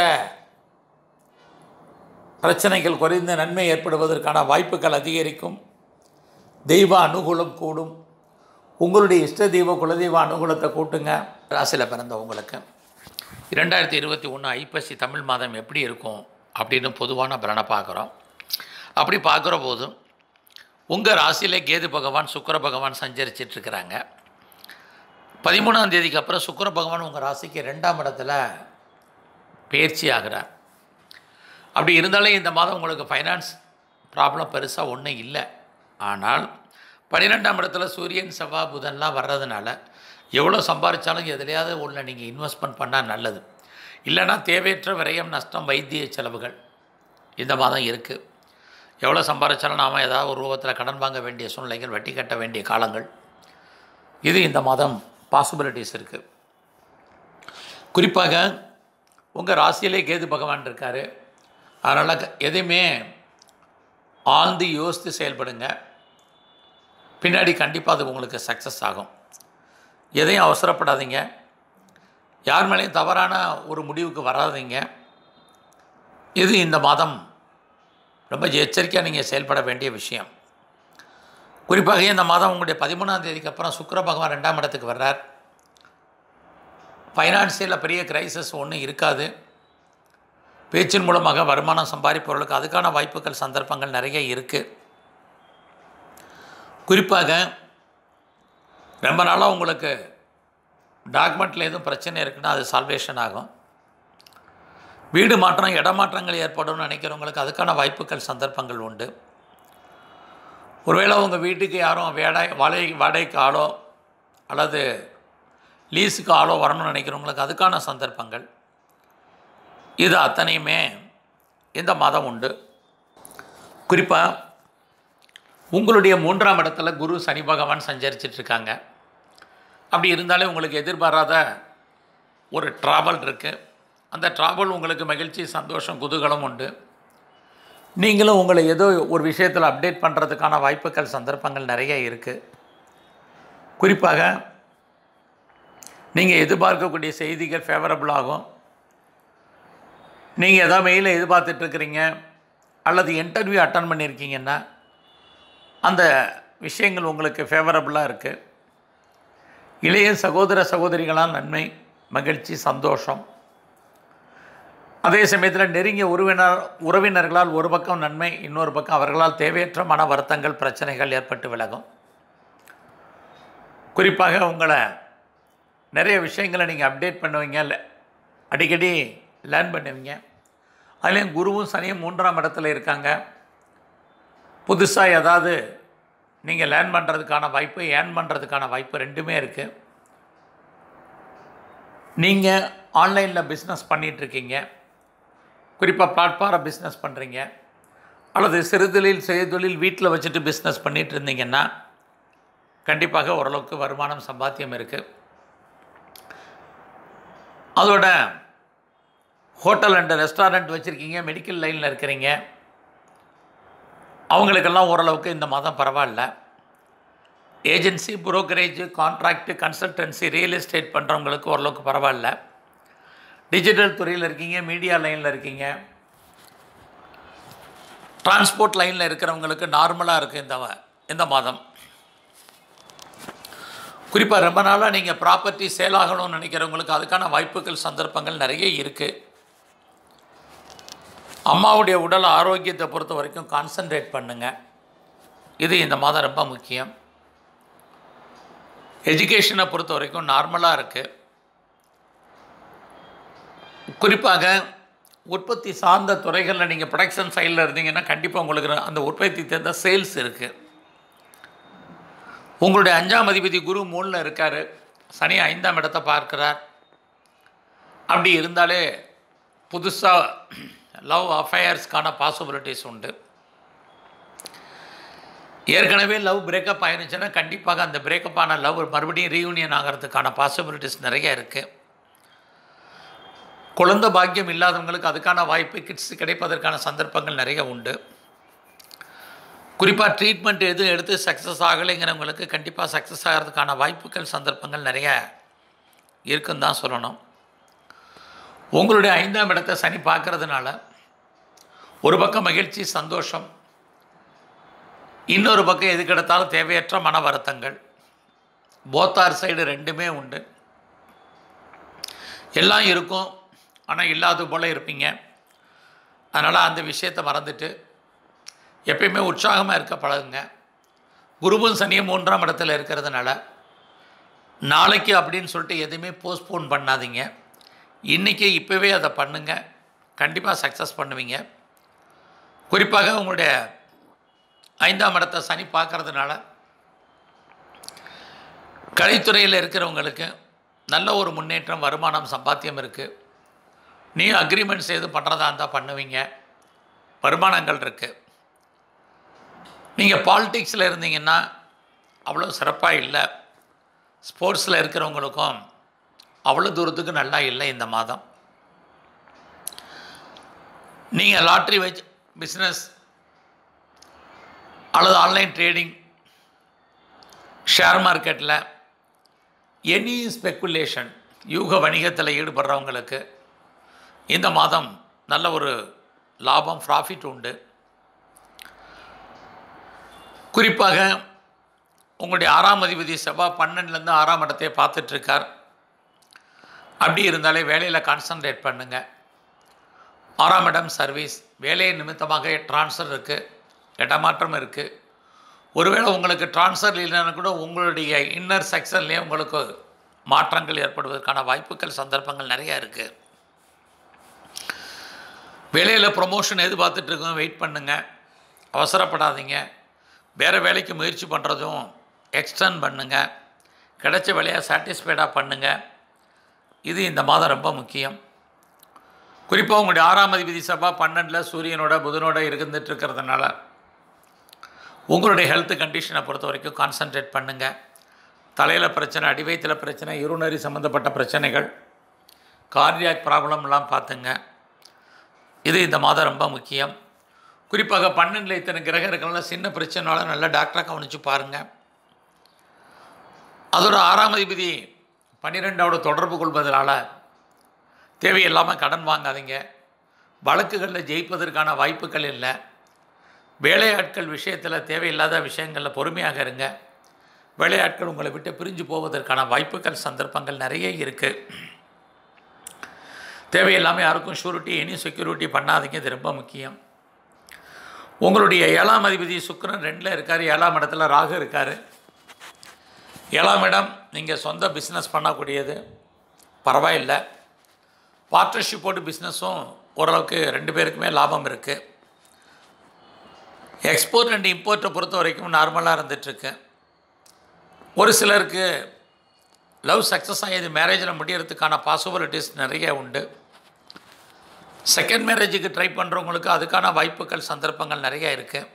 S1: பிரச்சனைகள் குறைந்த நன்மை ஏற்படுவதற்கான வாய்ப்புகள் அதிகரிக்கும் தெய்வ அனுகூலம் கூடும் உங்களுடைய இஷ்ட தெய்வ குலதெய்வ அனுகூலத்தை கூட்டுங்க ராசியில் பிறந்த உங்களுக்கு இரண்டாயிரத்தி இருபத்தி ஒன்று ஐப்பசி தமிழ் மாதம் எப்படி இருக்கும் அப்படின்னு பொதுவான பலனை பார்க்குறோம் அப்படி பார்க்குற போதும் உங்கள் ராசியிலே கேது பகவான் சுக்கிர பகவான் சஞ்சரிச்சிட்டு இருக்கிறாங்க பதிமூணாம் தேதிக்கு அப்புறம் சுக்கிர பகவான் உங்கள் ராசிக்கு ரெண்டாம் இடத்துல பயிற்சி ஆகிறார் அப்படி இருந்தாலும் இந்த மாதம் உங்களுக்கு ஃபைனான்ஸ் ப்ராப்ளம் பெருசாக ஒன்றும் இல்லை ஆனால் பன்னிரெண்டாம் இடத்துல சூரியன் செவ்வாய் புதன்லாம் வர்றதுனால எவ்வளோ சம்பாதிச்சாலும் எதுலையாவது உள்ள நீங்கள் இன்வெஸ்ட்மெண்ட் பண்ணால் நல்லது இல்லைன்னா தேவையற்ற விரயம் நஷ்டம் வைத்திய செலவுகள் இந்த மாதம் இருக்குது எவ்வளோ சம்பாதிச்சாலும் நாம் ஏதாவது ஒரு ரூபத்தில் கடன் வாங்க வேண்டிய சூழ்நிலைகள் வட்டி கட்ட வேண்டிய காலங்கள் இது இந்த மாதம் பாசிபிலிட்டிஸ் இருக்குது குறிப்பாக உங்கள் ராசியிலே கேது பகவான் இருக்கார் அதனால் க- எதையுமே ஆழ்ந்து யோசித்து செயல்படுங்க பின்னாடி கண்டிப்பாக அது உங்களுக்கு சக்ஸஸ் ஆகும் எதையும் அவசரப்படாதீங்க யார் மேலேயும் தவறான ஒரு முடிவுக்கு வராதீங்க இது இந்த மாதம் ரொம்ப எச்சரிக்கையாக நீங்கள் செயல்பட வேண்டிய விஷயம் குறிப்பாக இந்த மாதம் உங்களுடைய பதிமூணாம் தேதிக்கு அப்புறம் சுக்கிர பகவான் ரெண்டாம் இடத்துக்கு வர்றார் ஃபைனான்சியலில் பெரிய கிரைசஸ் ஒன்றும் இருக்காது பேச்சின் மூலமாக வருமானம் சம்பாதிப்பவர்களுக்கு அதுக்கான வாய்ப்புகள் சந்தர்ப்பங்கள் நிறைய இருக்குது குறிப்பாக ரொம்ப நாளாக உங்களுக்கு டாக்குமெண்ட்டில் எதுவும் பிரச்சனை இருக்குன்னா அது சால்வேஷன் ஆகும் வீடு மாற்றம் இடமாற்றங்கள் ஏற்படும்னு நினைக்கிறவங்களுக்கு அதுக்கான வாய்ப்புகள் சந்தர்ப்பங்கள் உண்டு ஒருவேளை உங்கள் வீட்டுக்கு யாரும் வேடை வாடகை வாடகைக்கு ஆளோ அல்லது லீஸுக்கு ஆளோ வரணும்னு நினைக்கிறவங்களுக்கு அதுக்கான சந்தர்ப்பங்கள் இது அத்தனையுமே இந்த மாதம் உண்டு குறிப்பாக உங்களுடைய மூன்றாம் இடத்துல குரு சனி பகவான் சஞ்சரிச்சிட்டு இருக்காங்க அப்படி இருந்தாலே உங்களுக்கு எதிர்பாராத ஒரு ட்ராவல் இருக்குது அந்த ட்ராவல் உங்களுக்கு மகிழ்ச்சி சந்தோஷம் குதூகலம் உண்டு நீங்களும் உங்களை ஏதோ ஒரு விஷயத்தில் அப்டேட் பண்ணுறதுக்கான வாய்ப்புகள் சந்தர்ப்பங்கள் நிறைய இருக்குது குறிப்பாக நீங்கள் எதிர்பார்க்கக்கூடிய செய்திகள் ஃபேவரபிள் ஆகும் நீங்கள் எதோ மெயிலில் எதிர்பார்த்துட்ருக்கிறீங்க அல்லது இன்டர்வியூ அட்டன் பண்ணியிருக்கீங்கன்னா அந்த விஷயங்கள் உங்களுக்கு ஃபேவரபுளாக இருக்குது இளைய சகோதர சகோதரிகளால் நன்மை மகிழ்ச்சி சந்தோஷம் அதே சமயத்தில் நெருங்கிய உறவினர் உறவினர்களால் ஒரு பக்கம் நன்மை இன்னொரு பக்கம் அவர்களால் தேவையற்ற மன வருத்தங்கள் பிரச்சனைகள் ஏற்பட்டு விலகும் குறிப்பாக உங்களை நிறைய விஷயங்களை நீங்கள் அப்டேட் பண்ணுவீங்க இல்லை அடிக்கடி லேர்ன் பண்ணுவீங்க அதுலேயும் குருவும் சனியும் மூன்றாம் இடத்துல இருக்காங்க புதுசாக ஏதாவது நீங்கள் லேர்ன் பண்ணுறதுக்கான வாய்ப்பு ஏர்ன் பண்ணுறதுக்கான வாய்ப்பு ரெண்டுமே இருக்குது நீங்கள் ஆன்லைனில் பிஸ்னஸ் பண்ணிகிட்ருக்கீங்க குறிப்பாக பிளாட்ஃபாரம் பிஸ்னஸ் பண்ணுறீங்க அல்லது சிறுதொழில் செய்தொழில் வீட்டில் வச்சுட்டு பிஸ்னஸ் பண்ணிகிட்டு இருந்தீங்கன்னா கண்டிப்பாக ஓரளவுக்கு வருமானம் சம்பாத்தியம் இருக்குது அதோட ஹோட்டல் அண்டு ரெஸ்டாரண்ட் வச்சுருக்கீங்க மெடிக்கல் லைனில் இருக்கிறீங்க அவங்களுக்கெல்லாம் ஓரளவுக்கு இந்த மாதம் பரவாயில்ல agency brokerage contract consultancy real estate பண்ணுறவங்களுக்கு ஓரளவுக்கு பரவாயில்ல டிஜிட்டல் துறையில் இருக்கீங்க மீடியா லைனில் இருக்கீங்க டிரான்ஸ்போர்ட் லைனில் இருக்கிறவங்களுக்கு நார்மலாக இருக்குது இந்த இந்த மாதம் குறிப்பாக ரொம்ப நாளாக நீங்கள் ப்ராப்பர்ட்டி சேல் ஆகணும்னு நினைக்கிறவங்களுக்கு அதுக்கான வாய்ப்புகள் சந்தர்ப்பங்கள் நிறைய இருக்குது அம்மாவுடைய உடல் ஆரோக்கியத்தை பொறுத்த வரைக்கும் கான்சன்ட்ரேட் பண்ணுங்கள் இது இந்த மாதம் ரொம்ப முக்கியம் எஜுகேஷனை பொறுத்த வரைக்கும் நார்மலாக இருக்குது குறிப்பாக உற்பத்தி சார்ந்த துறைகளில் நீங்கள் ப்ரொடக்ஷன் சைடில் இருந்தீங்கன்னா கண்டிப்பாக உங்களுக்கு அந்த உற்பத்தி தகுந்த சேல்ஸ் இருக்குது உங்களுடைய அஞ்சாம் அதிபதி குரு மூணில் இருக்கார் சனி ஐந்தாம் இடத்தை பார்க்கிறார் அப்படி இருந்தாலே புதுசாக லவ் அஃபேர்ஸ்க்கான பாசிபிலிட்டிஸ் உண்டு ஏற்கனவே லவ் பிரேக்கப் ஆயிருந்துச்சுன்னா கண்டிப்பாக அந்த பிரேக்கப் ஆன லவ் மறுபடியும் ரீயூனியன் ஆகிறதுக்கான பாசிபிலிட்டிஸ் நிறைய இருக்குது குழந்தை பாக்கியம் இல்லாதவங்களுக்கு அதுக்கான வாய்ப்பு கிட்ஸ் கிடைப்பதற்கான சந்தர்ப்பங்கள் நிறைய உண்டு குறிப்பாக ட்ரீட்மெண்ட் எதுவும் எடுத்து சக்ஸஸ் ஆகலைங்கிறவங்களுக்கு கண்டிப்பாக சக்ஸஸ் ஆகிறதுக்கான வாய்ப்புகள் சந்தர்ப்பங்கள் நிறைய இருக்குன்னு தான் சொல்லணும் உங்களுடைய ஐந்தாம் இடத்தை சனி பார்க்கறதுனால ஒரு பக்கம் மகிழ்ச்சி சந்தோஷம் இன்னொரு பக்கம் எதுக்கு எடுத்தாலும் தேவையற்ற மன வருத்தங்கள் போத்தார் சைடு ரெண்டுமே உண்டு எல்லாம் இருக்கும் ஆனால் இல்லாத போல் இருப்பீங்க அதனால் அந்த விஷயத்தை மறந்துட்டு எப்பயுமே உற்சாகமாக இருக்க பழகுங்க குருவும் சனியும் மூன்றாம் இடத்துல இருக்கிறதுனால நாளைக்கு அப்படின்னு சொல்லிட்டு எதுவுமே போஸ்ட்போன் பண்ணாதீங்க இன்றைக்கி இப்போவே அதை பண்ணுங்கள் கண்டிப்பாக சக்ஸஸ் பண்ணுவீங்க குறிப்பாக உங்களுடைய ஐந்தாம் இடத்தை சனி பார்க்கறதுனால கலைத்துறையில் இருக்கிறவங்களுக்கு நல்ல ஒரு முன்னேற்றம் வருமானம் சம்பாத்தியம் இருக்குது நீ அக்ரிமெண்ட்ஸ் எதுவும் பண்ணுறதா இருந்தால் பண்ணுவீங்க வருமானங்கள் இருக்குது நீங்கள் பாலிட்டிக்ஸில் இருந்தீங்கன்னா அவ்வளோ சிறப்பாக இல்லை ஸ்போர்ட்ஸில் இருக்கிறவங்களுக்கும் அவ்வளோ தூரத்துக்கு நல்லா இல்லை இந்த மாதம் நீங்கள் லாட்ரி வச்சு பிஸ்னஸ் அல்லது ஆன்லைன் ட்ரேடிங் ஷேர் மார்க்கெட்டில் எனி ஸ்பெக்குலேஷன் யூக வணிகத்தில் ஈடுபடுறவங்களுக்கு இந்த மாதம் நல்ல ஒரு லாபம் ப்ராஃபிட் உண்டு குறிப்பாக உங்களுடைய ஆறாம் அதிபதி செவ்வாய் பன்னெண்டுலேருந்து ஆறாம் இடத்தை பார்த்துட்ருக்கார் அப்படி இருந்தாலே வேலையில் கான்சன்ட்ரேட் பண்ணுங்கள் ஆறாம் இடம் சர்வீஸ் வேலை நிமித்தமாக ட்ரான்ஸ்ஃபர் இருக்குது இடமாற்றம் இருக்குது ஒருவேளை உங்களுக்கு ட்ரான்ஸ்ஃபர் இல்லைன்னா கூட உங்களுடைய இன்னர் செக்ஷன்லேயே உங்களுக்கு மாற்றங்கள் ஏற்படுவதற்கான வாய்ப்புகள் சந்தர்ப்பங்கள் நிறையா இருக்குது வேலையில் ப்ரொமோஷன் எதிர்பார்த்துட்டு இருக்கோம் வெயிட் பண்ணுங்கள் அவசரப்படாதீங்க வேறு வேலைக்கு முயற்சி பண்ணுறதும் எக்ஸ்டெண்ட் பண்ணுங்கள் கிடைச்ச வேலையை சாட்டிஸ்ஃபைடாக பண்ணுங்கள் இது இந்த மாதம் ரொம்ப முக்கியம் குறிப்பாக உங்களுடைய ஆறாம் அதிபதி சபா பன்னெண்டில் சூரியனோட புதனோட இருந்துட்டு இருக்கிறதுனால உங்களுடைய ஹெல்த் கண்டிஷனை பொறுத்த வரைக்கும் கான்சன்ட்ரேட் பண்ணுங்கள் தலையில் பிரச்சனை அடிவயத்தில் பிரச்சனை இருநறி சம்மந்தப்பட்ட பிரச்சனைகள் கார்டியாக் ப்ராப்ளம்லாம் பார்த்துங்க இது இந்த மாதம் ரொம்ப முக்கியம் குறிப்பாக பன்னெண்டில் இத்தனை கிரகம் இருக்கனால சின்ன பிரச்சனைனால நல்லா டாக்டரை கவனித்து பாருங்கள் அதோட ஆறாம் அதிபதி பன்னிரெண்டோட தொடர்பு கொள்வதனால தேவையில்லாமல் கடன் வாங்காதீங்க வழக்குகளில் ஜெயிப்பதற்கான வாய்ப்புகள் இல்லை வேலையாட்கள் விஷயத்தில் தேவையில்லாத விஷயங்களில் பொறுமையாக இருங்க வேலையாட்கள் உங்களை விட்டு பிரிஞ்சு போவதற்கான வாய்ப்புகள் சந்தர்ப்பங்கள் நிறைய இருக்குது தேவையில்லாமல் யாருக்கும் ஷூரிட்டி எனி செக்யூரிட்டி பண்ணாதீங்க இது ரொம்ப முக்கியம் உங்களுடைய ஏழாம் அதிபதி சுக்கிரன் ரெண்டில் இருக்கார் ஏழாம் இடத்துல ராகு இருக்கார் ஏழாம் இடம் நீங்கள் சொந்த பிஸ்னஸ் பண்ணக்கூடியது பரவாயில்லை பார்ட்னர்ஷிப் போட்டு பிஸ்னஸும் ஓரளவுக்கு ரெண்டு பேருக்குமே லாபம் இருக்குது எக்ஸ்போர்ட் அண்ட் இம்போர்ட்டை பொறுத்த வரைக்கும் நார்மலாக இருந்துகிட்ருக்கு ஒரு சிலருக்கு லவ் சக்ஸஸ் ஆகியது மேரேஜில் முடியறதுக்கான பாசிபிலிட்டிஸ் நிறைய உண்டு செகண்ட் மேரேஜுக்கு ட்ரை பண்ணுறவங்களுக்கு அதுக்கான வாய்ப்புகள் சந்தர்ப்பங்கள் நிறைய இருக்குது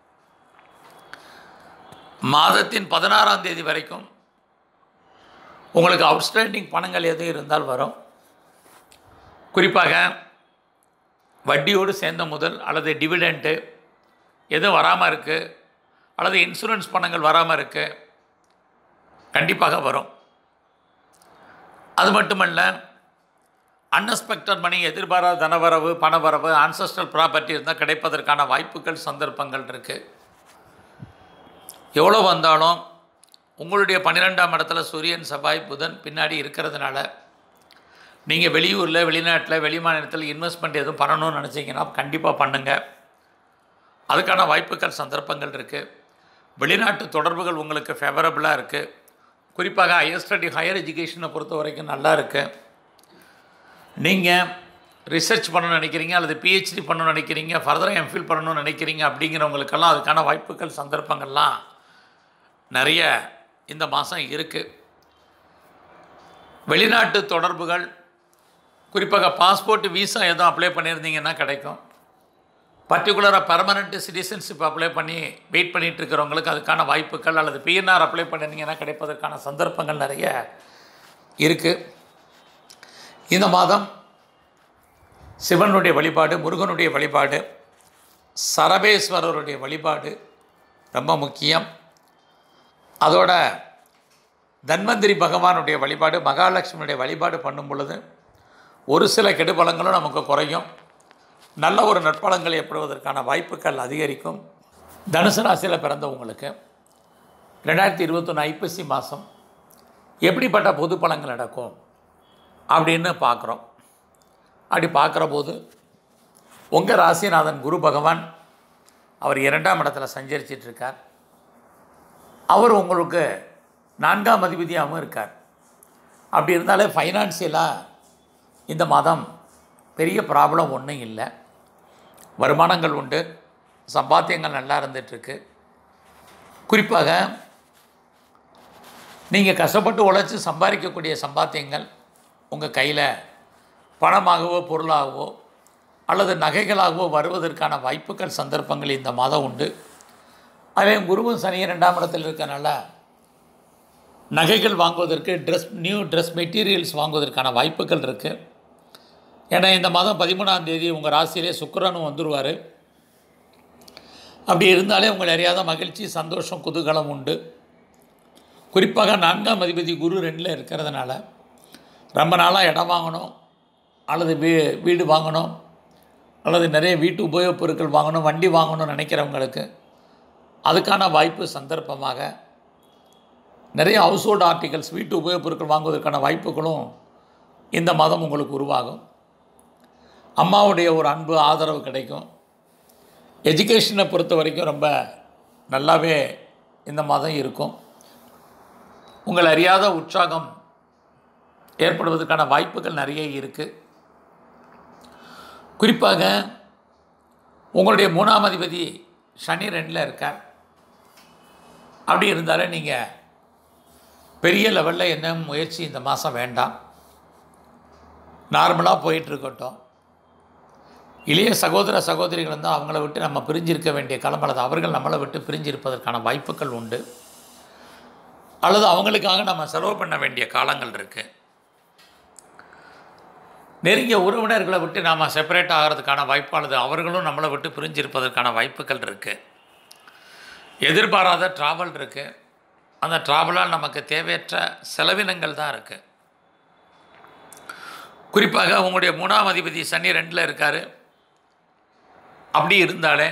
S1: மாதத்தின் பதினாறாம் தேதி வரைக்கும் உங்களுக்கு அவுட்ஸ்டாண்டிங் பணங்கள் எதுவும் இருந்தால் வரும் குறிப்பாக வட்டியோடு சேர்ந்த முதல் அல்லது டிவிடெண்ட்டு எதுவும் வராமல் இருக்குது அல்லது இன்சூரன்ஸ் பணங்கள் வராமல் இருக்குது கண்டிப்பாக வரும் அது மட்டுமல்ல அன்எக்ஸ்பெக்டட் மணி எதிர்பாராத தனவரவு பணவரவு ஆன்சஸ்டல் ப்ராப்பர்ட்டி இருந்தால் கிடைப்பதற்கான வாய்ப்புகள் சந்தர்ப்பங்கள் இருக்குது எவ்வளோ வந்தாலும் உங்களுடைய பன்னிரெண்டாம் இடத்துல சூரியன் செவ்வாய் புதன் பின்னாடி இருக்கிறதுனால நீங்கள் வெளியூரில் வெளிநாட்டில் வெளிமாநிலத்தில் இன்வெஸ்ட்மெண்ட் எதுவும் பண்ணணும்னு நினச்சிங்கன்னா கண்டிப்பாக பண்ணுங்கள் அதுக்கான வாய்ப்புகள் சந்தர்ப்பங்கள் இருக்குது வெளிநாட்டு தொடர்புகள் உங்களுக்கு ஃபேவரபுளாக இருக்குது குறிப்பாக ஹையர் ஸ்டடி ஹையர் எஜுகேஷனை பொறுத்த வரைக்கும் நல்லா இருக்குது நீங்கள் ரிசர்ச் பண்ணணும்னு நினைக்கிறீங்க அல்லது பிஹெச்டி பண்ணணும்னு நினைக்கிறீங்க ஃபர்தராக எம்ஃபில் பண்ணணும்னு நினைக்கிறீங்க அப்படிங்கிறவங்களுக்கெல்லாம் அதுக்கான வாய்ப்புகள் சந்தர்ப்பங்கள்லாம் நிறைய இந்த மாதம் இருக்குது வெளிநாட்டு தொடர்புகள் குறிப்பாக பாஸ்போர்ட் விசா எதுவும் அப்ளை பண்ணியிருந்தீங்கன்னா கிடைக்கும் பர்டிகுலராக பர்மனெண்ட் சிட்டிசன்ஷிப் அப்ளை பண்ணி வெயிட் பண்ணிகிட்டு இருக்கிறவங்களுக்கு அதுக்கான வாய்ப்புகள் அல்லது பிஎன்ஆர் அப்ளை பண்ணியிருந்தீங்கன்னா கிடைப்பதற்கான சந்தர்ப்பங்கள் நிறைய இருக்குது இந்த மாதம் சிவனுடைய வழிபாடு முருகனுடைய வழிபாடு சரபேஸ்வரருடைய வழிபாடு ரொம்ப முக்கியம் அதோட தன்வந்திரி பகவானுடைய வழிபாடு மகாலட்சுமியுடைய வழிபாடு பண்ணும் பொழுது ஒரு சில கெடுபலங்களும் நமக்கு குறையும் நல்ல ஒரு நற்பலங்கள் ஏற்படுவதற்கான வாய்ப்புகள் அதிகரிக்கும் தனுசு ராசியில் பிறந்தவங்களுக்கு ரெண்டாயிரத்தி இருபத்தொன்று ஐப்பசி மாதம் எப்படிப்பட்ட பொது பலங்கள் நடக்கும் அப்படின்னு பார்க்குறோம் அப்படி பார்க்குற போது உங்கள் ராசிநாதன் குரு பகவான் அவர் இரண்டாம் இடத்துல சஞ்சரிச்சிட்டு இருக்கார் அவர் உங்களுக்கு நான்காம் அதிபதியாகவும் இருக்கார் அப்படி இருந்தாலே ஃபைனான்சியலாக இந்த மாதம் பெரிய ப்ராப்ளம் ஒன்றும் இல்லை வருமானங்கள் உண்டு சம்பாத்தியங்கள் நல்லா இருந்துகிட்ருக்கு குறிப்பாக நீங்கள் கஷ்டப்பட்டு உழைச்சி சம்பாதிக்கக்கூடிய சம்பாத்தியங்கள் உங்கள் கையில் பணமாகவோ பொருளாகவோ அல்லது நகைகளாகவோ வருவதற்கான வாய்ப்புகள் சந்தர்ப்பங்கள் இந்த மாதம் உண்டு அதே குருவும் சனி ரெண்டாம் இடத்தில் இருக்கனால நகைகள் வாங்குவதற்கு ட்ரெஸ் நியூ ட்ரெஸ் மெட்டீரியல்ஸ் வாங்குவதற்கான வாய்ப்புகள் இருக்குது ஏன்னா இந்த மாதம் பதிமூணாம் தேதி உங்கள் ராசியிலே சுக்கிரனும் வந்துடுவார் அப்படி இருந்தாலே உங்களை அறியாத மகிழ்ச்சி சந்தோஷம் குதூகலம் உண்டு குறிப்பாக நான்காம் அதிபதி குரு ரெண்டில் இருக்கிறதுனால ரொம்ப நாளாக இடம் வாங்கணும் அல்லது வீ வீடு வாங்கணும் அல்லது நிறைய வீட்டு உபயோகப் பொருட்கள் வாங்கணும் வண்டி வாங்கணும்னு நினைக்கிறவங்களுக்கு அதுக்கான வாய்ப்பு சந்தர்ப்பமாக நிறைய ஹவுஸ் ஹோல்டு ஆர்டிகல்ஸ் வீட்டு உபயோகப் பொருட்கள் வாங்குவதற்கான வாய்ப்புகளும் இந்த மாதம் உங்களுக்கு உருவாகும் அம்மாவுடைய ஒரு அன்பு ஆதரவு கிடைக்கும் எஜுகேஷனை பொறுத்த வரைக்கும் ரொம்ப நல்லாவே இந்த மாதம் இருக்கும் உங்கள் அறியாத உற்சாகம் ஏற்படுவதற்கான வாய்ப்புகள் நிறைய இருக்குது குறிப்பாக உங்களுடைய மூணாம் அதிபதி சனி ரெண்டில் இருக்கார் அப்படி இருந்தாலே நீங்கள் பெரிய லெவலில் என்ன முயற்சி இந்த மாதம் வேண்டாம் நார்மலாக போயிட்டு இருக்கட்டும் இளைய சகோதர சகோதரிகள் வந்து அவங்கள விட்டு நம்ம பிரிஞ்சிருக்க வேண்டிய காலம் அல்லது அவர்கள் நம்மளை விட்டு பிரிஞ்சிருப்பதற்கான வாய்ப்புகள் உண்டு அல்லது அவங்களுக்காக நம்ம செலவு பண்ண வேண்டிய காலங்கள் இருக்குது நெருங்கிய உறவினர்களை விட்டு நாம் செப்பரேட் ஆகிறதுக்கான வாய்ப்பு அல்லது அவர்களும் நம்மளை விட்டு பிரிஞ்சிருப்பதற்கான வாய்ப்புகள் இருக்குது எதிர்பாராத ட்ராவல் இருக்குது அந்த ட்ராவலால் நமக்கு தேவையற்ற செலவினங்கள் தான் இருக்குது குறிப்பாக உங்களுடைய மூணாம் அதிபதி சனி ரெண்டில் இருக்கார் அப்படி இருந்தாலே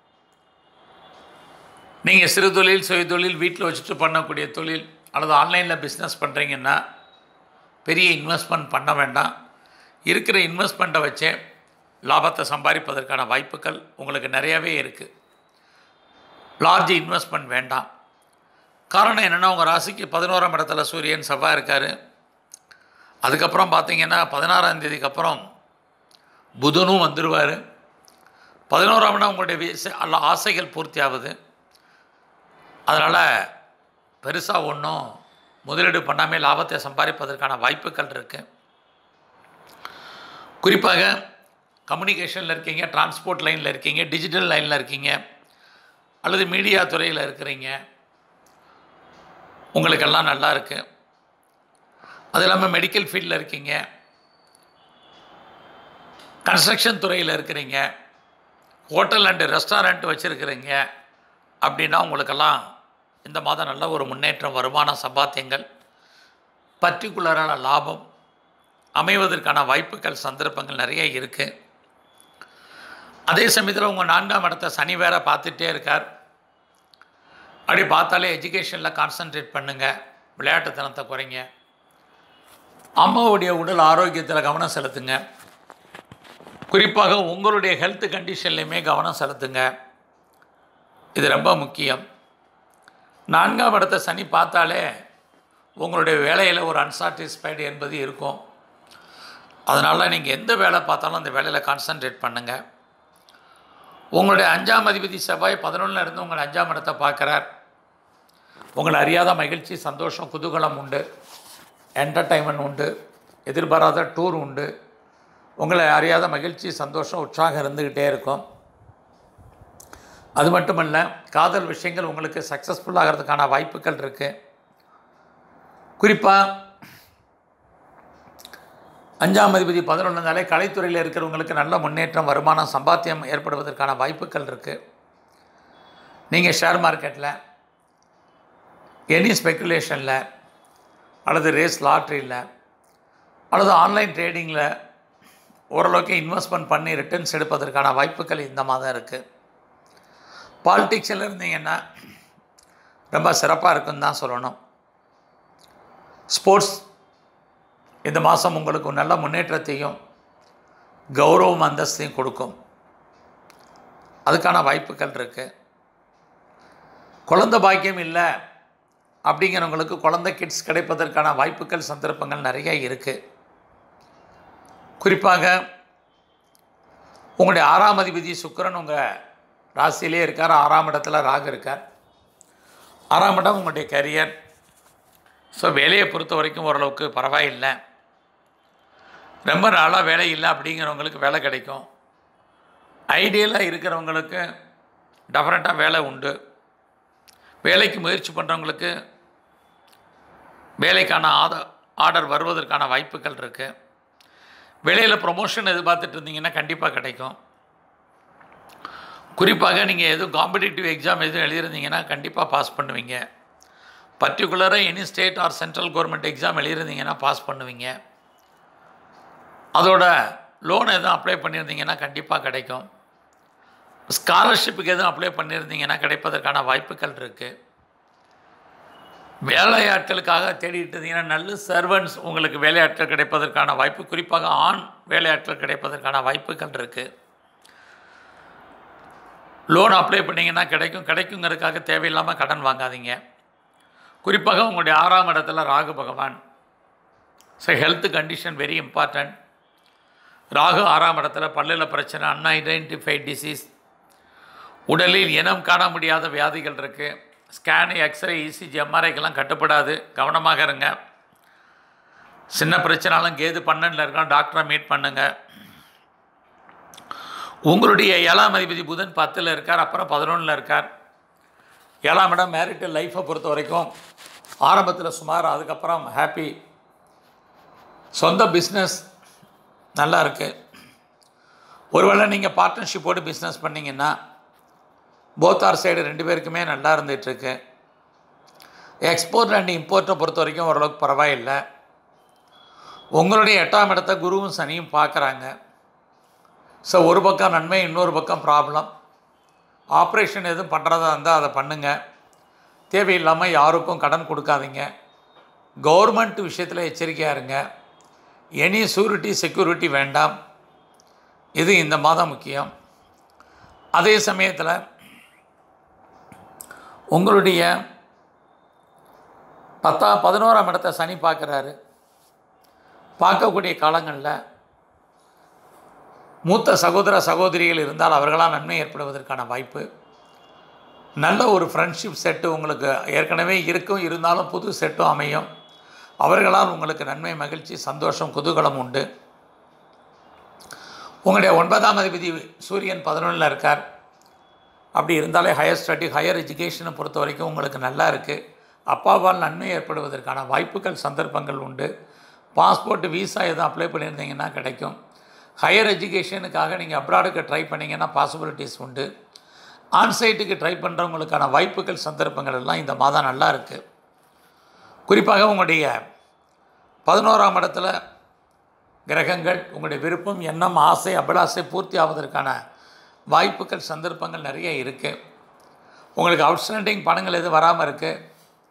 S1: நீங்கள் சிறு தொழில் சுய தொழில் வீட்டில் வச்சுட்டு பண்ணக்கூடிய தொழில் அல்லது ஆன்லைனில் பிஸ்னஸ் பண்ணுறீங்கன்னா பெரிய இன்வெஸ்ட்மெண்ட் பண்ண வேண்டாம் இருக்கிற இன்வெஸ்ட்மெண்ட்டை வச்சே லாபத்தை சம்பாதிப்பதற்கான வாய்ப்புகள் உங்களுக்கு நிறையவே இருக்குது லார்ஜ் இன்வெஸ்ட்மெண்ட் வேண்டாம் காரணம் என்னென்னா உங்கள் ராசிக்கு பதினோராம் இடத்துல சூரியன் செவ்வாய் இருக்கார் அதுக்கப்புறம் பார்த்தீங்கன்னா பதினாறாம் தேதிக்கு அப்புறம் புதனும் வந்துடுவார் பதினோராம்னா உங்களுடைய வீச அல்ல ஆசைகள் பூர்த்தி ஆகுது அதனால் பெருசாக ஒன்றும் முதலீடு பண்ணாமல் லாபத்தை சம்பாதிப்பதற்கான வாய்ப்புகள் இருக்குது குறிப்பாக கம்யூனிகேஷனில் இருக்கீங்க டிரான்ஸ்போர்ட் லைனில் இருக்கீங்க டிஜிட்டல் லைனில் இருக்கீங்க அல்லது மீடியா துறையில் இருக்கிறீங்க உங்களுக்கெல்லாம் நல்லா இருக்குது அது இல்லாமல் மெடிக்கல் ஃபீல்டில் இருக்கீங்க கன்ஸ்ட்ரக்ஷன் துறையில் இருக்கிறீங்க ஹோட்டல் அண்டு ரெஸ்டாரண்ட் வச்சுருக்கிறீங்க அப்படின்னா உங்களுக்கெல்லாம் இந்த மாதம் நல்ல ஒரு முன்னேற்றம் வருமான சம்பாத்தியங்கள் பர்டிகுலரான லாபம் அமைவதற்கான வாய்ப்புகள் சந்தர்ப்பங்கள் நிறைய இருக்குது அதே சமயத்தில் உங்கள் நான்காம் இடத்த சனி வேற பார்த்துட்டே இருக்கார் அப்படி பார்த்தாலே எஜுகேஷனில் கான்சன்ட்ரேட் பண்ணுங்கள் விளையாட்டுத்தனத்தை குறைங்க அம்மாவுடைய உடல் ஆரோக்கியத்தில் கவனம் செலுத்துங்க குறிப்பாக உங்களுடைய ஹெல்த் கண்டிஷன்லையுமே கவனம் செலுத்துங்க இது ரொம்ப முக்கியம் நான்காம் இடத்த சனி பார்த்தாலே உங்களுடைய வேலையில் ஒரு அன்சாட்டிஸ்ஃபைடு என்பது இருக்கும் அதனால் நீங்கள் எந்த வேலை பார்த்தாலும் அந்த வேலையில் கான்சன்ட்ரேட் பண்ணுங்கள் உங்களுடைய அஞ்சாம் அதிபதி செவ்வாய் பதினொன்றில் இருந்து உங்கள் அஞ்சாம் இடத்தை பார்க்குறார் உங்களை அறியாத மகிழ்ச்சி சந்தோஷம் குதூகலம் உண்டு என்டர்டைன்மெண்ட் உண்டு எதிர்பாராத டூர் உண்டு உங்களை அறியாத மகிழ்ச்சி சந்தோஷம் உற்சாகம் இருந்துக்கிட்டே இருக்கும் அது மட்டுமல்ல காதல் விஷயங்கள் உங்களுக்கு சக்ஸஸ்ஃபுல் ஆகிறதுக்கான வாய்ப்புகள் இருக்குது குறிப்பாக அஞ்சாம் அதிபதி பதினொன்றுனாலே கலைத்துறையில் இருக்கிறவங்களுக்கு நல்ல முன்னேற்றம் வருமானம் சம்பாத்தியம் ஏற்படுவதற்கான வாய்ப்புகள் இருக்குது நீங்கள் ஷேர் மார்க்கெட்டில் எனி ஸ்பெக்குலேஷனில் அல்லது ரேஸ் லாட்ரியில் அல்லது ஆன்லைன் ட்ரேடிங்கில் ஓரளவுக்கு இன்வெஸ்ட்மெண்ட் பண்ணி ரிட்டர்ன்ஸ் எடுப்பதற்கான வாய்ப்புகள் இந்த மாதம் இருக்குது பாலிட்டிக்ஸில் இருந்தீங்கன்னா ரொம்ப சிறப்பாக இருக்குன்னு தான் சொல்லணும் ஸ்போர்ட்ஸ் இந்த மாதம் உங்களுக்கு நல்ல முன்னேற்றத்தையும் கௌரவம் அந்தஸ்தையும் கொடுக்கும் அதுக்கான வாய்ப்புகள் இருக்குது குழந்த பாக்கியம் இல்லை அப்படிங்கிறவங்களுக்கு குழந்தை கிட்ஸ் கிடைப்பதற்கான வாய்ப்புகள் சந்தர்ப்பங்கள் நிறைய இருக்குது குறிப்பாக உங்களுடைய ஆறாம் அதிபதி சுக்கிரன் உங்கள் ராசியிலே இருக்கார் ஆறாம் இடத்துல ராகு இருக்கார் ஆறாம் இடம் உங்களுடைய கரியர் ஸோ வேலையை பொறுத்த வரைக்கும் ஓரளவுக்கு பரவாயில்லை ரொம்ப நாளாக வேலை இல்லை அப்படிங்கிறவங்களுக்கு வேலை கிடைக்கும் ஐடியலாக இருக்கிறவங்களுக்கு டெஃபரெண்ட்டாக வேலை உண்டு வேலைக்கு முயற்சி பண்ணுறவங்களுக்கு வேலைக்கான ஆத ஆர்டர் வருவதற்கான வாய்ப்புகள் இருக்குது வேலையில் ப்ரொமோஷன் எதிர்பார்த்துட்டு இருந்தீங்கன்னா கண்டிப்பாக கிடைக்கும் குறிப்பாக நீங்கள் எதுவும் காம்படிட்டிவ் எக்ஸாம் எதுவும் எழுதியிருந்தீங்கன்னா கண்டிப்பாக பாஸ் பண்ணுவீங்க பர்டிகுலராக any state or central government exam எழுதியிருந்தீங்கன்னா பாஸ் பண்ணுவீங்க அதோட லோன் எதுவும் அப்ளை பண்ணியிருந்தீங்கன்னா கண்டிப்பாக கிடைக்கும் ஸ்காலர்ஷிப்புக்கு எதுவும் அப்ளை பண்ணியிருந்தீங்கன்னா கிடைப்பதற்கான வாய்ப்புகள் இருக்குது வேலையாட்களுக்காக தேடிட்டு இருந்தீங்கன்னா நல்ல சர்வன்ட்ஸ் உங்களுக்கு வேலையாட்கள் கிடைப்பதற்கான வாய்ப்பு குறிப்பாக ஆண் வேலையாட்கள் கிடைப்பதற்கான வாய்ப்புகள் இருக்குது லோன் அப்ளை பண்ணிங்கன்னா கிடைக்கும் கிடைக்குங்கிறதுக்காக தேவையில்லாமல் கடன் வாங்காதீங்க குறிப்பாக உங்களுடைய ஆறாம் இடத்துல ராகு பகவான் so health condition very important Rahu ஆறாம் இடத்துல பல்லில் பிரச்சனை அன்ஐடென்டிஃபைட் டிசீஸ் உடலில் இனம் காண முடியாத வியாதிகள் இருக்குது ஸ்கேனு எக்ஸ்ரே இசிஜி எம்ஆர்ஐக்கெல்லாம் கட்டுப்படாது கவனமாக இருங்க சின்ன பிரச்சனாலும் கேது பன்னெண்டில் இருக்கான் டாக்டரை மீட் பண்ணுங்கள் உங்களுடைய ஏழாம் அதிபதி புதன் பத்தில் இருக்கார் அப்புறம் பதினொன்றில் இருக்கார் ஏழாம் இடம் மேரிட்டல் லைஃப்பை பொறுத்த வரைக்கும் ஆரம்பத்தில் சுமார் அதுக்கப்புறம் ஹாப்பி சொந்த பிஸ்னஸ் நல்லா இருக்குது ஒருவேளை நீங்கள் பார்ட்னர்ஷிப்போடு பிஸ்னஸ் பண்ணிங்கன்னா போத்தார் சைடு ரெண்டு பேருக்குமே நல்லா இருந்துகிட்ருக்கு எக்ஸ்போர்ட் அண்ட் இம்போர்ட்டை பொறுத்த வரைக்கும் ஓரளவுக்கு பரவாயில்லை உங்களுடைய எட்டாம் இடத்த குருவும் சனியும் பார்க்குறாங்க ஸோ ஒரு பக்கம் நன்மை இன்னொரு பக்கம் ப்ராப்ளம் ஆப்ரேஷன் எதுவும் பண்ணுறதா இருந்தால் அதை பண்ணுங்கள் தேவையில்லாமல் யாருக்கும் கடன் கொடுக்காதீங்க கவர்மெண்ட் விஷயத்தில் எச்சரிக்கையாக இருங்க எனி சூரிட்டி செக்யூரிட்டி வேண்டாம் இது இந்த மாதம் முக்கியம் அதே சமயத்தில் உங்களுடைய பத்தா பதினோராம் இடத்த சனி பார்க்குறாரு பார்க்கக்கூடிய காலங்களில் மூத்த சகோதர சகோதரிகள் இருந்தால் அவர்களால் நன்மை ஏற்படுவதற்கான வாய்ப்பு நல்ல ஒரு ஃப்ரெண்ட்ஷிப் செட்டு உங்களுக்கு ஏற்கனவே இருக்கும் இருந்தாலும் புது செட்டும் அமையும் அவர்களால் உங்களுக்கு நன்மை மகிழ்ச்சி சந்தோஷம் குதூகலம் உண்டு உங்களுடைய ஒன்பதாம் அதிபதி சூரியன் பதினொன்றில் இருக்கார் அப்படி இருந்தாலே ஹையர் ஸ்டடி ஹையர் எஜுகேஷனை பொறுத்த வரைக்கும் உங்களுக்கு நல்லா இருக்குது அப்பாவால் நன்மை ஏற்படுவதற்கான வாய்ப்புகள் சந்தர்ப்பங்கள் உண்டு பாஸ்போர்ட் விசா எதுவும் அப்ளை பண்ணியிருந்தீங்கன்னா கிடைக்கும் ஹையர் எஜுகேஷனுக்காக நீங்கள் அப்ராடுக்கு ட்ரை பண்ணிங்கன்னா பாசிபிலிட்டிஸ் உண்டு ஆன்சைட்டுக்கு ட்ரை பண்ணுறவங்களுக்கான வாய்ப்புகள் சந்தர்ப்பங்கள் எல்லாம் இந்த மாதம் நல்லா இருக்குது குறிப்பாக உங்களுடைய பதினோராம் இடத்துல கிரகங்கள் உங்களுடைய விருப்பம் எண்ணம் ஆசை அபிலாசை பூர்த்தி ஆவதற்கான வாய்ப்புகள் சந்தர்ப்பங்கள் நிறைய இருக்குது உங்களுக்கு அவுட்ஸ்டாண்டிங் பணங்கள் எதுவும் வராமல் இருக்குது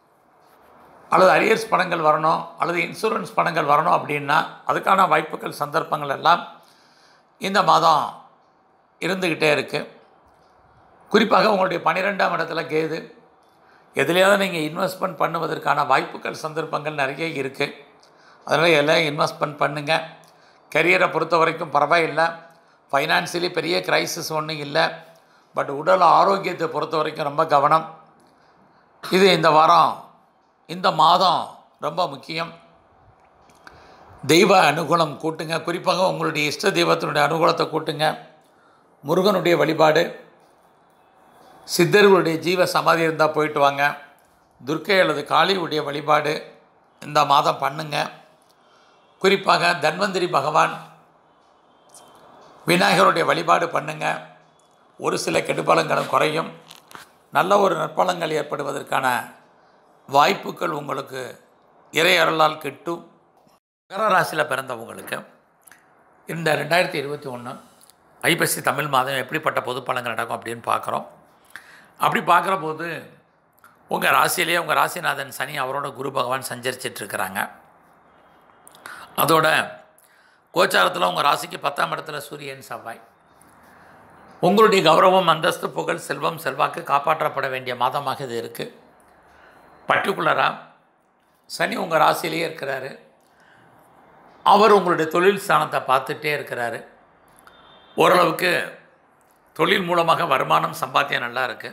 S1: அல்லது அரியர்ஸ் பணங்கள் வரணும் அல்லது இன்சூரன்ஸ் பணங்கள் வரணும் அப்படின்னா அதுக்கான வாய்ப்புகள் சந்தர்ப்பங்கள் எல்லாம் இந்த மாதம் இருந்துக்கிட்டே இருக்குது குறிப்பாக உங்களுடைய பன்னிரெண்டாம் இடத்துல கேது எதுலையாவது நீங்கள் இன்வெஸ்ட்மெண்ட் பண்ணுவதற்கான வாய்ப்புகள் சந்தர்ப்பங்கள் நிறைய இருக்குது அதனால் எல்லாம் இன்வெஸ்ட்மெண்ட் பண்ணுங்கள் கரியரை பொறுத்த வரைக்கும் பரவாயில்லை ஃபைனான்சியலி பெரிய கிரைசிஸ் ஒன்றும் இல்லை பட் உடல் ஆரோக்கியத்தை பொறுத்த வரைக்கும் ரொம்ப கவனம் இது இந்த வாரம் இந்த மாதம் ரொம்ப முக்கியம் தெய்வ அனுகூலம் கூட்டுங்க குறிப்பாக உங்களுடைய இஷ்ட தெய்வத்தினுடைய அனுகூலத்தை கூட்டுங்க முருகனுடைய வழிபாடு சித்தர்களுடைய ஜீவ சமாதி இருந்தால் போயிட்டு வாங்க துர்க்கை அல்லது காளியுடைய வழிபாடு இந்த மாதம் பண்ணுங்க குறிப்பாக தன்வந்திரி பகவான் விநாயகருடைய வழிபாடு பண்ணுங்க ஒரு சில கெடுபலங்களும் குறையும் நல்ல ஒரு நற்பலங்கள் ஏற்படுவதற்கான வாய்ப்புகள் உங்களுக்கு இறை அருளால் கிட்டும் மகர ராசியில் பிறந்தவங்களுக்கு இந்த ரெண்டாயிரத்தி இருபத்தி ஒன்று ஐப்பசி தமிழ் மாதம் எப்படிப்பட்ட பொது பலன்கள் நடக்கும் அப்படின்னு பார்க்குறோம் அப்படி பார்க்குற போது உங்கள் ராசியிலேயே உங்கள் ராசிநாதன் சனி அவரோட குரு பகவான் சஞ்சரிச்சிட்ருக்கிறாங்க அதோட கோச்சாரத்தில் உங்கள் ராசிக்கு பத்தாம் இடத்துல சூரியன் செவ்வாய் உங்களுடைய கௌரவம் அந்தஸ்து புகழ் செல்வம் செல்வாக்கு காப்பாற்றப்பட வேண்டிய மாதமாக இது இருக்குது பர்டிகுலராக சனி உங்கள் ராசியிலேயே இருக்கிறாரு அவர் உங்களுடைய தொழில் ஸ்தானத்தை பார்த்துட்டே இருக்கிறாரு ஓரளவுக்கு தொழில் மூலமாக வருமானம் சம்பாத்தியம் நல்லா இருக்குது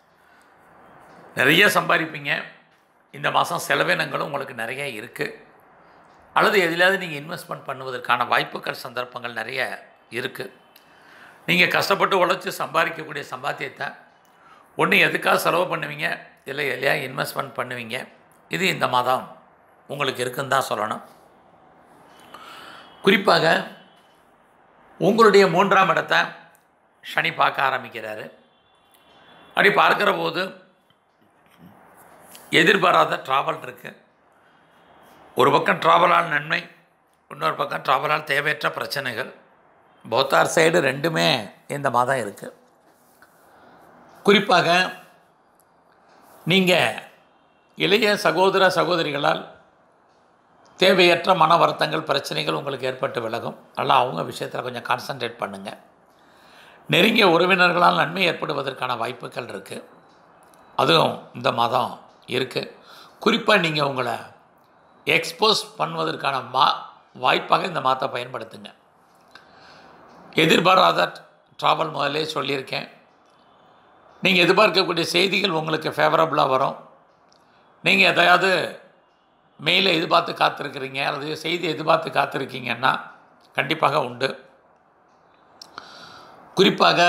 S1: நிறைய சம்பாதிப்பீங்க இந்த மாதம் செலவினங்களும் உங்களுக்கு நிறைய இருக்குது அல்லது எதிலாவது நீங்கள் இன்வெஸ்ட்மெண்ட் பண்ணுவதற்கான வாய்ப்புகள் சந்தர்ப்பங்கள் நிறைய இருக்குது நீங்கள் கஷ்டப்பட்டு உழைச்சி சம்பாதிக்கக்கூடிய சம்பாத்தியத்தை ஒன்று எதுக்காக செலவு பண்ணுவீங்க இல்லை எல்லையா இன்வெஸ்ட்மெண்ட் பண்ணுவீங்க இது இந்த மாதம் உங்களுக்கு இருக்குன்னு தான் சொல்லணும் குறிப்பாக உங்களுடைய மூன்றாம் இடத்தை சனி பார்க்க ஆரம்பிக்கிறாரு அப்படி பார்க்குற போது எதிர்பாராத ட்ராவல் இருக்குது ஒரு பக்கம் ட்ராவலால் நன்மை இன்னொரு பக்கம் ட்ராவலால் தேவையற்ற பிரச்சனைகள் போத்தார் சைடு ரெண்டுமே இந்த மாதம் இருக்குது குறிப்பாக நீங்கள் இளைய சகோதர சகோதரிகளால் தேவையற்ற மன வருத்தங்கள் பிரச்சனைகள் உங்களுக்கு ஏற்பட்டு விலகும் அதனால் அவங்க விஷயத்தில் கொஞ்சம் கான்சன்ட்ரேட் பண்ணுங்கள் நெருங்கிய உறவினர்களால் நன்மை ஏற்படுவதற்கான வாய்ப்புகள் இருக்குது அதுவும் இந்த மாதம் இருக்குது குறிப்பாக நீங்கள் உங்களை எக்ஸ்போஸ் பண்ணுவதற்கான மா வாய்ப்பாக இந்த மாதத்தை பயன்படுத்துங்க எதிர்பாராத ட்ராவல் முதலே சொல்லியிருக்கேன் நீங்கள் எதிர்பார்க்கக்கூடிய செய்திகள் உங்களுக்கு ஃபேவரபுளாக வரும் நீங்கள் எதையாவது மெயிலை எதிர்பார்த்து காத்திருக்கிறீங்க அல்லது செய்தி எதிர்பார்த்து காத்திருக்கீங்கன்னா கண்டிப்பாக உண்டு குறிப்பாக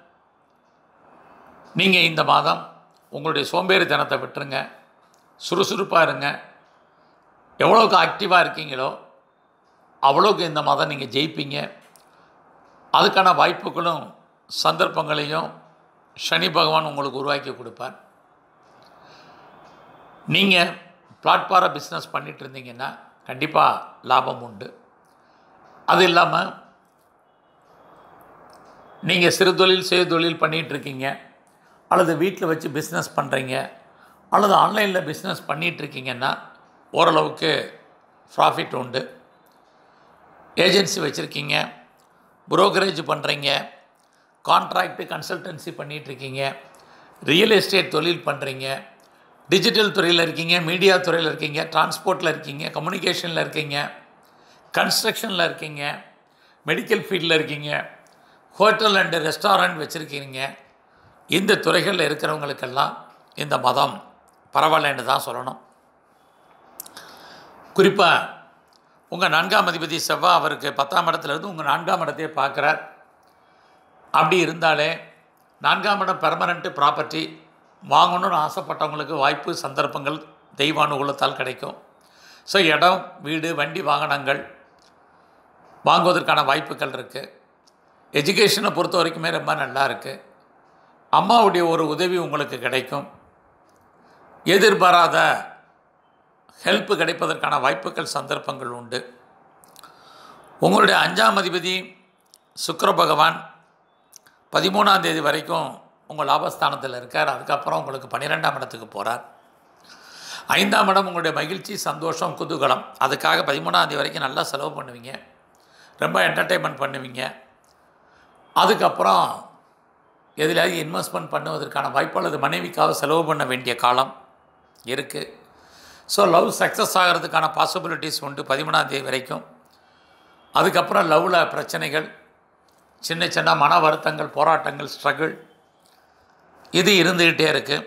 S1: நீங்கள் இந்த மாதம் உங்களுடைய சோம்பேறித்தனத்தை விட்டுருங்க சுறுசுறுப்பாக இருங்க எவ்வளோக்கு ஆக்டிவாக இருக்கீங்களோ அவ்வளோக்கு இந்த மாதம் நீங்கள் ஜெயிப்பீங்க அதுக்கான வாய்ப்புகளும் சந்தர்ப்பங்களையும் சனி பகவான் உங்களுக்கு உருவாக்கி கொடுப்பார் நீங்கள் பிளாட்பார பிஸ்னஸ் பண்ணிகிட்டு இருந்தீங்கன்னா கண்டிப்பாக லாபம் உண்டு அது இல்லாமல் நீங்கள் சிறு தொழில் சுய தொழில் பண்ணிகிட்டு இருக்கீங்க அல்லது வீட்டில் வச்சு பிஸ்னஸ் பண்ணுறீங்க அல்லது ஆன்லைனில் பிஸ்னஸ் பண்ணிகிட்டு இருக்கீங்கன்னா ஓரளவுக்கு ப்ராஃபிட் உண்டு ஏஜென்சி வச்சுருக்கீங்க புரோக்கரேஜ் பண்ணுறீங்க கான்ட்ராக்டு கன்சல்டன்சி பண்ணிகிட்ருக்கீங்க ரியல் எஸ்டேட் தொழில் பண்ணுறீங்க டிஜிட்டல் துறையில் இருக்கீங்க மீடியா துறையில் இருக்கீங்க டிரான்ஸ்போர்ட்டில் இருக்கீங்க கம்யூனிகேஷனில் இருக்கீங்க கன்ஸ்ட்ரக்ஷனில் இருக்கீங்க மெடிக்கல் ஃபீல்டில் இருக்கீங்க ஹோட்டல் அண்டு ரெஸ்டாரண்ட் வச்சுருக்கீங்க இந்த துறைகளில் இருக்கிறவங்களுக்கெல்லாம் இந்த மதம் பரவாயில்லன்னு தான் சொல்லணும் குறிப்பாக உங்கள் நான்காம் அதிபதி செவ்வாய் அவருக்கு பத்தாம் இடத்துல இருந்து உங்கள் நான்காம் இடத்தையே பார்க்குறார் அப்படி இருந்தாலே நான்காம் இடம் பெர்மனண்ட்டு ப்ராப்பர்ட்டி வாங்கணும்னு ஆசைப்பட்டவங்களுக்கு வாய்ப்பு சந்தர்ப்பங்கள் தெய்வானுகூலத்தால் கிடைக்கும் ஸோ இடம் வீடு வண்டி வாகனங்கள் வாங்குவதற்கான வாய்ப்புகள் இருக்குது எஜுகேஷனை பொறுத்த வரைக்குமே ரொம்ப நல்லா இருக்குது அம்மாவுடைய ஒரு உதவி உங்களுக்கு கிடைக்கும் எதிர்பாராத ஹெல்ப் கிடைப்பதற்கான வாய்ப்புகள் சந்தர்ப்பங்கள் உண்டு உங்களுடைய அஞ்சாம் அதிபதி சுக்கிர பகவான் பதிமூணாம் தேதி வரைக்கும் உங்கள் லாபஸ்தானத்தில் இருக்கார் அதுக்கப்புறம் உங்களுக்கு பன்னிரெண்டாம் இடத்துக்கு போகிறார் ஐந்தாம் இடம் உங்களுடைய மகிழ்ச்சி சந்தோஷம் குதூகலம் அதுக்காக பதிமூணாம் தேதி வரைக்கும் நல்லா செலவு பண்ணுவீங்க ரொம்ப என்டர்டெயின்மெண்ட் பண்ணுவீங்க அதுக்கப்புறம் எதிலாவது இன்வெஸ்ட்மெண்ட் பண்ணுவதற்கான வாய்ப்பு அல்லது மனைவிக்காக செலவு பண்ண வேண்டிய காலம் இருக்குது ஸோ லவ் சக்ஸஸ் ஆகிறதுக்கான பாசிபிலிட்டிஸ் உண்டு பதிமூணாம் தேதி வரைக்கும் அதுக்கப்புறம் லவ்வில் பிரச்சனைகள் சின்ன சின்ன மன வருத்தங்கள் போராட்டங்கள் ஸ்ட்ரகிள் இது இருந்துக்கிட்டே இருக்குது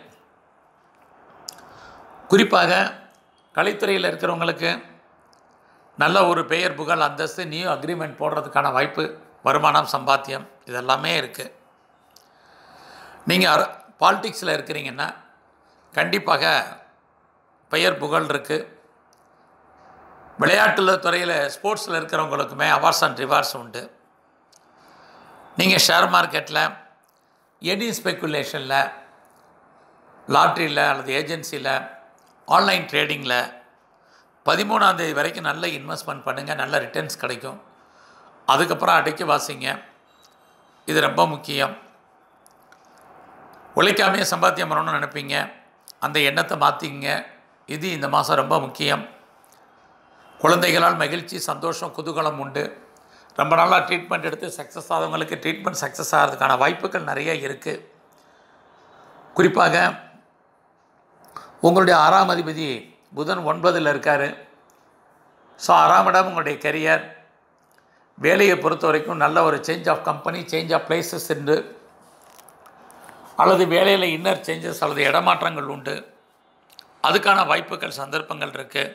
S1: குறிப்பாக கலைத்துறையில் இருக்கிறவங்களுக்கு நல்ல ஒரு பெயர் புகழ் அந்தஸ்து நியூ அக்ரிமெண்ட் போடுறதுக்கான வாய்ப்பு வருமானம் சம்பாத்தியம் இதெல்லாமே இருக்குது நீங்கள் பாலிட்டிக்ஸில் இருக்கிறீங்கன்னா கண்டிப்பாக பெயர் புகழ் இருக்குது விளையாட்டில் துறையில் ஸ்போர்ட்ஸில் இருக்கிறவங்களுக்குமே அவார்ட்ஸ் அண்ட் ரிவார்ட்ஸ் உண்டு நீங்கள் ஷேர் மார்க்கெட்டில் எனி ஸ்பெக்குலேஷனில் லாட்ரியில் அல்லது ஏஜென்சியில் ஆன்லைன் ட்ரேடிங்கில் பதிமூணாந்தேதி வரைக்கும் நல்ல இன்வெஸ்ட்மெண்ட் பண்ணுங்கள் நல்ல ரிட்டர்ன்ஸ் கிடைக்கும் அதுக்கப்புறம் அடைக்க வாசிங்க இது ரொம்ப முக்கியம் உழைக்காமையே சம்பாத்தியம் பண்ணணும்னு நினைப்பீங்க அந்த எண்ணத்தை மாற்றிங்க இது இந்த மாதம் ரொம்ப முக்கியம் குழந்தைகளால் மகிழ்ச்சி சந்தோஷம் குதூகலம் உண்டு ரொம்ப நாளாக ட்ரீட்மெண்ட் எடுத்து சக்ஸஸ் ஆகிறவங்களுக்கு ட்ரீட்மெண்ட் சக்ஸஸ் ஆகிறதுக்கான வாய்ப்புகள் நிறைய இருக்குது குறிப்பாக உங்களுடைய ஆறாம் அதிபதி புதன் ஒன்பதில் இருக்கார் ஸோ ஆறாம் இடம் உங்களுடைய கெரியர் வேலையை பொறுத்த வரைக்கும் நல்ல ஒரு change of company change of places உண்டு அல்லது வேலையில் இன்னர் சேஞ்சஸ் அல்லது இடமாற்றங்கள் உண்டு அதுக்கான வாய்ப்புகள் சந்தர்ப்பங்கள் இருக்குது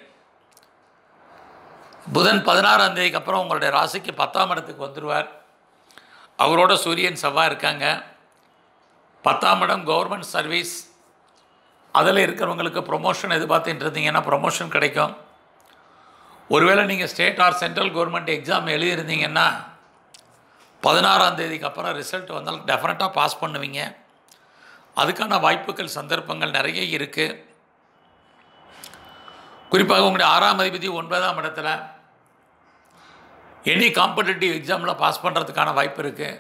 S1: புதன் பதினாறாம் தேதிக்கு அப்புறம் உங்களுடைய ராசிக்கு பத்தாம் இடத்துக்கு வந்துடுவார் அவரோட சூரியன் செவ்வாய் இருக்காங்க பத்தாம் இடம் கவர்மெண்ட் சர்வீஸ் அதில் இருக்கிறவங்களுக்கு ப்ரொமோஷன் எதிர்பார்த்துட்டு இருந்தீங்கன்னா ப்ரொமோஷன் கிடைக்கும் ஒருவேளை நீங்கள் state or central government exam எழுதியிருந்தீங்கன்னா பதினாறாம் தேதிக்கு அப்புறம் ரிசல்ட் வந்தால் டெஃபினட்டாக பாஸ் பண்ணுவீங்க அதுக்கான வாய்ப்புகள் சந்தர்ப்பங்கள் நிறைய இருக்குது குறிப்பாக உங்களுடைய ஆறாம் அதிபதி ஒன்பதாம் இடத்துல எனி காம்படிட்டிவ் எக்ஸாமில் பாஸ் பண்ணுறதுக்கான வாய்ப்பு இருக்குது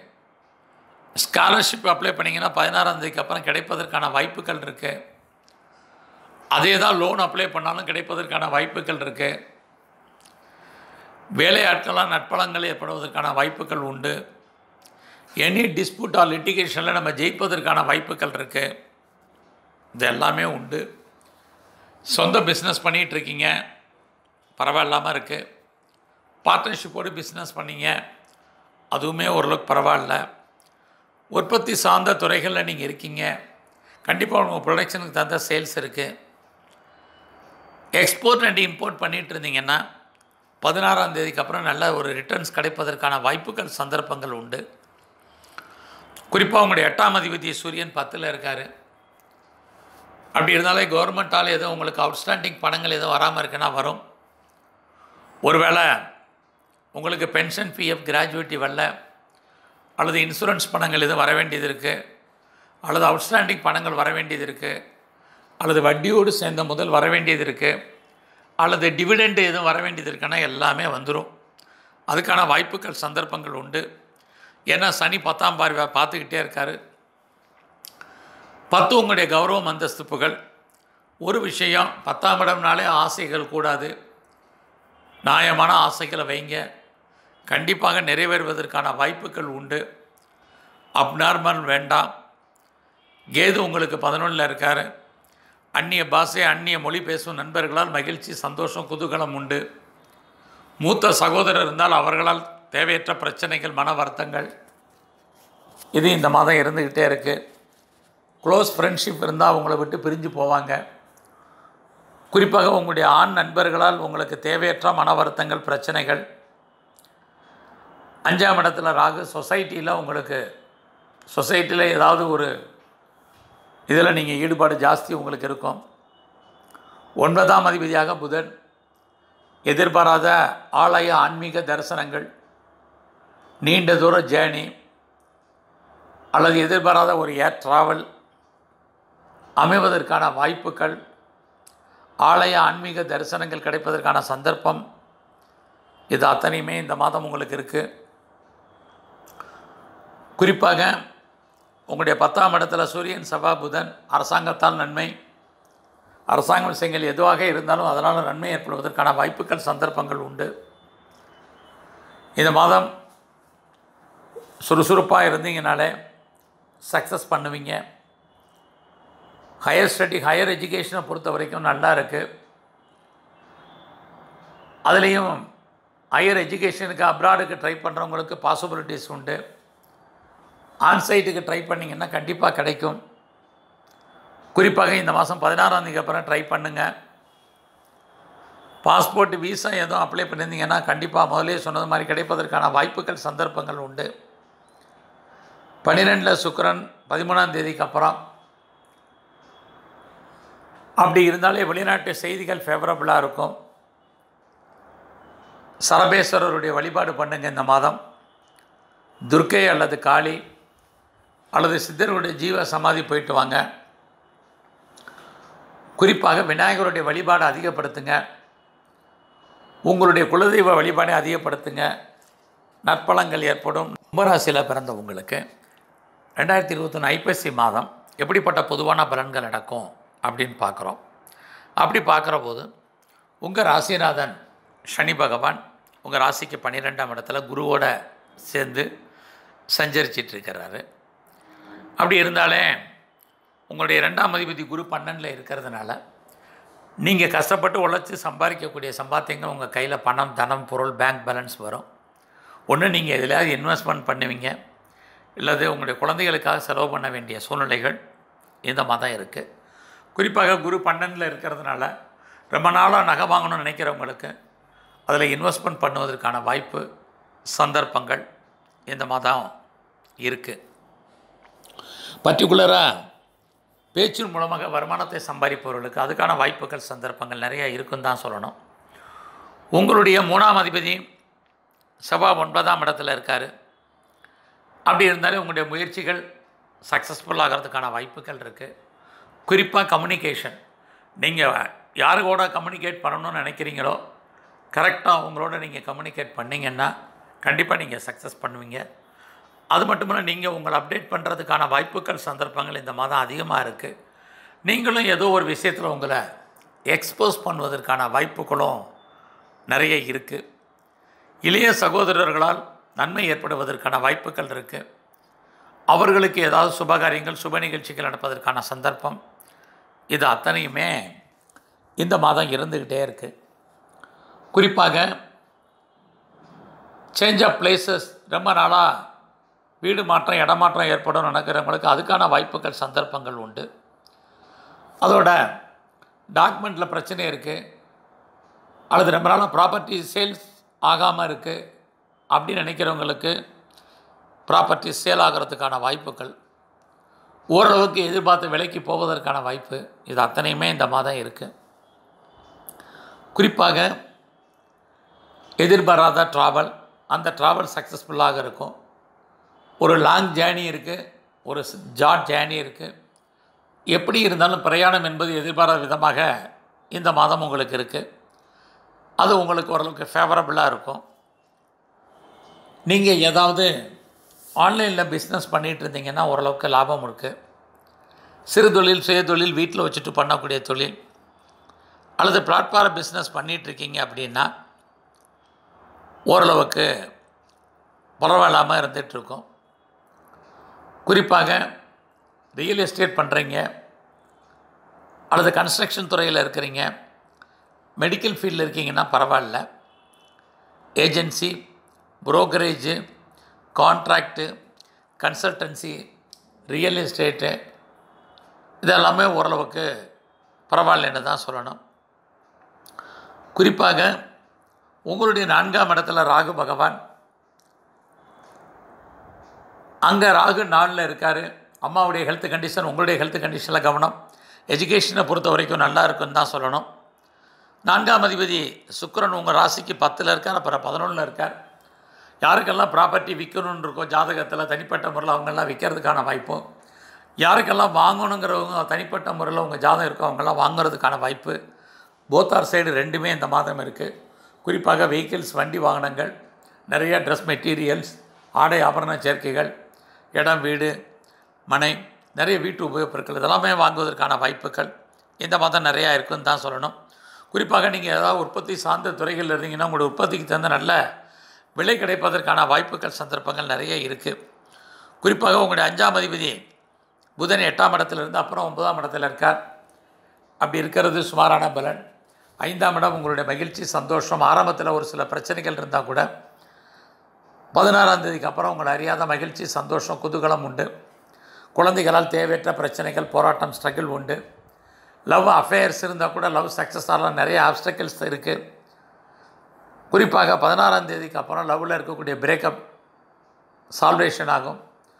S1: ஸ்காலர்ஷிப் அப்ளை பண்ணிங்கன்னா பதினாறாம் தேதிக்கு அப்புறம் கிடைப்பதற்கான வாய்ப்புகள் இருக்குது அதே தான் லோன் அப்ளை பண்ணாலும் கிடைப்பதற்கான வாய்ப்புகள் இருக்குது வேலையாட்களாக நட்பலங்கள் ஏற்படுவதற்கான வாய்ப்புகள் உண்டு எனி டிஸ்பியூட் ஆர் லிட்டிகேஷனில் நம்ம ஜெயிப்பதற்கான வாய்ப்புகள் இருக்குது இது எல்லாமே உண்டு சொந்த பிஸ்னஸ் பண்ணிகிட்ருக்கீங்க பரவாயில்லாமல் இருக்குது பார்ட்னர்ஷிப்போடு பிஸ்னஸ் பண்ணீங்க அதுவுமே ஓரளவுக்கு பரவாயில்ல உற்பத்தி சார்ந்த துறைகளில் நீங்கள் இருக்கீங்க கண்டிப்பாக உங்கள் ப்ரொடக்ஷனுக்கு தகுந்த சேல்ஸ் இருக்குது எக்ஸ்போர்ட் அண்ட் இம்போர்ட் பண்ணிகிட்டு இருந்தீங்கன்னா பதினாறாம் தேதிக்கு அப்புறம் நல்ல ஒரு ரிட்டர்ன்ஸ் கிடைப்பதற்கான வாய்ப்புகள் சந்தர்ப்பங்கள் உண்டு குறிப்பாக உங்களுடைய எட்டாம் அதிபதி சூரியன் பத்தில் இருக்கார் அப்படி இருந்தாலே கவர்மெண்ட்டால் எதுவும் உங்களுக்கு அவுட்ஸ்டாண்டிங் பணங்கள் எதுவும் வராமல் இருக்குன்னா வரும் ஒருவேளை உங்களுக்கு பென்ஷன் பிஎஃப் கிராஜுவேட்டி வரல அல்லது இன்சூரன்ஸ் பணங்கள் எதுவும் வர வேண்டியது இருக்குது அல்லது அவுட்ஸ்டாண்டிங் பணங்கள் வர வேண்டியது இருக்குது அல்லது வட்டியோடு சேர்ந்த முதல் வர வேண்டியது இருக்குது அல்லது டிவிடெண்ட் எதுவும் வர வேண்டியது இருக்குன்னா எல்லாமே வந்துடும் அதுக்கான வாய்ப்புகள் சந்தர்ப்பங்கள் உண்டு ஏன்னா சனி பத்தாம் பார்வை பார்த்துக்கிட்டே இருக்கார் பத்து உங்களுடைய கௌரவம் அந்தஸ்து புகழ் ஒரு விஷயம் பத்தாம் இடம்னாலே ஆசைகள் கூடாது நியாயமான ஆசைகளை வைங்க கண்டிப்பாக நிறைவேறுவதற்கான வாய்ப்புகள் உண்டு அப்நார்மல் வேண்டாம் கேது உங்களுக்கு பதினொன்றில் இருக்கார் அந்நிய பாஷை அந்நிய மொழி பேசும் நண்பர்களால் மகிழ்ச்சி சந்தோஷம் குதூகலம் உண்டு மூத்த சகோதரர் இருந்தால் அவர்களால் தேவையற்ற பிரச்சனைகள் மன வருத்தங்கள் இது இந்த மாதம் இருந்துக்கிட்டே இருக்குது க்ளோஸ் ஃப்ரெண்ட்ஷிப் இருந்தால் அவங்கள விட்டு பிரிஞ்சு போவாங்க குறிப்பாக உங்களுடைய ஆண் நண்பர்களால் உங்களுக்கு தேவையற்ற மன வருத்தங்கள் பிரச்சனைகள் அஞ்சாம் இடத்துல ராகு சொசைட்டியில் உங்களுக்கு சொசைட்டியில் ஏதாவது ஒரு இதில் நீங்கள் ஈடுபாடு ஜாஸ்தி உங்களுக்கு இருக்கும் ஒன்பதாம் அதிபதியாக புதன் எதிர்பாராத ஆலய ஆன்மீக தரிசனங்கள் நீண்ட தூர ஜேர்னி அல்லது எதிர்பாராத ஒரு ஏர் ட்ராவல் அமைவதற்கான வாய்ப்புகள் ஆலய ஆன்மீக தரிசனங்கள் கிடைப்பதற்கான சந்தர்ப்பம் இது அத்தனையுமே இந்த மாதம் உங்களுக்கு இருக்குது குறிப்பாக உங்களுடைய பத்தாம் இடத்துல சூரியன் சபா புதன் அரசாங்கத்தால் நன்மை அரசாங்க விஷயங்கள் எதுவாக இருந்தாலும் அதனால் நன்மை ஏற்படுவதற்கான வாய்ப்புகள் சந்தர்ப்பங்கள் உண்டு இந்த மாதம் சுறுசுறுப்பாக இருந்தீங்கனாலே சக்ஸஸ் பண்ணுவீங்க ஹையர் ஸ்டடி ஹையர் எஜுகேஷனை பொறுத்த வரைக்கும் நல்லா இருக்குது அதுலேயும் ஹையர் எஜுகேஷனுக்கு அப்ராடுக்கு ட்ரை பண்ணுறவங்களுக்கு பாசிபிலிட்டிஸ் உண்டு ஆன்சைட்டுக்கு ட்ரை பண்ணிங்கன்னா கண்டிப்பாக கிடைக்கும் குறிப்பாக இந்த மாதம் பதினாறாம் தேதிக்கு அப்புறம் ட்ரை பண்ணுங்கள் பாஸ்போர்ட் வீசா எதுவும் அப்ளை பண்ணியிருந்தீங்கன்னா கண்டிப்பாக முதலே சொன்னது மாதிரி கிடைப்பதற்கான வாய்ப்புகள் சந்தர்ப்பங்கள் உண்டு பன்னிரெண்டில் சுக்கரன் பதிமூணாம் தேதிக்கு அப்புறம் அப்படி இருந்தாலே வெளிநாட்டு செய்திகள் ஃபேவரபுளாக இருக்கும் சரபேஸ்வரருடைய வழிபாடு பண்ணுங்க இந்த மாதம் துர்க்கை அல்லது காளி அல்லது சித்தருடைய ஜீவ சமாதி போயிட்டு வாங்க குறிப்பாக விநாயகருடைய வழிபாடு அதிகப்படுத்துங்க உங்களுடைய குலதெய்வ வழிபாடை அதிகப்படுத்துங்க நற்பலங்கள் ஏற்படும் கும்பராசியில் பிறந்த உங்களுக்கு ரெண்டாயிரத்தி இருபத்தொன்று ஐப்பசி மாதம் எப்படிப்பட்ட பொதுவான பலன்கள் நடக்கும் அப்படின்னு பார்க்குறோம் அப்படி பார்க்குற போது உங்கள் ராசிநாதன் சனி பகவான் உங்கள் ராசிக்கு பன்னிரெண்டாம் இடத்துல குருவோட சேர்ந்து சஞ்சரிச்சிட்டு இருக்கிறாரு அப்படி இருந்தாலே உங்களுடைய ரெண்டாம் அதிபதி குரு பன்னெண்டில் இருக்கிறதுனால நீங்கள் கஷ்டப்பட்டு உழைச்சி சம்பாதிக்கக்கூடிய சம்பாத்தியங்கள் உங்கள் கையில் பணம் தனம் பொருள் பேங்க் பேலன்ஸ் வரும் ஒன்று நீங்கள் எதுலையாவது இன்வெஸ்ட்மெண்ட் பண்ணுவீங்க இல்லது உங்களுடைய குழந்தைகளுக்காக செலவு பண்ண வேண்டிய சூழ்நிலைகள் இந்த மாதம் இருக்குது குறிப்பாக குரு பன்னெண்டில் இருக்கிறதுனால ரொம்ப நாளாக நகை வாங்கணும்னு நினைக்கிறவங்களுக்கு அதில் இன்வெஸ்ட்மெண்ட் பண்ணுவதற்கான வாய்ப்பு சந்தர்ப்பங்கள் இந்த மாதம் இருக்குது பர்டிகுலராக பேச்சின் மூலமாக வருமானத்தை சம்பாதிப்பவர்களுக்கு அதுக்கான வாய்ப்புகள் சந்தர்ப்பங்கள் நிறைய இருக்குன்னு தான் சொல்லணும் உங்களுடைய மூணாம் அதிபதி சபா ஒன்பதாம் இடத்துல இருக்கார் அப்படி இருந்தாலே உங்களுடைய முயற்சிகள் சக்ஸஸ்ஃபுல் ஆகிறதுக்கான வாய்ப்புகள் இருக்குது குறிப்பாக கம்யூனிகேஷன் நீங்கள் யாரு கூட கம்யூனிகேட் பண்ணணும்னு நினைக்கிறீங்களோ கரெக்டாக அவங்களோட நீங்கள் கம்யூனிகேட் பண்ணிங்கன்னா கண்டிப்பாக நீங்கள் சக்ஸஸ் பண்ணுவீங்க அது மட்டும் இல்லை நீங்கள் உங்களை அப்டேட் பண்ணுறதுக்கான வாய்ப்புகள் சந்தர்ப்பங்கள் இந்த மாதம் அதிகமாக இருக்குது நீங்களும் ஏதோ ஒரு விஷயத்தில் உங்களை எக்ஸ்போஸ் பண்ணுவதற்கான வாய்ப்புகளும் நிறைய இருக்குது இளைய சகோதரர்களால் நன்மை ஏற்படுவதற்கான வாய்ப்புகள் இருக்குது அவர்களுக்கு ஏதாவது சுபகாரியங்கள் சுப நிகழ்ச்சிகள் நடப்பதற்கான சந்தர்ப்பம் இது அத்தனையுமே இந்த மாதம் இருந்துக்கிட்டே இருக்குது குறிப்பாக சேஞ்ச் ஆஃப் பிளேசஸ் ரொம்ப நாளாக வீடு மாற்றம் இடமாற்றம் ஏற்படும் நினைக்கிறவங்களுக்கு அதுக்கான வாய்ப்புகள் சந்தர்ப்பங்கள் உண்டு அதோட டாக்குமெண்ட்டில் பிரச்சனை இருக்குது அல்லது ரொம்ப நாளாக ப்ராப்பர்ட்டி சேல்ஸ் ஆகாமல் இருக்குது அப்படின்னு நினைக்கிறவங்களுக்கு ப்ராப்பர்ட்டி சேல் ஆகிறதுக்கான வாய்ப்புகள் ஓரளவுக்கு எதிர்பார்த்த விலைக்கு போவதற்கான வாய்ப்பு இது அத்தனையுமே இந்த மாதம் இருக்குது குறிப்பாக எதிர்பாராத ட்ராவல் அந்த ட்ராவல் சக்ஸஸ்ஃபுல்லாக இருக்கும் ஒரு லாங் ஜேர்னி இருக்குது ஒரு ஜாட் ஜேர்னி இருக்குது எப்படி இருந்தாலும் பிரயாணம் என்பது எதிர்பாராத விதமாக இந்த மாதம் உங்களுக்கு இருக்குது அது உங்களுக்கு ஓரளவுக்கு ஃபேவரபுளாக இருக்கும் நீங்கள் ஏதாவது ஆன்லைனில் பிஸ்னஸ் பண்ணிகிட்டு இருந்தீங்கன்னா ஓரளவுக்கு லாபம் இருக்குது சிறு தொழில் சுய தொழில் வீட்டில் வச்சுட்டு பண்ணக்கூடிய தொழில் அல்லது பிளாட்ஃபார்ம் பிஸ்னஸ் பண்ணிகிட்ருக்கீங்க அப்படின்னா ஓரளவுக்கு பரவாயில்லாமல் இருந்துகிட்ருக்கும் குறிப்பாக ரியல் எஸ்டேட் பண்ணுறீங்க அல்லது கன்ஸ்ட்ரக்ஷன் துறையில் இருக்கிறீங்க மெடிக்கல் ஃபீல்டில் இருக்கீங்கன்னா பரவாயில்ல agency brokerage contract consultancy real estate இதெல்லாமே ஓரளவுக்கு பரவாயில்லைன்னு தான் சொல்லணும் குறிப்பாக உங்களுடைய நான்காம் இடத்துல ராகு பகவான் அங்கே ராகு நாளில் இருக்கார் அம்மாவுடைய ஹெல்த் கண்டிஷன் உங்களுடைய ஹெல்த் கண்டிஷனில் கவனம் எஜுகேஷனை பொறுத்த வரைக்கும் நல்லா இருக்குன்னு தான் சொல்லணும் நான்காம் அதிபதி சுக்கிரன் உங்கள் ராசிக்கு பத்தில் இருக்கார் அப்புறம் பதினொன்றில் இருக்கார் யாருக்கெல்லாம் ப்ராப்பர்ட்டி விற்கணுன்னு இருக்கோ ஜாதகத்தில் தனிப்பட்ட முறையில் அவங்கெல்லாம் விற்கிறதுக்கான வாய்ப்பும் யாருக்கெல்லாம் வாங்கணுங்கிறவங்க தனிப்பட்ட முறையில் உங்கள் ஜாதகம் இருக்கோ அவங்கெல்லாம் வாங்குறதுக்கான வாய்ப்பு போத்தார் சைடு ரெண்டுமே இந்த மாதம் இருக்குது குறிப்பாக வெஹிக்கிள்ஸ் வண்டி வாகனங்கள் நிறைய ட்ரெஸ் மெட்டீரியல்ஸ் ஆடை ஆபரண சேர்க்கைகள் இடம் வீடு மனை நிறைய வீட்டு உபயோகப் பொருட்கள் இதெல்லாமே வாங்குவதற்கான வாய்ப்புகள் இந்த மாதம் நிறையா இருக்குன்னு தான் சொல்லணும் குறிப்பாக நீங்கள் ஏதாவது உற்பத்தி சார்ந்த துறைகளில் இருந்தீங்கன்னா உங்களோட உற்பத்திக்கு தகுந்த நல்ல விலை கிடைப்பதற்கான வாய்ப்புகள் சந்தர்ப்பங்கள் நிறைய இருக்குது குறிப்பாக உங்களுடைய அஞ்சாம் அதிபதி புதன் எட்டாம் இடத்துல இருந்து அப்புறம் ஒன்பதாம் இடத்துல இருக்கார் அப்படி இருக்கிறது சுமாரான பலன் ஐந்தாம் இடம் உங்களுடைய மகிழ்ச்சி சந்தோஷம் ஆரம்பத்தில் ஒரு சில பிரச்சனைகள் இருந்தால் கூட பதினாறாம் தேதிக்கு அப்புறம் உங்களை அறியாத மகிழ்ச்சி சந்தோஷம் குதூகலம் உண்டு குழந்தைகளால் தேவையற்ற பிரச்சனைகள் போராட்டம் ஸ்ட்ரகிள் உண்டு லவ் அஃபேர்ஸ் இருந்தால் கூட லவ் சக்ஸஸ் ஆகலாம் நிறைய ஆப்ஸ்டக்கிள்ஸ் இருக்குது குறிப்பாக பதினாறாம் தேதிக்கு அப்புறம் லவ்வில் இருக்கக்கூடிய பிரேக்கப் சால்வேஷன் ஆகும்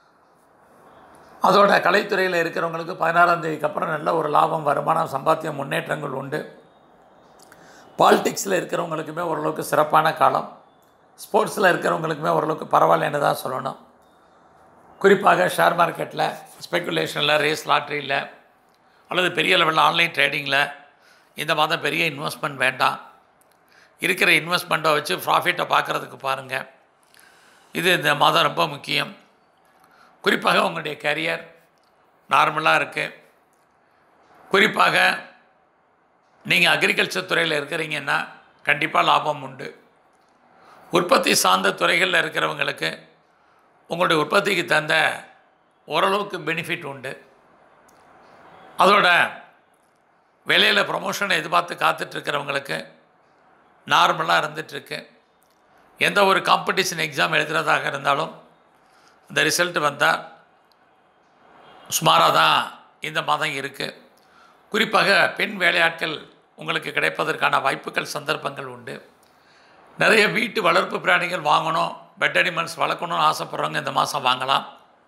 S1: அதோட கலைத்துறையில் இருக்கிறவங்களுக்கு பதினாறாம் தேதிக்கு அப்புறம் நல்ல ஒரு லாபம் வருமானம் சம்பாத்தியம் முன்னேற்றங்கள் உண்டு பாலிடிக்ஸில் இருக்கிறவங்களுக்குமே ஓரளவுக்கு சிறப்பான காலம் ஸ்போர்ட்ஸில் இருக்கிறவங்களுக்குமே ஓரளவுக்கு பரவாயில்லன்னு தான் சொல்லணும் குறிப்பாக ஷேர் மார்க்கெட்டில் ஸ்பெக்குலேஷனில் ரேஸ் லாட்ரியில் அல்லது பெரிய லெவலில் ஆன்லைன் ட்ரேடிங்கில் இந்த மாதம் பெரிய இன்வெஸ்ட்மெண்ட் வேண்டாம் இருக்கிற இன்வெஸ்ட்மெண்ட்டை வச்சு ப்ராஃபிட்டை பார்க்குறதுக்கு பாருங்கள் இது இந்த மாதம் ரொம்ப முக்கியம் குறிப்பாக உங்களுடைய கரியர் நார்மலாக இருக்குது குறிப்பாக நீங்கள் அக்ரிகல்ச்சர் துறையில் இருக்கிறீங்கன்னா கண்டிப்பாக லாபம் உண்டு உற்பத்தி சார்ந்த துறைகளில் இருக்கிறவங்களுக்கு உங்களுடைய உற்பத்திக்கு தந்த ஓரளவுக்கு பெனிஃபிட் உண்டு அதோட வேலையில் ப்ரொமோஷனை எதிர்பார்த்து காத்துட்ருக்கிறவங்களுக்கு நார்மலாக இருந்துகிட்ருக்கு எந்த ஒரு காம்படிஷன் எக்ஸாம் எழுதுகிறதாக இருந்தாலும் இந்த ரிசல்ட் வந்தால் சுமாராக தான் இந்த மாதம் இருக்குது குறிப்பாக பெண் வேலையாட்கள் உங்களுக்கு கிடைப்பதற்கான வாய்ப்புகள் சந்தர்ப்பங்கள் உண்டு நிறைய வீட்டு வளர்ப்பு பிராணிகள் வாங்கணும் பெட் அனிமல்ஸ் வளர்க்கணும்னு ஆசைப்பட்றவங்க இந்த மாதம் வாங்கலாம்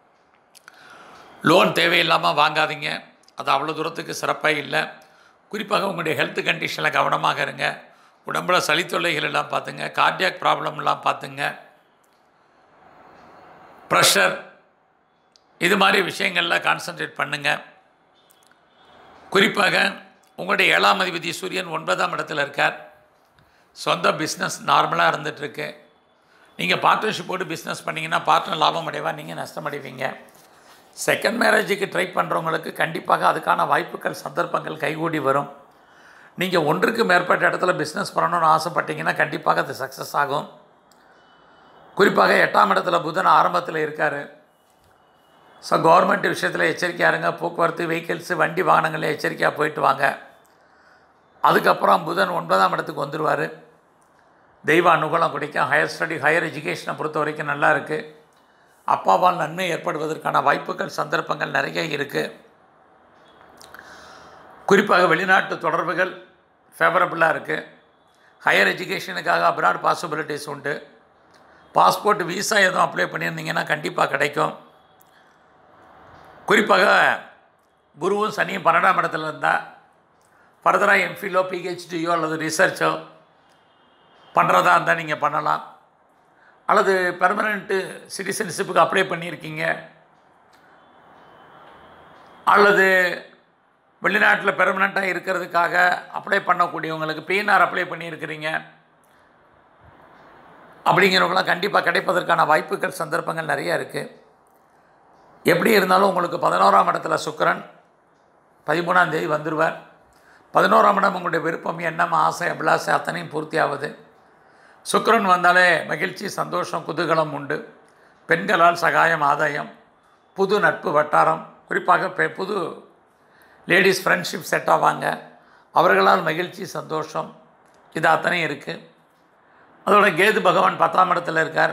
S1: லோன் தேவையில்லாமல் வாங்காதீங்க அது அவ்வளோ தூரத்துக்கு சிறப்பாக இல்லை குறிப்பாக உங்களுடைய ஹெல்த் கண்டிஷனில் கவனமாக இருங்க உடம்புல சளி தொல்லைகள் எல்லாம் பார்த்துங்க கார்டியாக் ப்ராப்ளம்லாம் பார்த்துங்க ப்ரெஷர் இது மாதிரி விஷயங்களில் கான்சன்ட்ரேட் பண்ணுங்கள் குறிப்பாக உங்களுடைய ஏழாம் அதிபதி சூரியன் ஒன்பதாம் இடத்துல இருக்கார் சொந்த பிஸ்னஸ் நார்மலாக இருந்துகிட்ருக்கு நீங்கள் பார்ட்னர்ஷிப் போட்டு பிஸ்னஸ் பண்ணிங்கன்னா பார்ட்னர் லாபம் அடைவா நீங்கள் நஷ்டம் அடைவீங்க செகண்ட் மேரேஜுக்கு ட்ரை பண்ணுறவங்களுக்கு கண்டிப்பாக அதுக்கான வாய்ப்புகள் சந்தர்ப்பங்கள் கைகூடி வரும் நீங்கள் ஒன்றுக்கு மேற்பட்ட இடத்துல பிஸ்னஸ் பண்ணணும்னு ஆசைப்பட்டீங்கன்னா கண்டிப்பாக அது சக்ஸஸ் ஆகும் குறிப்பாக எட்டாம் இடத்துல புதன் ஆரம்பத்தில் இருக்கார் ஸோ கவர்மெண்ட் விஷயத்தில் எச்சரிக்கையாக இருங்க போக்குவரத்து வெஹிக்கிள்ஸு வண்டி வாகனங்களில் எச்சரிக்கையாக போயிட்டு வாங்க அதுக்கப்புறம் புதன் ஒன்பதாம் இடத்துக்கு வந்துடுவார் தெய்வ அனுகூலம் கிடைக்கும் ஹையர் ஸ்டடி ஹையர் எஜுகேஷனை பொறுத்த வரைக்கும் நல்லா இருக்குது அப்பாவால் நன்மை ஏற்படுவதற்கான வாய்ப்புகள் சந்தர்ப்பங்கள் நிறைய இருக்குது குறிப்பாக வெளிநாட்டு தொடர்புகள் ஃபேவரபுளாக இருக்குது ஹையர் எஜுகேஷனுக்காக அப்ராட் பாசிபிலிட்டிஸ் உண்டு பாஸ்போர்ட் விசா எதுவும் அப்ளை பண்ணியிருந்தீங்கன்னா கண்டிப்பாக கிடைக்கும் குறிப்பாக குருவும் சனியும் பன்னெண்டாம் இடத்துல இருந்தால் ஃபர்தராக எம்ஃபிலோ பிஹெச்டியோ அல்லது ரிசர்ச்சோ பண்ணுறதா இருந்தால் நீங்கள் பண்ணலாம் அல்லது பெர்மனண்ட்டு சிட்டிசன்ஷிப்புக்கு அப்ளை பண்ணியிருக்கீங்க அல்லது வெளிநாட்டில் பெர்மனண்ட்டாக இருக்கிறதுக்காக அப்ளை பண்ணக்கூடியவங்களுக்கு பிஎன்ஆர் அப்ளை பண்ணியிருக்கிறீங்க அப்படிங்கிறவங்களாம் கண்டிப்பாக கிடைப்பதற்கான வாய்ப்புகள் சந்தர்ப்பங்கள் நிறையா இருக்குது எப்படி இருந்தாலும் உங்களுக்கு பதினோராம் இடத்துல சுக்கிரன் பதிமூணாம் தேதி வந்துடுவார் பதினோராம் இடம் உங்களுடைய விருப்பம் எண்ணம் ஆசை அபிலாசை அத்தனையும் பூர்த்தி ஆகுது சுக்கிரன் வந்தாலே மகிழ்ச்சி சந்தோஷம் குதூகலம் உண்டு பெண்களால் சகாயம் ஆதாயம் புது நட்பு வட்டாரம் குறிப்பாக பெ புது லேடிஸ் ஃப்ரெண்ட்ஷிப் செட் ஆவாங்க அவர்களால் மகிழ்ச்சி சந்தோஷம் இது அத்தனையும் இருக்குது அதோட கேது பகவான் பத்தாம் இடத்துல இருக்கார்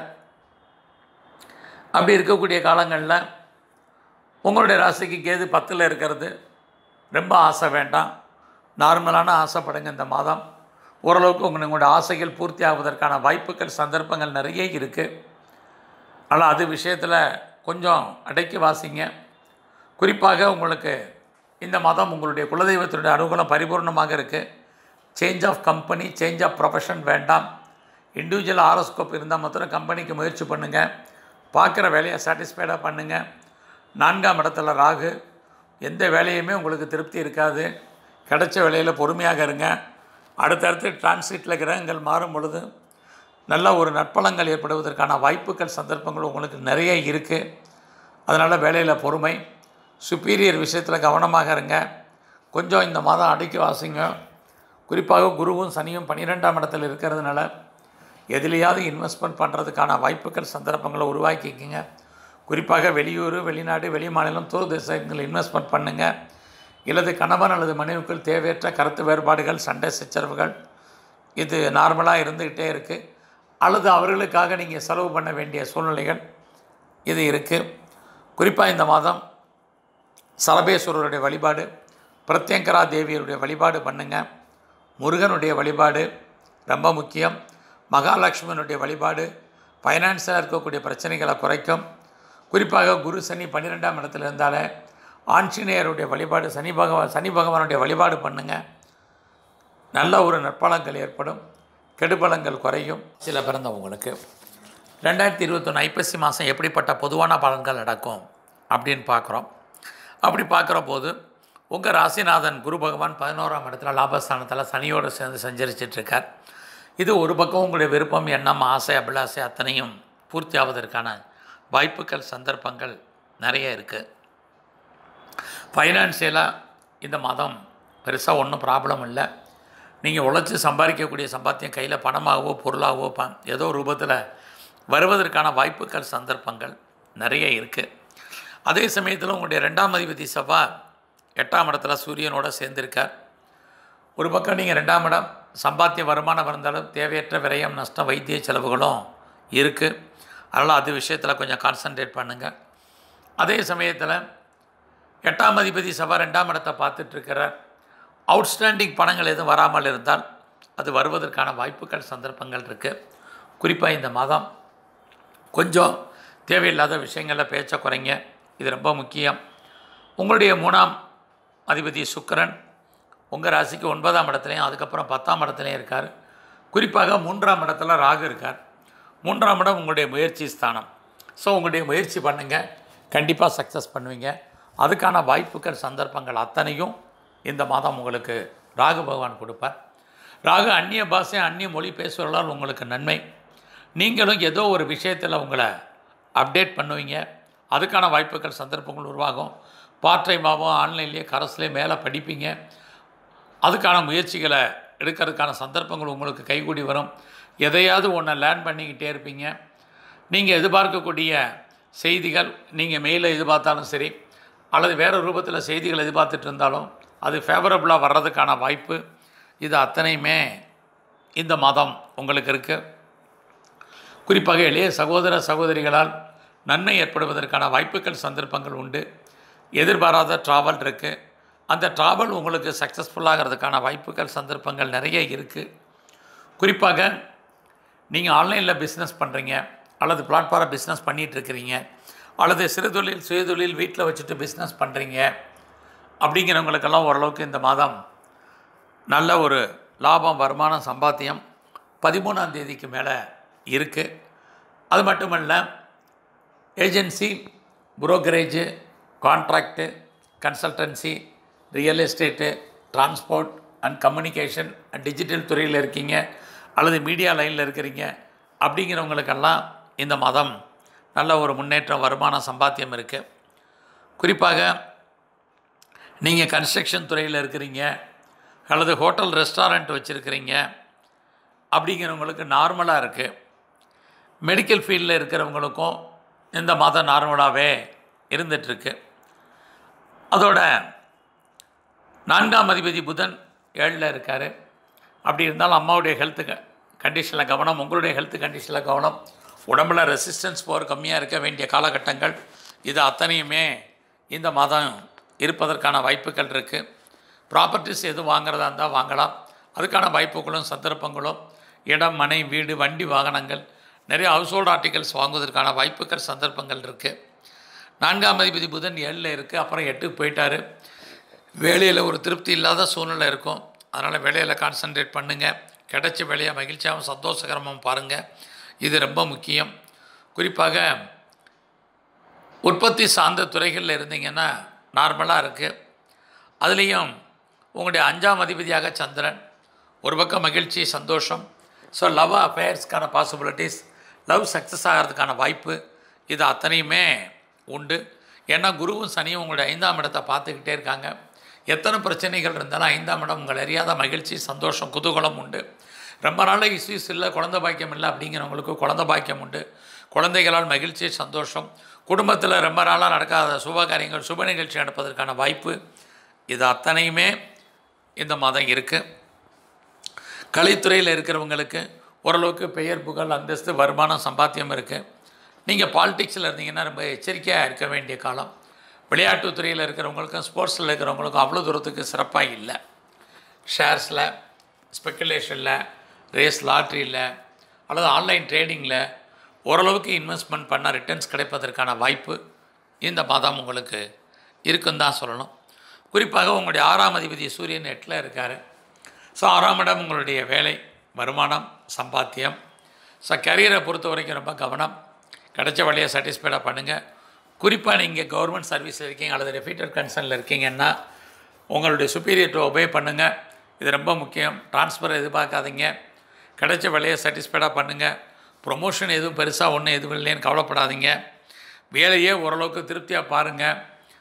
S1: அப்படி இருக்கக்கூடிய காலங்களில் உங்களுடைய ராசிக்கு கேது பத்தில் இருக்கிறது ரொம்ப ஆசை வேண்டாம் நார்மலான ஆசைப்படுங்க இந்த மாதம் ஓரளவுக்கு உங்கள் உங்களுடைய ஆசைகள் பூர்த்தி ஆவதற்கான வாய்ப்புகள் சந்தர்ப்பங்கள் நிறைய இருக்குது ஆனால் அது விஷயத்தில் கொஞ்சம் அடக்கி வாசிங்க குறிப்பாக உங்களுக்கு இந்த மாதம் உங்களுடைய குலதெய்வத்தினுடைய அனுகூலம் பரிபூர்ணமாக இருக்குது change of company change of profession வேண்டாம் இண்டிவிஜுவல் ஆரோஸ்கோப் இருந்தால் மாத்திரம் கம்பெனிக்கு முயற்சி பண்ணுங்கள் பார்க்குற வேலையை சாட்டிஸ்ஃபைடாக பண்ணுங்கள் நான்காம் இடத்துல ராகு எந்த வேலையுமே உங்களுக்கு திருப்தி இருக்காது கிடைச்ச வேலையில் பொறுமையாக இருங்க அடுத்தடுத்து டிரான்சிட்டில் கிரகங்கள் மாறும் பொழுது நல்ல ஒரு நற்பலங்கள் ஏற்படுவதற்கான வாய்ப்புகள் சந்தர்ப்பங்கள் உங்களுக்கு நிறைய இருக்குது அதனால் வேலையில் பொறுமை சுப்பீரியர் விஷயத்தில் கவனமாக இருங்க கொஞ்சம் இந்த மாதம் அடக்கி வாசிங்க குறிப்பாக குருவும் சனியும் பன்னிரெண்டாம் இடத்துல இருக்கிறதுனால எதுலேயாவது இன்வெஸ்ட்மெண்ட் பண்ணுறதுக்கான வாய்ப்புகள் சந்தர்ப்பங்களை உருவாக்கிக்கிங்க குறிப்பாக வெளியூர் வெளிநாடு வெளி மாநிலம் தூர் தேசங்களில் இன்வெஸ்ட்மெண்ட் பண்ணுங்கள் இல்லது கணவன் அல்லது மனைவிக்குள் தேவையற்ற கருத்து வேறுபாடுகள் சண்டை சச்சரவுகள் இது நார்மலாக இருந்துக்கிட்டே இருக்குது அல்லது அவர்களுக்காக நீங்கள் செலவு பண்ண வேண்டிய சூழ்நிலைகள் இது இருக்குது குறிப்பாக இந்த மாதம் சரபேஸ்வரருடைய வழிபாடு பிரத்யங்கரா தேவியருடைய வழிபாடு பண்ணுங்க முருகனுடைய வழிபாடு ரொம்ப முக்கியம் மகாலட்சுமனுடைய வழிபாடு ஃபைனான்ஸில் இருக்கக்கூடிய பிரச்சனைகளை குறைக்கும் குறிப்பாக குரு சனி பன்னிரெண்டாம் இடத்துல இருந்தாலே ஆஞ்சநேயருடைய வழிபாடு சனி பகவான் சனி பகவானுடைய வழிபாடு பண்ணுங்கள் நல்ல ஒரு நற்பலங்கள் ஏற்படும் கெடுபலங்கள் குறையும் சில பிறந்தவங்களுக்கு ரெண்டாயிரத்தி இருபத்தொன்று ஐப்பசி மாதம் எப்படிப்பட்ட பொதுவான பலன்கள் நடக்கும் அப்படின்னு பார்க்குறோம் அப்படி பார்க்குற போது உங்கள் ராசிநாதன் குரு பகவான் பதினோராம் இடத்துல லாபஸ்தானத்தில் சனியோடு சேர்ந்து சஞ்சரிச்சிட்ருக்கார் இது ஒரு பக்கம் உங்களுடைய விருப்பம் எண்ணம் ஆசை அபிலாசை அத்தனையும் பூர்த்தி ஆவதற்கான வாய்ப்புகள் சந்தர்ப்பங்கள் நிறைய இருக்குது ஃபைனான்சியலாக இந்த மாதம் பெருசாக ஒன்றும் ப்ராப்ளம் இல்லை நீங்கள் உழைச்சி சம்பாதிக்கக்கூடிய சம்பாத்தியம் கையில் பணமாகவோ பொருளாகவோ ப ஏதோ ரூபத்தில் வருவதற்கான வாய்ப்புகள் சந்தர்ப்பங்கள் நிறைய இருக்குது அதே சமயத்தில் உங்களுடைய ரெண்டாம் அதிபதி செவ்வாய் எட்டாம் இடத்துல சூரியனோட சேர்ந்திருக்கார் ஒரு பக்கம் நீங்கள் ரெண்டாம் இடம் சம்பாத்திய வருமானம் இருந்தாலும் தேவையற்ற விரயம் நஷ்டம் வைத்திய செலவுகளும் இருக்குது அதனால் அது விஷயத்தில் கொஞ்சம் கான்சன்ட்ரேட் பண்ணுங்கள் அதே சமயத்தில் எட்டாம் அதிபதி சபா ரெண்டாம் இடத்தை பார்த்துட்ருக்கிறார் அவுட்ஸ்டாண்டிங் பணங்கள் எதுவும் வராமல் இருந்தால் அது வருவதற்கான வாய்ப்புகள் சந்தர்ப்பங்கள் இருக்குது குறிப்பாக இந்த மாதம் கொஞ்சம் தேவையில்லாத விஷயங்களில் பேச்ச குறைங்க இது ரொம்ப முக்கியம் உங்களுடைய மூணாம் அதிபதி சுக்கிரன் உங்கள் ராசிக்கு ஒன்பதாம் இடத்துலையும் அதுக்கப்புறம் பத்தாம் இடத்துலையும் இருக்கார் குறிப்பாக மூன்றாம் இடத்துல ராகு இருக்கார் மூன்றாம் இடம் உங்களுடைய முயற்சி ஸ்தானம் ஸோ உங்களுடைய முயற்சி பண்ணுங்கள் கண்டிப்பாக சக்ஸஸ் பண்ணுவீங்க அதுக்கான வாய்ப்புகள் சந்தர்ப்பங்கள் அத்தனையும் இந்த மாதம் உங்களுக்கு ராகு பகவான் கொடுப்பார் ராகு அந்நிய பாஷை அந்நிய மொழி பேசுவதால் உங்களுக்கு நன்மை நீங்களும் ஏதோ ஒரு விஷயத்தில் உங்களை அப்டேட் பண்ணுவீங்க அதுக்கான வாய்ப்புகள் சந்தர்ப்பங்கள் உருவாகும் பார்ட் டைமாகவும் ஆன்லைன்லேயே கரஸ்லேயே மேலே படிப்பீங்க அதுக்கான முயற்சிகளை எடுக்கிறதுக்கான சந்தர்ப்பங்கள் உங்களுக்கு கைகூடி வரும் எதையாவது ஒன்றை லேர்ன் பண்ணிக்கிட்டே இருப்பீங்க நீங்கள் எதிர்பார்க்கக்கூடிய செய்திகள் நீங்கள் மெயிலில் எதிர்பார்த்தாலும் சரி அல்லது வேறு ரூபத்தில் செய்திகள் எதிர்பார்த்துட்டு இருந்தாலும் அது ஃபேவரபுளாக வர்றதுக்கான வாய்ப்பு இது அத்தனையுமே இந்த மாதம் உங்களுக்கு இருக்குது குறிப்பாக எளிய சகோதர சகோதரிகளால் நன்மை ஏற்படுவதற்கான வாய்ப்புகள் சந்தர்ப்பங்கள் உண்டு எதிர்பாராத ட்ராவல் இருக்குது அந்த ட்ராவல் உங்களுக்கு சக்ஸஸ்ஃபுல்லாகிறதுக்கான வாய்ப்புகள் சந்தர்ப்பங்கள் நிறைய இருக்குது குறிப்பாக நீங்கள் ஆன்லைனில் பிஸ்னஸ் பண்ணுறீங்க அல்லது பிளாட்ஃபார்ம் பிஸ்னஸ் பண்ணிகிட்ருக்கிறீங்க அல்லது சிறுதொழில் சுயதொழில் வீட்டில் வச்சுட்டு பிஸ்னஸ் பண்ணுறீங்க அப்படிங்கிறவங்களுக்கெல்லாம் ஓரளவுக்கு இந்த மாதம் நல்ல ஒரு லாபம் வருமானம் சம்பாத்தியம் பதிமூணாம் தேதிக்கு மேலே இருக்குது அது மட்டுமல்ல agency brokerage contract consultancy real estate transport and communication and digital துறையில் இருக்கீங்க அல்லது மீடியா லைனில் இருக்கிறீங்க அப்படிங்கிறவங்களுக்கெல்லாம் இந்த மாதம் நல்ல ஒரு முன்னேற்றம் வருமான சம்பாத்தியம் இருக்குது குறிப்பாக நீங்கள் கன்ஸ்ட்ரக்ஷன் துறையில் இருக்கிறீங்க அல்லது ஹோட்டல் ரெஸ்டாரண்ட் வச்சுருக்கிறீங்க அப்படிங்கிறவங்களுக்கு நார்மலாக இருக்குது மெடிக்கல் ஃபீல்டில் இருக்கிறவங்களுக்கும் இந்த மாதம் நார்மலாகவே இருந்துகிட்ருக்கு அதோட நான்காம் அதிபதி புதன் ஏழில் இருக்கார் அப்படி இருந்தாலும் அம்மாவுடைய ஹெல்த்து கண்டிஷனில் கவனம் உங்களுடைய ஹெல்த் கண்டிஷனில் கவனம் உடம்புல ரெசிஸ்டன்ஸ் பவர் கம்மியாக இருக்க வேண்டிய காலகட்டங்கள் இது அத்தனையுமே இந்த மாதம் இருப்பதற்கான வாய்ப்புகள் இருக்குது ப்ராப்பர்ட்டிஸ் எதுவும் வாங்குறதா இருந்தால் வாங்கலாம் அதுக்கான வாய்ப்புகளும் சந்தர்ப்பங்களும் இடம் மனை வீடு வண்டி வாகனங்கள் நிறைய ஹவுஸ் ஹோல்ட் ஆர்டிகல்ஸ் வாங்குவதற்கான வாய்ப்புகள் சந்தர்ப்பங்கள் இருக்குது நான்காம் அதிபதி புதன் ஏழில் இருக்குது அப்புறம் எட்டுக்கு போயிட்டார் வேலையில் ஒரு திருப்தி இல்லாத சூழ்நிலை இருக்கும் அதனால் வேலையில் கான்சன்ட்ரேட் பண்ணுங்கள் கிடைச்ச வேலையை மகிழ்ச்சியாகவும் சந்தோஷகரமாகவும் பாருங்கள் இது ரொம்ப முக்கியம் குறிப்பாக உற்பத்தி சார்ந்த துறைகளில் இருந்தீங்கன்னா நார்மலாக இருக்குது அதுலேயும் உங்களுடைய அஞ்சாம் அதிபதியாக சந்திரன் ஒரு பக்கம் மகிழ்ச்சி சந்தோஷம் ஸோ லவ் அஃபேர்ஸ்க்கான பாசிபிலிட்டிஸ் லவ் சக்ஸஸ் ஆகிறதுக்கான வாய்ப்பு இது அத்தனையுமே உண்டு ஏன்னா குருவும் சனியும் உங்களுடைய ஐந்தாம் இடத்தை பார்த்துக்கிட்டே இருக்காங்க எத்தனை பிரச்சனைகள் இருந்தாலும் ஐந்தாம் இடம் உங்கள் அறியாத மகிழ்ச்சி சந்தோஷம் குதூகலம் உண்டு ரொம்ப நாளாக இஸ்யூஸ் இல்லை குழந்த பாக்கியம் இல்லை அப்படிங்கிறவங்களுக்கு குழந்த பாக்கியம் உண்டு குழந்தைகளால் மகிழ்ச்சி சந்தோஷம் குடும்பத்தில் ரொம்ப நாளாக நடக்காத சுப காரியங்கள் சுப நிகழ்ச்சி நடப்பதற்கான வாய்ப்பு இது அத்தனையுமே இந்த மாதம் இருக்குது கலைத்துறையில் இருக்கிறவங்களுக்கு ஓரளவுக்கு பெயர் புகழ் அந்தஸ்து வருமானம் சம்பாத்தியம் இருக்குது நீங்கள் பாலிடிக்ஸில் இருந்தீங்கன்னா ரொம்ப எச்சரிக்கையாக இருக்க வேண்டிய காலம் விளையாட்டுத் துறையில் இருக்கிறவங்களுக்கும் ஸ்போர்ட்ஸில் இருக்கிறவங்களுக்கும் அவ்வளோ தூரத்துக்கு சிறப்பாக இல்லை ஷேர்ஸில் ஸ்பெக்குலேஷனில் ரேஸ் லாட்ரியில் அல்லது ஆன்லைன் ட்ரேடிங்கில் ஓரளவுக்கு இன்வெஸ்ட்மெண்ட் பண்ணால் ரிட்டர்ன்ஸ் கிடைப்பதற்கான வாய்ப்பு இந்த மாதம் உங்களுக்கு இருக்குன்னு தான் சொல்லணும் குறிப்பாக உங்களுடைய ஆறாம் அதிபதி சூரியன் எட்டில் இருக்கார் ஸோ ஆறாம் இடம் உங்களுடைய வேலை வருமானம் சம்பாத்தியம் ஸோ கரியரை பொறுத்த வரைக்கும் ரொம்ப கவனம் கிடைச்ச வழியை சாட்டிஸ்ஃபைடாக பண்ணுங்கள் குறிப்பாக நீங்கள் கவர்மெண்ட் சர்வீஸில் இருக்கீங்க அல்லது ரெஃபீட்டர் கன்சர்னில் இருக்கீங்கன்னா உங்களுடைய சுப்பீரியர்ட்டு ஒபே பண்ணுங்கள் இது ரொம்ப முக்கியம் ட்ரான்ஸ்ஃபர் எதிர்பார்க்காதீங்க கிடைச்ச வேலையை சாட்டிஸ்ஃபைடாக பண்ணுங்கள் ப்ரொமோஷன் எதுவும் பெருசாக ஒன்றும் எதுவும் இல்லைன்னு கவலைப்படாதீங்க வேலையே ஓரளவுக்கு திருப்தியாக பாருங்கள்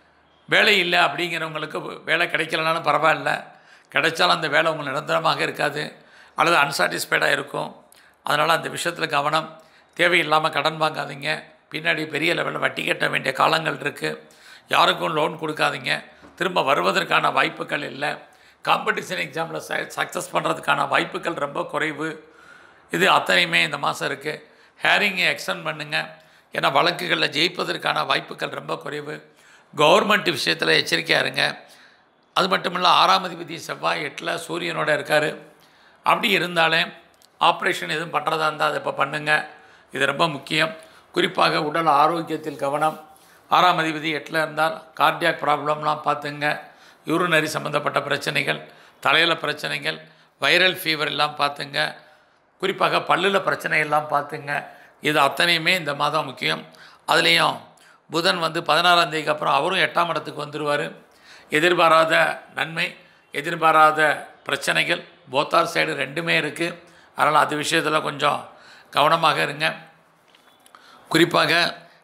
S1: வேலை இல்லை அப்படிங்கிறவங்களுக்கு வேலை கிடைக்கலனாலும் பரவாயில்ல கிடைச்சாலும் அந்த வேலை உங்களுக்கு நிரந்தரமாக இருக்காது அல்லது அன்சாட்டிஸ்ஃபைடாக இருக்கும் அதனால் அந்த விஷயத்தில் கவனம் தேவையில்லாமல் கடன் வாங்காதீங்க பின்னாடி பெரிய லெவலில் வட்டி கட்ட வேண்டிய காலங்கள் இருக்குது யாருக்கும் லோன் கொடுக்காதீங்க திரும்ப வருவதற்கான வாய்ப்புகள் இல்லை காம்படிஷன் எக்ஸாமில் ச சக்ஸஸ் பண்ணுறதுக்கான வாய்ப்புகள் ரொம்ப குறைவு இது அத்தனையுமே இந்த மாதம் இருக்குது ஹேரிங்கை எக்ஸ்டெண்ட் பண்ணுங்கள் ஏன்னா வழக்குகளில் ஜெயிப்பதற்கான வாய்ப்புகள் ரொம்ப குறைவு கவர்மெண்ட் விஷயத்தில் எச்சரிக்கையாக இருங்க அது மட்டும் இல்லை ஆறாம் அதிபதி செவ்வாய் எட்டில் சூரியனோட இருக்கார் அப்படி இருந்தாலே ஆப்ரேஷன் எதுவும் பண்ணுறதா இருந்தால் அதை இப்போ பண்ணுங்கள் இது ரொம்ப முக்கியம் குறிப்பாக உடல் ஆரோக்கியத்தில் கவனம் ஆறாம் அதிபதி எட்டில் இருந்தால் கார்டியாக் ப்ராப்ளம்லாம் பார்த்துங்க யூரினரி சம்மந்தப்பட்ட பிரச்சனைகள் தலையில் பிரச்சனைகள் வைரல் ஃபீவர் எல்லாம் பார்த்துங்க குறிப்பாக பல்லில் பிரச்சனை எல்லாம் பார்த்துங்க இது அத்தனையுமே இந்த மாதம் முக்கியம் அதுலேயும் புதன் வந்து பதினாறாம் தேதிக்கு அப்புறம் அவரும் எட்டாம் இடத்துக்கு வந்துடுவார் எதிர்பாராத நன்மை எதிர்பாராத பிரச்சனைகள் போத்தார் சைடு ரெண்டுமே இருக்குது அதனால் அது விஷயத்தில் கொஞ்சம் கவனமாக இருங்க குறிப்பாக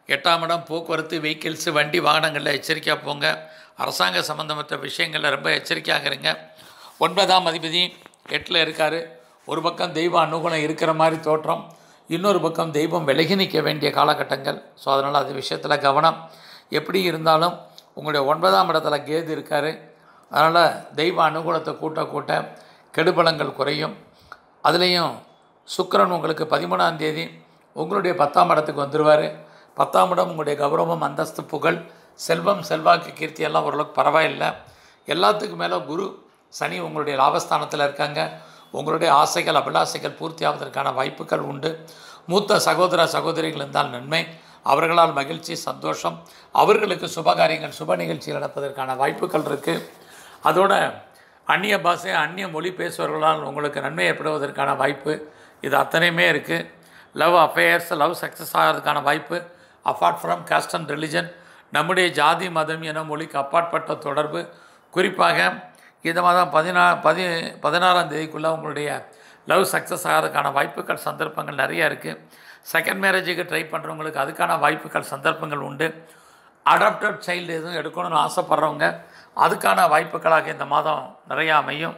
S1: எட்டாம் இடம் போக்குவரத்து வெஹிக்கிள்ஸு வண்டி வாகனங்களில் எச்சரிக்கையாக போங்க அரசாங்க சம்மந்தமற்ற விஷயங்களில் ரொம்ப எச்சரிக்கையாக இருங்க ஒன்பதாம் அதிபதி எட்டில் இருக்கார் ஒரு பக்கம் தெய்வ அனுகூலம் இருக்கிற மாதிரி தோற்றம் இன்னொரு பக்கம் தெய்வம் விலகி நிற்க வேண்டிய காலகட்டங்கள் ஸோ அதனால் அது விஷயத்தில் கவனம் எப்படி இருந்தாலும் உங்களுடைய ஒன்பதாம் இடத்துல கேது இருக்கார் அதனால் தெய்வ அனுகூலத்தை கூட்ட கூட்ட கெடுபலங்கள் குறையும் அதுலேயும் சுக்கிரன் உங்களுக்கு பதிமூணாம் தேதி உங்களுடைய பத்தாம் இடத்துக்கு வந்துடுவார் பத்தாம் இடம் உங்களுடைய கௌரவம் அந்தஸ்து புகழ் செல்வம் செல்வாக்கு கீர்த்தி எல்லாம் ஓரளவுக்கு பரவாயில்லை எல்லாத்துக்கும் மேலே குரு சனி உங்களுடைய லாபஸ்தானத்தில் இருக்காங்க உங்களுடைய ஆசைகள் அபிலாசைகள் பூர்த்தி ஆவதற்கான வாய்ப்புகள் உண்டு மூத்த சகோதர சகோதரிகள் இருந்தால் நன்மை அவர்களால் மகிழ்ச்சி சந்தோஷம் அவர்களுக்கு சுபகாரியங்கள் சுப நிகழ்ச்சிகள் நடப்பதற்கான வாய்ப்புகள் இருக்குது அதோட அந்நிய பாஷை அந்நிய மொழி பேசுபவர்களால் உங்களுக்கு நன்மை ஏற்படுவதற்கான வாய்ப்பு இது அத்தனையுமே இருக்குது லவ் அஃபேர்ஸ் லவ் சக்ஸஸ் ஆகிறதுக்கான வாய்ப்பு apart from caste and religion நம்முடைய ஜாதி மதம் என மொழிக்கு அப்பாற்பட்ட தொடர்பு குறிப்பாக இந்த மாதம் பதினா பதி பதினாறாம் தேதிக்குள்ளே உங்களுடைய லவ் சக்ஸஸ் ஆகிறதுக்கான வாய்ப்புகள் சந்தர்ப்பங்கள் நிறையா இருக்குது செகண்ட் மேரேஜுக்கு ட்ரை பண்ணுறவங்களுக்கு அதுக்கான வாய்ப்புகள் சந்தர்ப்பங்கள் உண்டு அடாப்டட் சைல்டு எதுவும் எடுக்கணும்னு ஆசைப்பட்றவங்க அதுக்கான வாய்ப்புகளாக இந்த மாதம் நிறையா அமையும்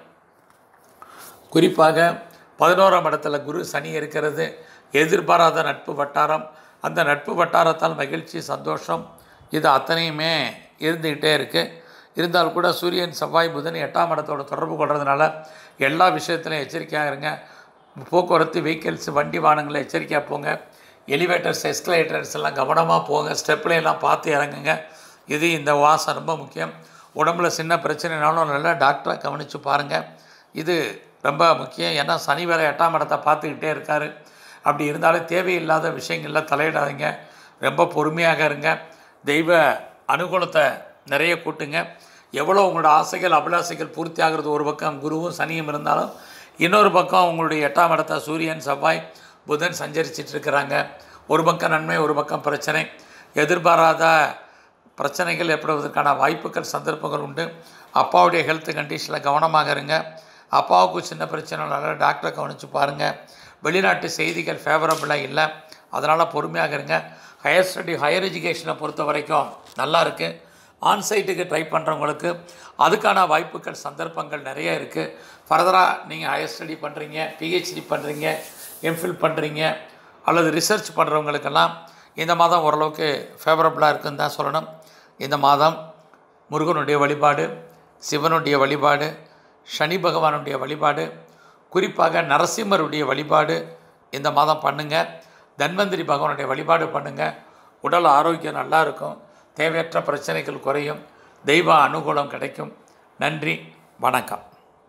S1: குறிப்பாக பதினோராம் இடத்துல குரு சனி இருக்கிறது எதிர்பாராத நட்பு வட்டாரம் அந்த நட்பு வட்டாரத்தால் மகிழ்ச்சி சந்தோஷம் இது அத்தனையுமே இருந்துக்கிட்டே இருக்குது இருந்தால் கூட சூரியன் செவ்வாய் புதன் எட்டாம் இடத்தோட தொடர்பு கொள்றதுனால எல்லா விஷயத்துலையும் எச்சரிக்கையாக இருங்க போக்குவரத்து வெஹிக்கிள்ஸ் வண்டி வாகனங்களில் எச்சரிக்கையாக போங்க எலிவேட்டர்ஸ் எஸ்கலேட்டர்ஸ் எல்லாம் கவனமாக போங்க ஸ்டெப்ல எல்லாம் பார்த்து இறங்குங்க இது இந்த வாசம் ரொம்ப முக்கியம் உடம்புல சின்ன பிரச்சனைனாலும் நல்லா டாக்டரை கவனித்து பாருங்கள் இது ரொம்ப முக்கியம் ஏன்னா சனி வேலை எட்டாம் இடத்தை பார்த்துக்கிட்டே இருக்கார் அப்படி இருந்தாலும் தேவையில்லாத விஷயங்களில் தலையிடாதீங்க ரொம்ப பொறுமையாக இருங்க தெய்வ அனுகூலத்தை நிறைய கூட்டுங்க எவ்வளோ உங்களோட ஆசைகள் அபிலாசைகள் பூர்த்தி ஆகிறது ஒரு பக்கம் குருவும் சனியும் இருந்தாலும் இன்னொரு பக்கம் உங்களுடைய எட்டாம் இடத்த சூரியன் செவ்வாய் புதன் சஞ்சரிச்சிட்டு இருக்கிறாங்க ஒரு பக்கம் நன்மை ஒரு பக்கம் பிரச்சனை எதிர்பாராத பிரச்சனைகள் ஏற்படுவதற்கான வாய்ப்புகள் சந்தர்ப்பங்கள் உண்டு அப்பாவுடைய ஹெல்த் கண்டிஷனில் கவனமாக இருங்க அப்பாவுக்கு சின்ன பிரச்சனைனால டாக்டரை கவனித்து பாருங்கள் வெளிநாட்டு செய்திகள் ஃபேவரபுளாக இல்லை அதனால் பொறுமையாக இருங்க ஹையர் ஸ்டடி ஹையர் எஜுகேஷனை பொறுத்த வரைக்கும் நல்லா இருக்குது ஆன்சைட்டுக்கு ட்ரை பண்ணுறவங்களுக்கு அதுக்கான வாய்ப்புகள் சந்தர்ப்பங்கள் நிறைய இருக்குது ஃபர்தராக நீங்கள் ஹையர் ஸ்டடி பண்ணுறீங்க பிஹெச்டி பண்ணுறீங்க எம்ஃபில் பண்ணுறீங்க அல்லது ரிசர்ச் பண்ணுறவங்களுக்கெல்லாம் இந்த மாதம் ஓரளவுக்கு ஃபேவரபுளாக இருக்குன்னு தான் சொல்லணும் இந்த மாதம் முருகனுடைய வழிபாடு சிவனுடைய வழிபாடு சனி பகவானுடைய வழிபாடு குறிப்பாக நரசிம்மருடைய வழிபாடு இந்த மாதம் பண்ணுங்கள் தன்வந்திரி பகவானுடைய வழிபாடு பண்ணுங்கள் உடல் ஆரோக்கியம் நல்லா இருக்கும் தேவையற்ற பிரச்சனைகள் குறையும் தெய்வ அனுகூலம் கிடைக்கும் நன்றி வணக்கம்